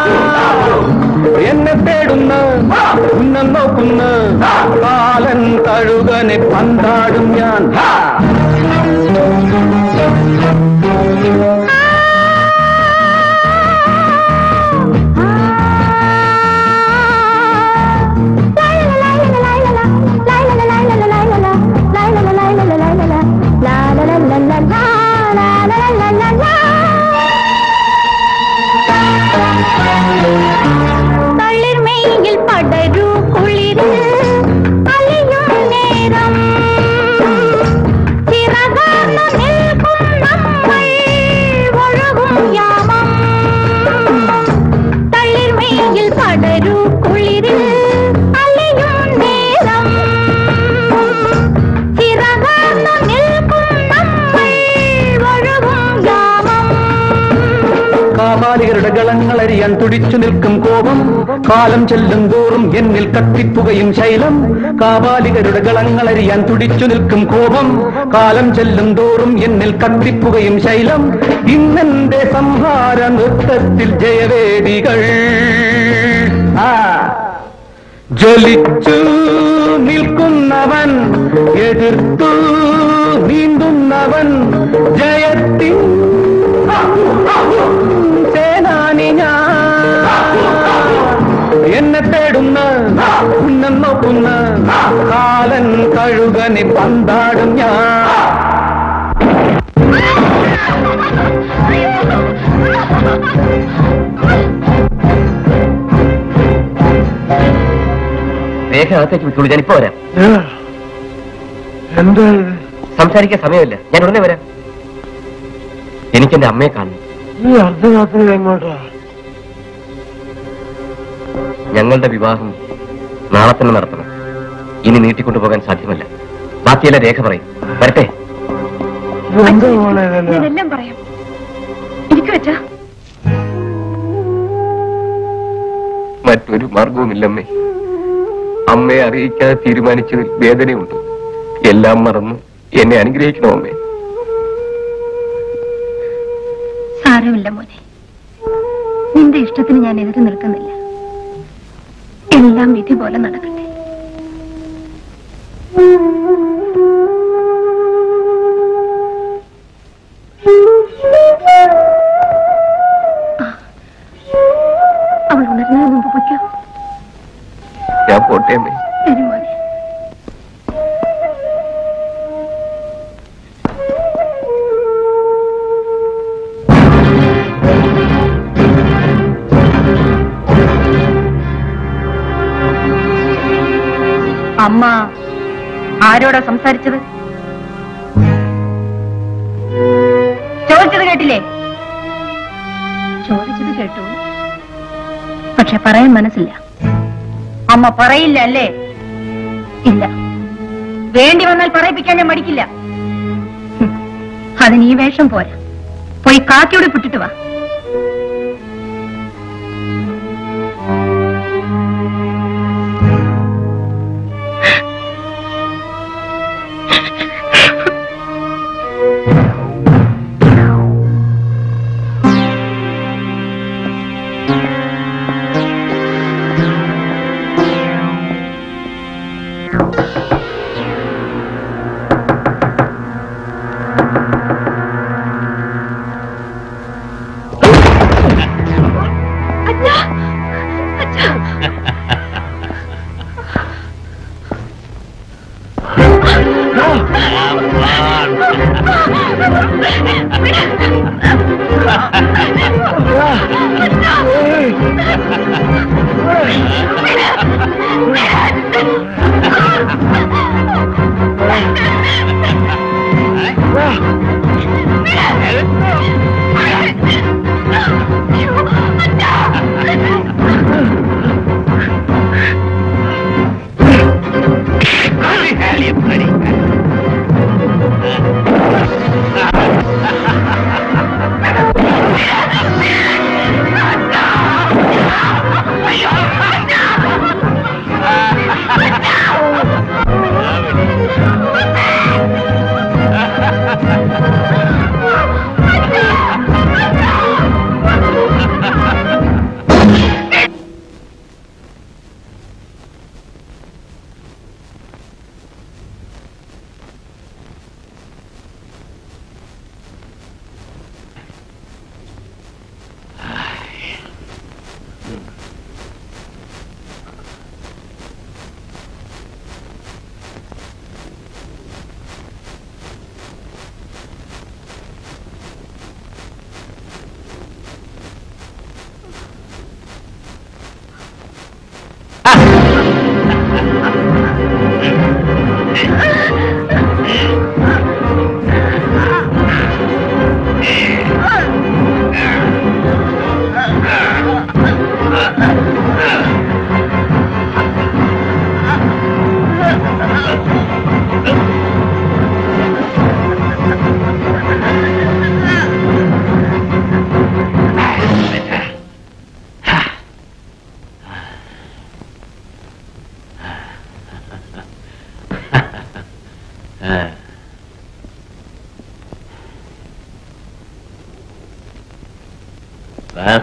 എന്നെ തേടുന്ന ഉന്നം നോക്കുന്ന കാലൻ തഴുകനെ പന്താടും ഞാൻ തളിർമയിൽ പടരൂ കുളിര് അലിയും നേരം ചിറകാർന്നു നിൽക്കും നമ്മൾ ഒഴുകും യാമം തളിർമയിൽ പടരൂ കുളിര് അലിയും നേരം ചിറകാർന്നു നിൽക്കും നമ്മൾ ഒഴുകും യാമം കാമാലികരുടെ ഗളങ്ങളറിയാൻ തുടിച്ചു നിൽക്കും കോപം കാലം ചെല്ലും തോറും എന്നിൽ കത്തിപ്പുകയും ശൈലം കാമാലികരുടെ ഗളങ്ങളറിയാൻ തുടിച്ചു നിൽക്കും കോപം കാലം ചെല്ലും തോറും എന്നിൽ കത്തിപ്പുകയും ശൈലം ഇന്നെന്റെ സംഹാര നൃത്തത്തിൽ ജയവേദികൾ ആ ജ്വലിച്ചു നിൽക്കുന്നവൻ എതിർത്തു നീന്തുന്നവൻ ജയത്തിൻ സേനാനി ഞാൻ എന്നെ തേടുന്ന ഉന്നം നോക്കുന്ന കാലൻ കഴുകനെ പന്താടും ഞാൻ രേഖ അകത്തേക്ക് വിട്ടോളൂ ഞാനിപ്പോ വരാം എന്താ സംസാരിക്കാൻ സമയമില്ല ഞാൻ ഉടനെ വരാം എനിക്ക് എന്റെ അമ്മയെ കാണണം ഈ അർദ്ധരാത്രി എങ്ങോട്ടാ ഞങ്ങളുടെ വിവാഹം നാളെ തന്നെ നടത്തണം ഇനി നീട്ടിക്കൊണ്ടുപോകാൻ സാധ്യമല്ല ബാക്കിയെല്ലാം രേഖ പറയും വരട്ടെ എന്താ മോളെ ഇതെല്ലാം? ഞാനെല്ലാം പറയാം ഇരിക്കു വെച്ചാ മറ്റൊരു മാർഗവുമില്ലമ്മേ അമ്മയെ അറിയിക്കാതെ തീരുമാനിച്ചതിൽ വേദനയുണ്ട് എല്ലാം മറന്നു എന്നെ അനുഗ്രഹിക്കണമമ്മേ സാരമില്ല മോനെ നിന്റെ ഇഷ്ടത്തിന് ഞാൻ എതിര് നിൽക്കുന്നില്ല എല്ലാം വിധി പോലെ നടക്കട്ടെ ആ, അവൾ ഉണർന്നതിന് മുമ്പ് പൊയ്ക്കോ ഞാൻ പോട്ടെ അമ്മേ ശരി മോനെ അമ്മ ആരോടാ സംസാരിച്ചത് ചോദിച്ചത് കേട്ടില്ലേ ചോദിച്ചത് കേട്ടു പക്ഷെ പറയാൻ മനസ്സില്ല അമ്മ പറയില്ല അല്ലേ ഇല്ല വേണ്ടി വന്നാൽ പറയിപ്പിക്കാൻ ഞാൻ മടിക്കില്ല അതിന് ഈ വേഷം പോരാ പോയി കാക്കിയോട് വിട്ടിട്ട് വാ Ah! വാ.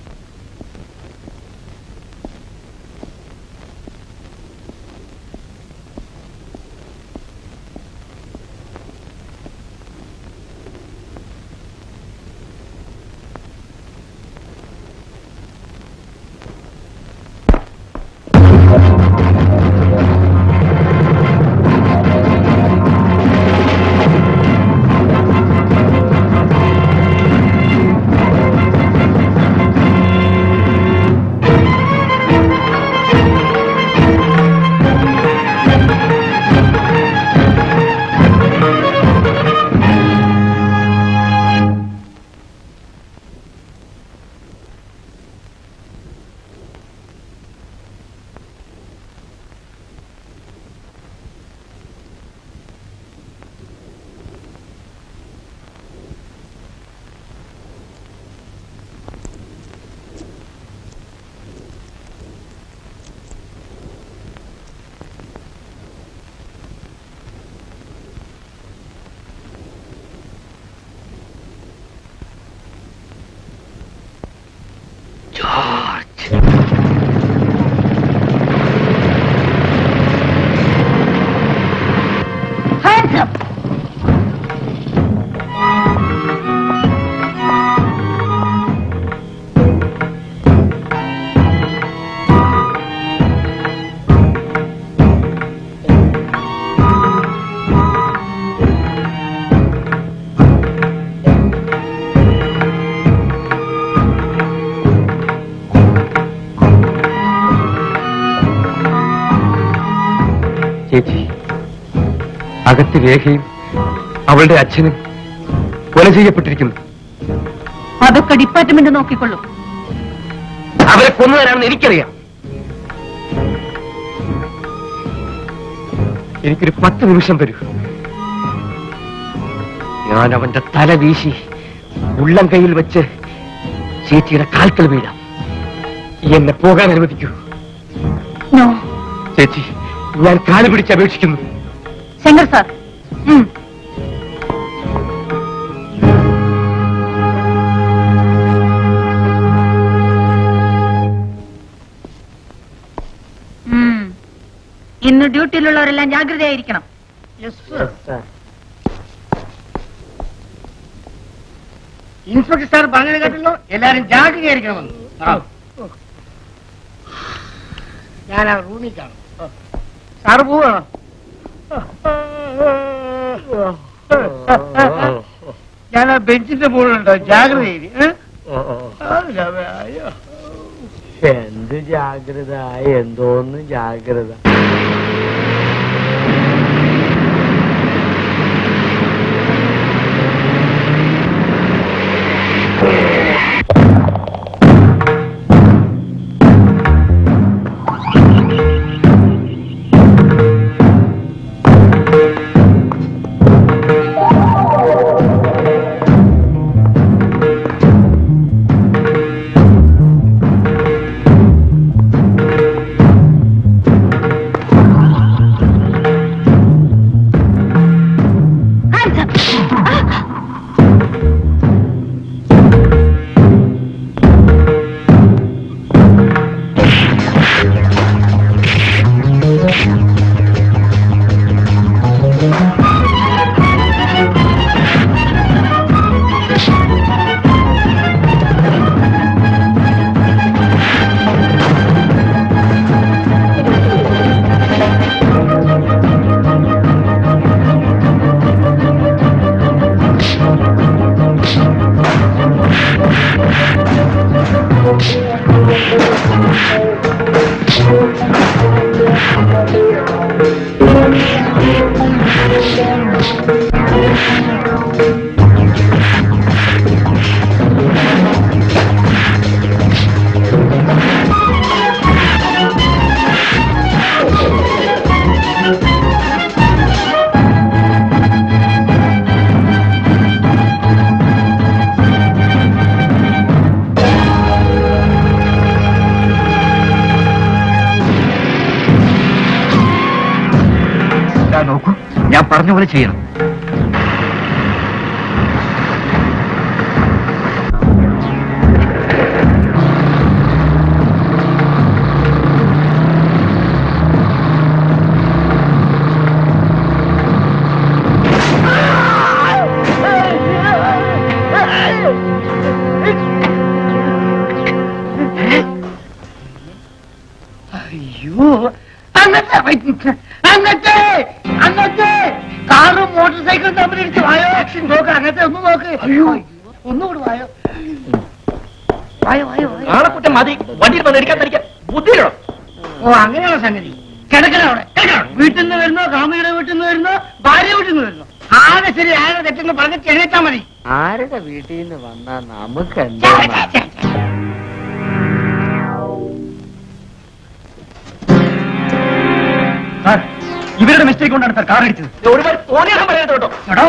Hands up! ചേച്ചി അകത്ത് രേഖയും അവളുടെ അച്ഛനും കൊല ചെയ്യപ്പെട്ടിരിക്കുന്നു അതൊക്കെ ഡിപ്പാർട്ട്മെന്റ് നോക്കിക്കൊള്ളൂ അവരെ കൊന്നുതരാമെന്ന് എനിക്കറിയാം എനിക്കൊരു പത്ത് നിമിഷം തരൂ ഞാൻ അവന്റെ തല വീശി ഉള്ളം കയ്യിൽ വെച്ച് ചേച്ചിയുടെ കാൽക്കൽ വീഴാം എന്നെ പോകാൻ അനുവദിക്കൂ നോ ചേച്ചി ഞാൻ കാല് പിടിച്ച് അപേക്ഷിക്കുന്നു ശങ്കർ സാർ ഉം. ഉം. ഇന്ന് ഡ്യൂട്ടിയിലുള്ളവരെല്ലാം ജാഗ്രതയായിരിക്കണം ഇൻസ്പെക്ടർ സാർ പറഞ്ഞു കേട്ടല്ലോ എല്ലാരും ജാഗ്രതയായിരിക്കണമെന്ന് ആ. ഞാൻ ആ റൂമിൽ കാണും സാറ് പോവാണോ ഞാൻ ആ ബെഞ്ചിന്റെ മുകളിലുണ്ടോ ജാഗ്രത എന്ത് ജാഗ്രത എന്തോന്ന് ജാഗ്രത ദാ നോക്കൂ ഞാൻ പറഞ്ഞ പോലെ ചെയ്യണം അയ്യോ ഒന്നുകൂടി വായോ വായോ വായോ വായോ. ആളെക്കുറ്റം മതി വണ്ടിയിൽ വന്ന് എടുക്കാൻ തനിക്ക് ബുദ്ധിയിലോ ഓ അങ്ങനെയുള്ള സംഗതി കിടക്കണം അവിടെ കിടക്കണം വീട്ടിൽ നിന്ന് വരുന്നോ കാമുകിയുടെ വീട്ടിൽ നിന്ന് വരുന്നോ ഭാര്യ വീട്ടിൽ നിന്ന് വരുന്നോ ആകെ ശരി ആകെ തെറ്റെന്ന് പറഞ്ഞ് ചെറിയറ്റാ മതി ആരുടെ വീട്ടിൽ നിന്ന് വന്നാ നമുക്ക് ഛെ, എന്താ ഛെ, ഛെ, ഛെ. സാർ ഇവരുടെ മിസ്റ്റേക്ക് കൊണ്ടാണ് സാർ കാർ അടിച്ചത് ഒരുപാട് തോന്നിയാൽ പറയരുത് കേട്ടോ എടോ,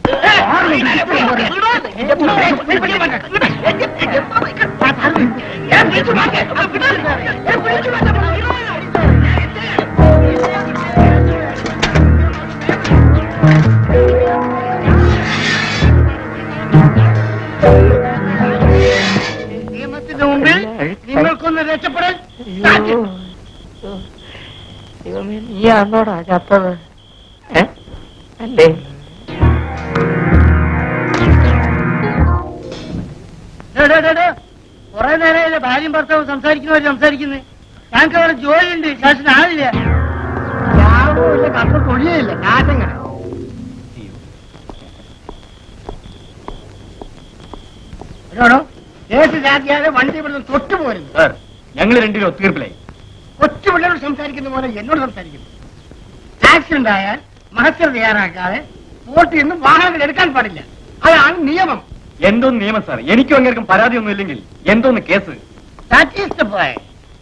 നിയമത്തിന്റെ മുമ്പിൽ നിങ്ങൾക്കൊന്ന് രക്ഷപ്പെടാൻ സാധിക്കും. ദൈവമേ നീ ആണോടാ ചത്തത് ഏ അല്ലേ ഡേ, ഡേ, ഡേ, ഡേ. കുറെ നേരമല്ലേ ഭാര്യയും ഭർത്താവും സംസാരിക്കുന്നവര് സംസാരിക്കുന്നത് ഞങ്ങൾക്ക് അവിടെ ജോലിയുണ്ട് ശാസന ആളില്ല യാതൊന്നുമില്ല കണ്ണു കൊഴിയയില്ല കാറ്റങ്ങനെ എടോ കേസ് ചാറ്റിയാതെ വണ്ടി ഇവിടുന്ന് തൊട്ടു പോരുന്നു സാർ ഞങ്ങൾ രണ്ടുപേരും ഒത്തുതീർപ്പിലായി കൊച്ചു പിള്ളേരോട് സംസാരിക്കുന്ന പോലെ എന്നോട് സംസാരിക്കുന്നു ആക്സിഡന്റ് ആയാൽ മഹത്വ തയ്യാറാക്കാതെ വോട്ട് നിന്ന് വാഹനങ്ങൾ എടുക്കാൻ പാടില്ല അതാണ് നിയമം എന്തോന്ന് നിയമം സാർ എനിക്കും അങ്ങേർക്കും പരാതി ഒന്നും ഇല്ലെങ്കിൽ എന്തോന്ന് case that is the point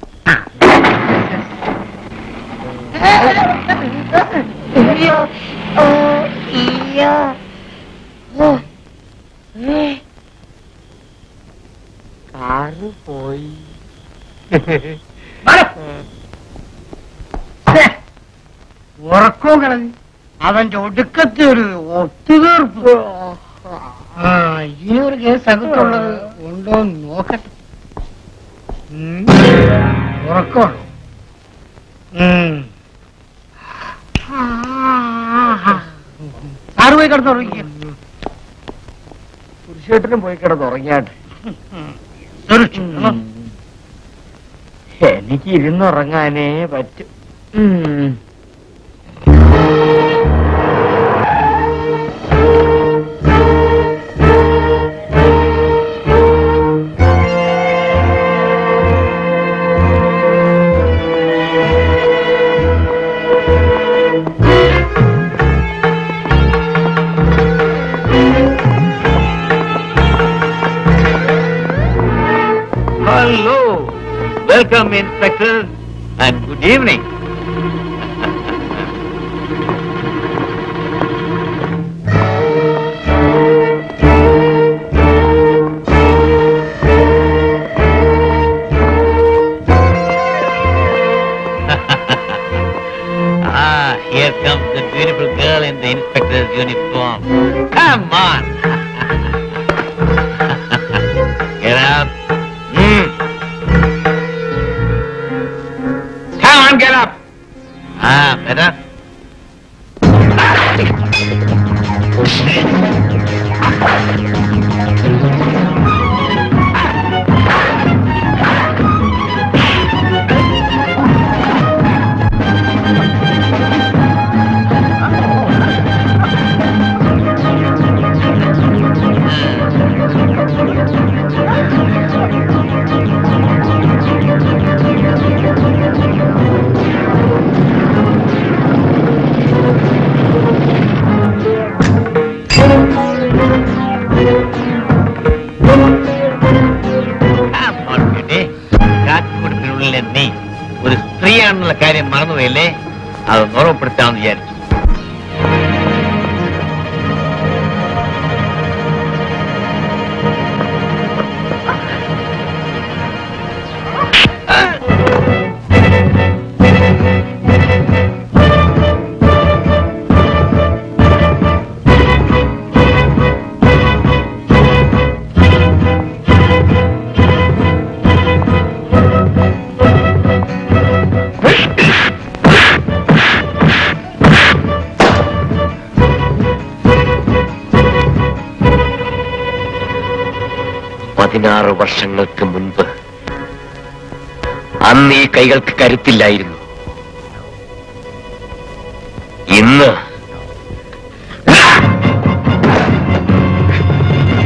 car പോയി ഉറക്കവും കളഞ്ഞ് അവന്റെ ഒടുക്കത്തെ ഒരു ഒത്തുതീർപ്പ് ആ ഇനി ഒരു കേസ് അകത്തുള്ളത് ഉണ്ടോ എന്ന് നോക്കട്ടെ ഉം. ഉറക്കമാണ് ഉം. സാറ് പോയി കിടന്നുറങ്ങിയ പുരുഷേട്ടനും പോയി കിടന്നുറങ്ങിയാട്ടെ എനിക്ക് ഇരുന്നുറങ്ങാനേ പറ്റും ഉം. Hello. Welcome, Inspector, and good evening. ah, here comes the beautiful girl in the inspector's uniform. Come on. Get out. Hmm. Come on, get up. Ah, better. Come on, beauty. കാട്ടിക്കുടുപ്പിനുള്ളിലെ നീ ഒരു സ്ത്രീയാണെന്നുള്ള കാര്യം മറന്നുപോയല്ലേ അത് ഓർമ്മപ്പെടുത്താമെന്ന് വിചാരിച്ചു പതിനാറ് വർഷങ്ങൾക്ക് മുൻപ് അന്ന് ഈ കൈകൾക്ക് കരുത്തില്ലായിരുന്നു ഇന്ന്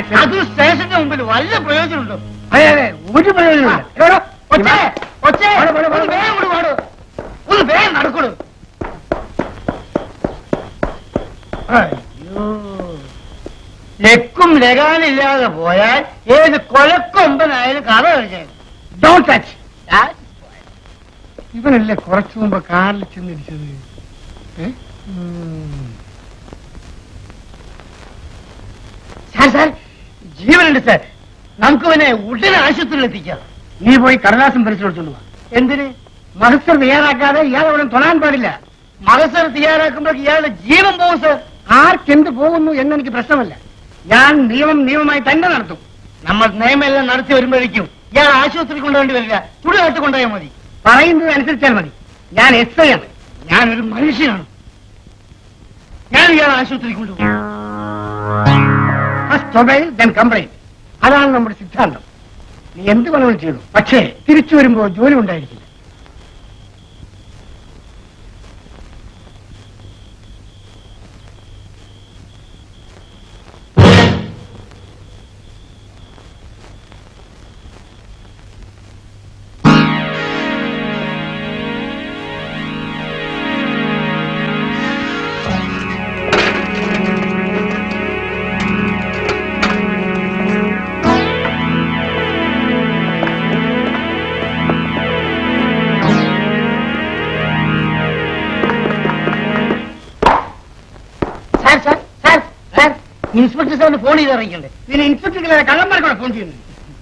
ആക്സിഡന്റ് അത് സ്റ്റേഷന്റെ മുമ്പിൽ വല്ല പ്രയോജനമുണ്ടോ അതെ അതെ ഒരു പ്രയോജനമില്ല ഒച്ചേ ഒച്ചേ ഒന്ന് വേഗം കൂടി പാടൂ ഒന്ന് വേഗം നടക്കൂടൂ അയ്യോ ലക്കും ലഗാനില്ലാതെ പോയാൽ ഏത് കൊലക്കൊമ്പനായാലും കഥ കഴിച്ചാൽ ഡോണ്ട് ടച്ച് ഇവനല്ലേ കുറച്ചു മുമ്പ് കാറിൽ ചെന്നിടിച്ചത് ഏ? ഉം. സാർ സാർ ജീവനുണ്ട് സാർ നമുക്ക് ഇവനെ ഉടനെ ആശുപത്രിയിൽ എത്തിക്കാം നീ പോയി കടലാസം പരിച്ചു കൊടുത്തോണ്ട് വാ എന്തിന് മഹസർ തയ്യാറാക്കാതെ ഇയാൾ അവിടെ തൊടാൻ പാടില്ല മഹസർ തയ്യാറാക്കുമ്പോൾ ഇയാളുടെ ജീവൻ പോകും സാർ ആർക്കെന്ത് പോകുന്നു എന്നെനിക്ക് പ്രശ്നമല്ല ഞാൻ നിയമം നിയമമായി തന്നെ നടത്തും നമ്മൾ നിയമമെല്ലാം നടത്തി വരുമ്പോഴേക്കും ഇയാൾ ആശുപത്രി കൊണ്ടുപോകേണ്ടി വരില്ല ചുടുകാട്ട് കൊണ്ടുപോയാൽ മതി പറയുന്നത് അനുസരിച്ചാൽ മതി ഞാൻ എസ് ഐ ആണ് ഞാൻ ഒരു മനുഷ്യനാണ് ഞാൻ ഇയാൾ ആശുപത്രി കൊണ്ടുപോകും ഫസ്റ്റ് ഒബൈ ദെൻ കംപ്ലൈന്റ് അതാണ് നമ്മുടെ സിദ്ധാന്തം നീ എന്ത് വേണമെങ്കിലും ചെയ്തു പക്ഷേ തിരിച്ചു വരുമ്പോ ജോലി ഉണ്ടായിരിക്കില്ല sir sir sir sir inspector സാറിന് ഫോൺ ചെയ്ത് അറിയിക്കണ്ടേ പിന്നെ ഇൻസ്പെക്ടർ കള്ളന്മാർക്കാണ് ഫോൺ ചെയ്യുന്നത്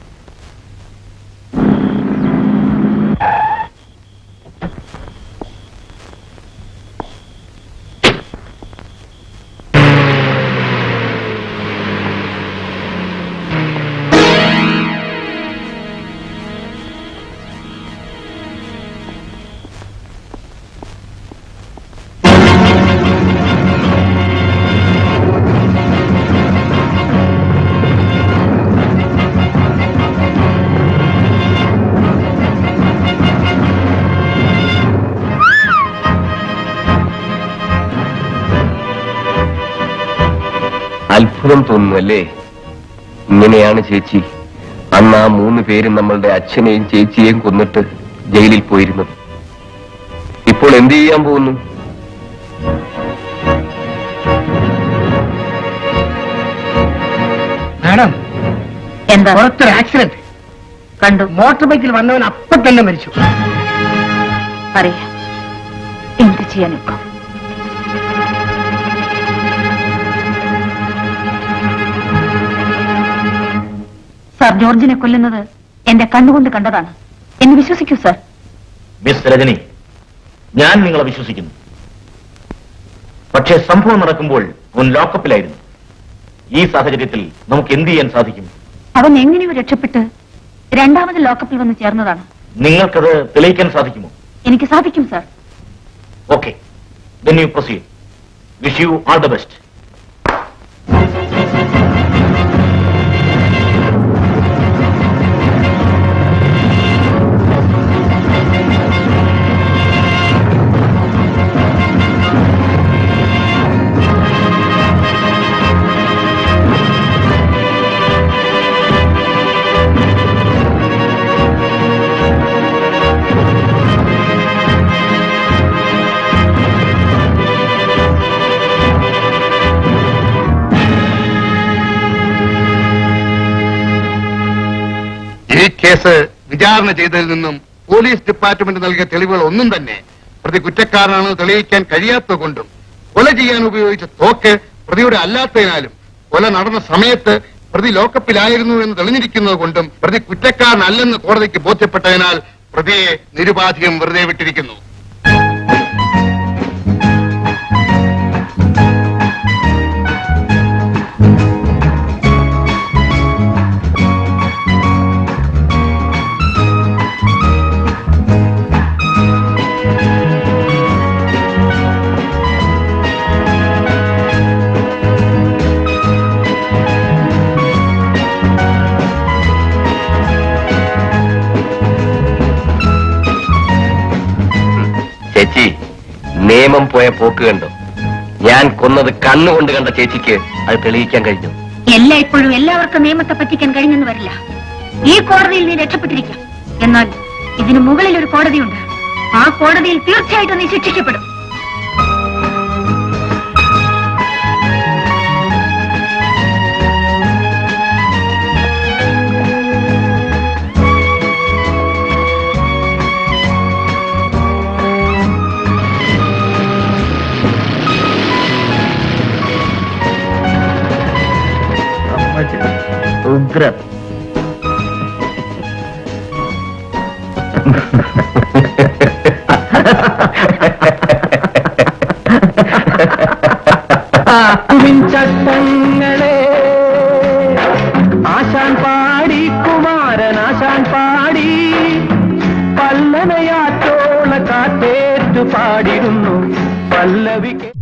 അത്ഭുതം തോന്നുന്നു അല്ലേ ഇങ്ങനെയാണ് ചേച്ചി അന്ന് ആ മൂന്ന് പേരും നമ്മളുടെ അച്ഛനെയും ചേച്ചിയെയും കൊന്നിട്ട് ജയിലിൽ പോയിരുന്നത് ഇപ്പോൾ എന്ത് ചെയ്യാൻ പോകുന്നു മാഡം എന്താ പുറത്തൊരു ആക്സിഡന്റ് കണ്ടു മോട്ടോർ ബൈക്കിൽ വന്നവൻ അപ്പൊ തന്നെ മരിച്ചു അറിയാം എന്ത് ചെയ്യാനൊക്കെ സാർ ജോർജിനെ കൊല്ലുന്നത് എന്റെ കണ്ണുകൊണ്ട് കണ്ടതാണ് എന്നെ വിശ്വസിക്കൂ സാർ മിസ് രജനി ഞാൻ നിങ്ങളെ വിശ്വസിക്കുന്നു പക്ഷേ സംഭവം നടക്കുമ്പോൾ അവൻ ലോക്കപ്പിലായിരുന്നു ഈ സാഹചര്യത്തിൽ നമുക്ക് എന്ത് ചെയ്യാൻ സാധിക്കും അവൻ എങ്ങനെയോ രക്ഷപ്പെട്ട് രണ്ടാമത് ലോക്കപ്പിൽ വന്ന് ചേർന്നതാണ് നിങ്ങൾക്കത് തെളിയിക്കാൻ സാധിക്കുമോ എനിക്ക് സാധിക്കും sir okay then you proceed wish you all the best ഈ കേസ് വിചാരണ ചെയ്തതിൽ നിന്നും പോലീസ് ഡിപ്പാർട്ട്മെന്റ് നൽകിയ തെളിവുകൾ ഒന്നും തന്നെ പ്രതി കുറ്റക്കാരനാണെന്ന് തെളിയിക്കാൻ കഴിയാത്തത് കൊണ്ടും കൊല ചെയ്യാൻ ഉപയോഗിച്ച തോക്ക് പ്രതിയുടെ അല്ലാത്തതിനാലും കൊല നടന്ന സമയത്ത് പ്രതി ലോക്കപ്പിലായിരുന്നു എന്ന് തെളിഞ്ഞിരിക്കുന്നത് കൊണ്ടും പ്രതി കുറ്റക്കാരനല്ലെന്ന് കോടതിക്ക് ബോധ്യപ്പെട്ടതിനാൽ പ്രതിയെ നിരുപാധികം വെറുതെ വിട്ടിരിക്കുന്നു ചേച്ചി നിയമം പോയ പോക്ക് കണ്ടോ ഞാൻ കൊന്നത് കണ്ണുകൊണ്ട് കണ്ട ചേച്ചിക്ക് അത് തെളിയിക്കാൻ കഴിഞ്ഞു എല്ലായ്പ്പോഴും എല്ലാവർക്കും നിയമത്തെ പറ്റിക്കാൻ കഴിഞ്ഞെന്ന് വരില്ല ഈ കോടതിയിൽ നീ രക്ഷപ്പെട്ടിരിക്കാം എന്നാൽ ഇതിനു മുകളിൽ ഒരു കോടതിയുണ്ട് ആ കോടതിയിൽ തീർച്ചയായിട്ടും നീ ശിക്ഷിക്കപ്പെടും ഉഗ്രം ചട്ടങ്ങളെ ആശാൻ പാടി കുമാരൻ ആശാൻ പാടി പല്ലനയാറ്റോള കാറ്റേറ്റു പാടിരുന്നു പല്ലവി കേ-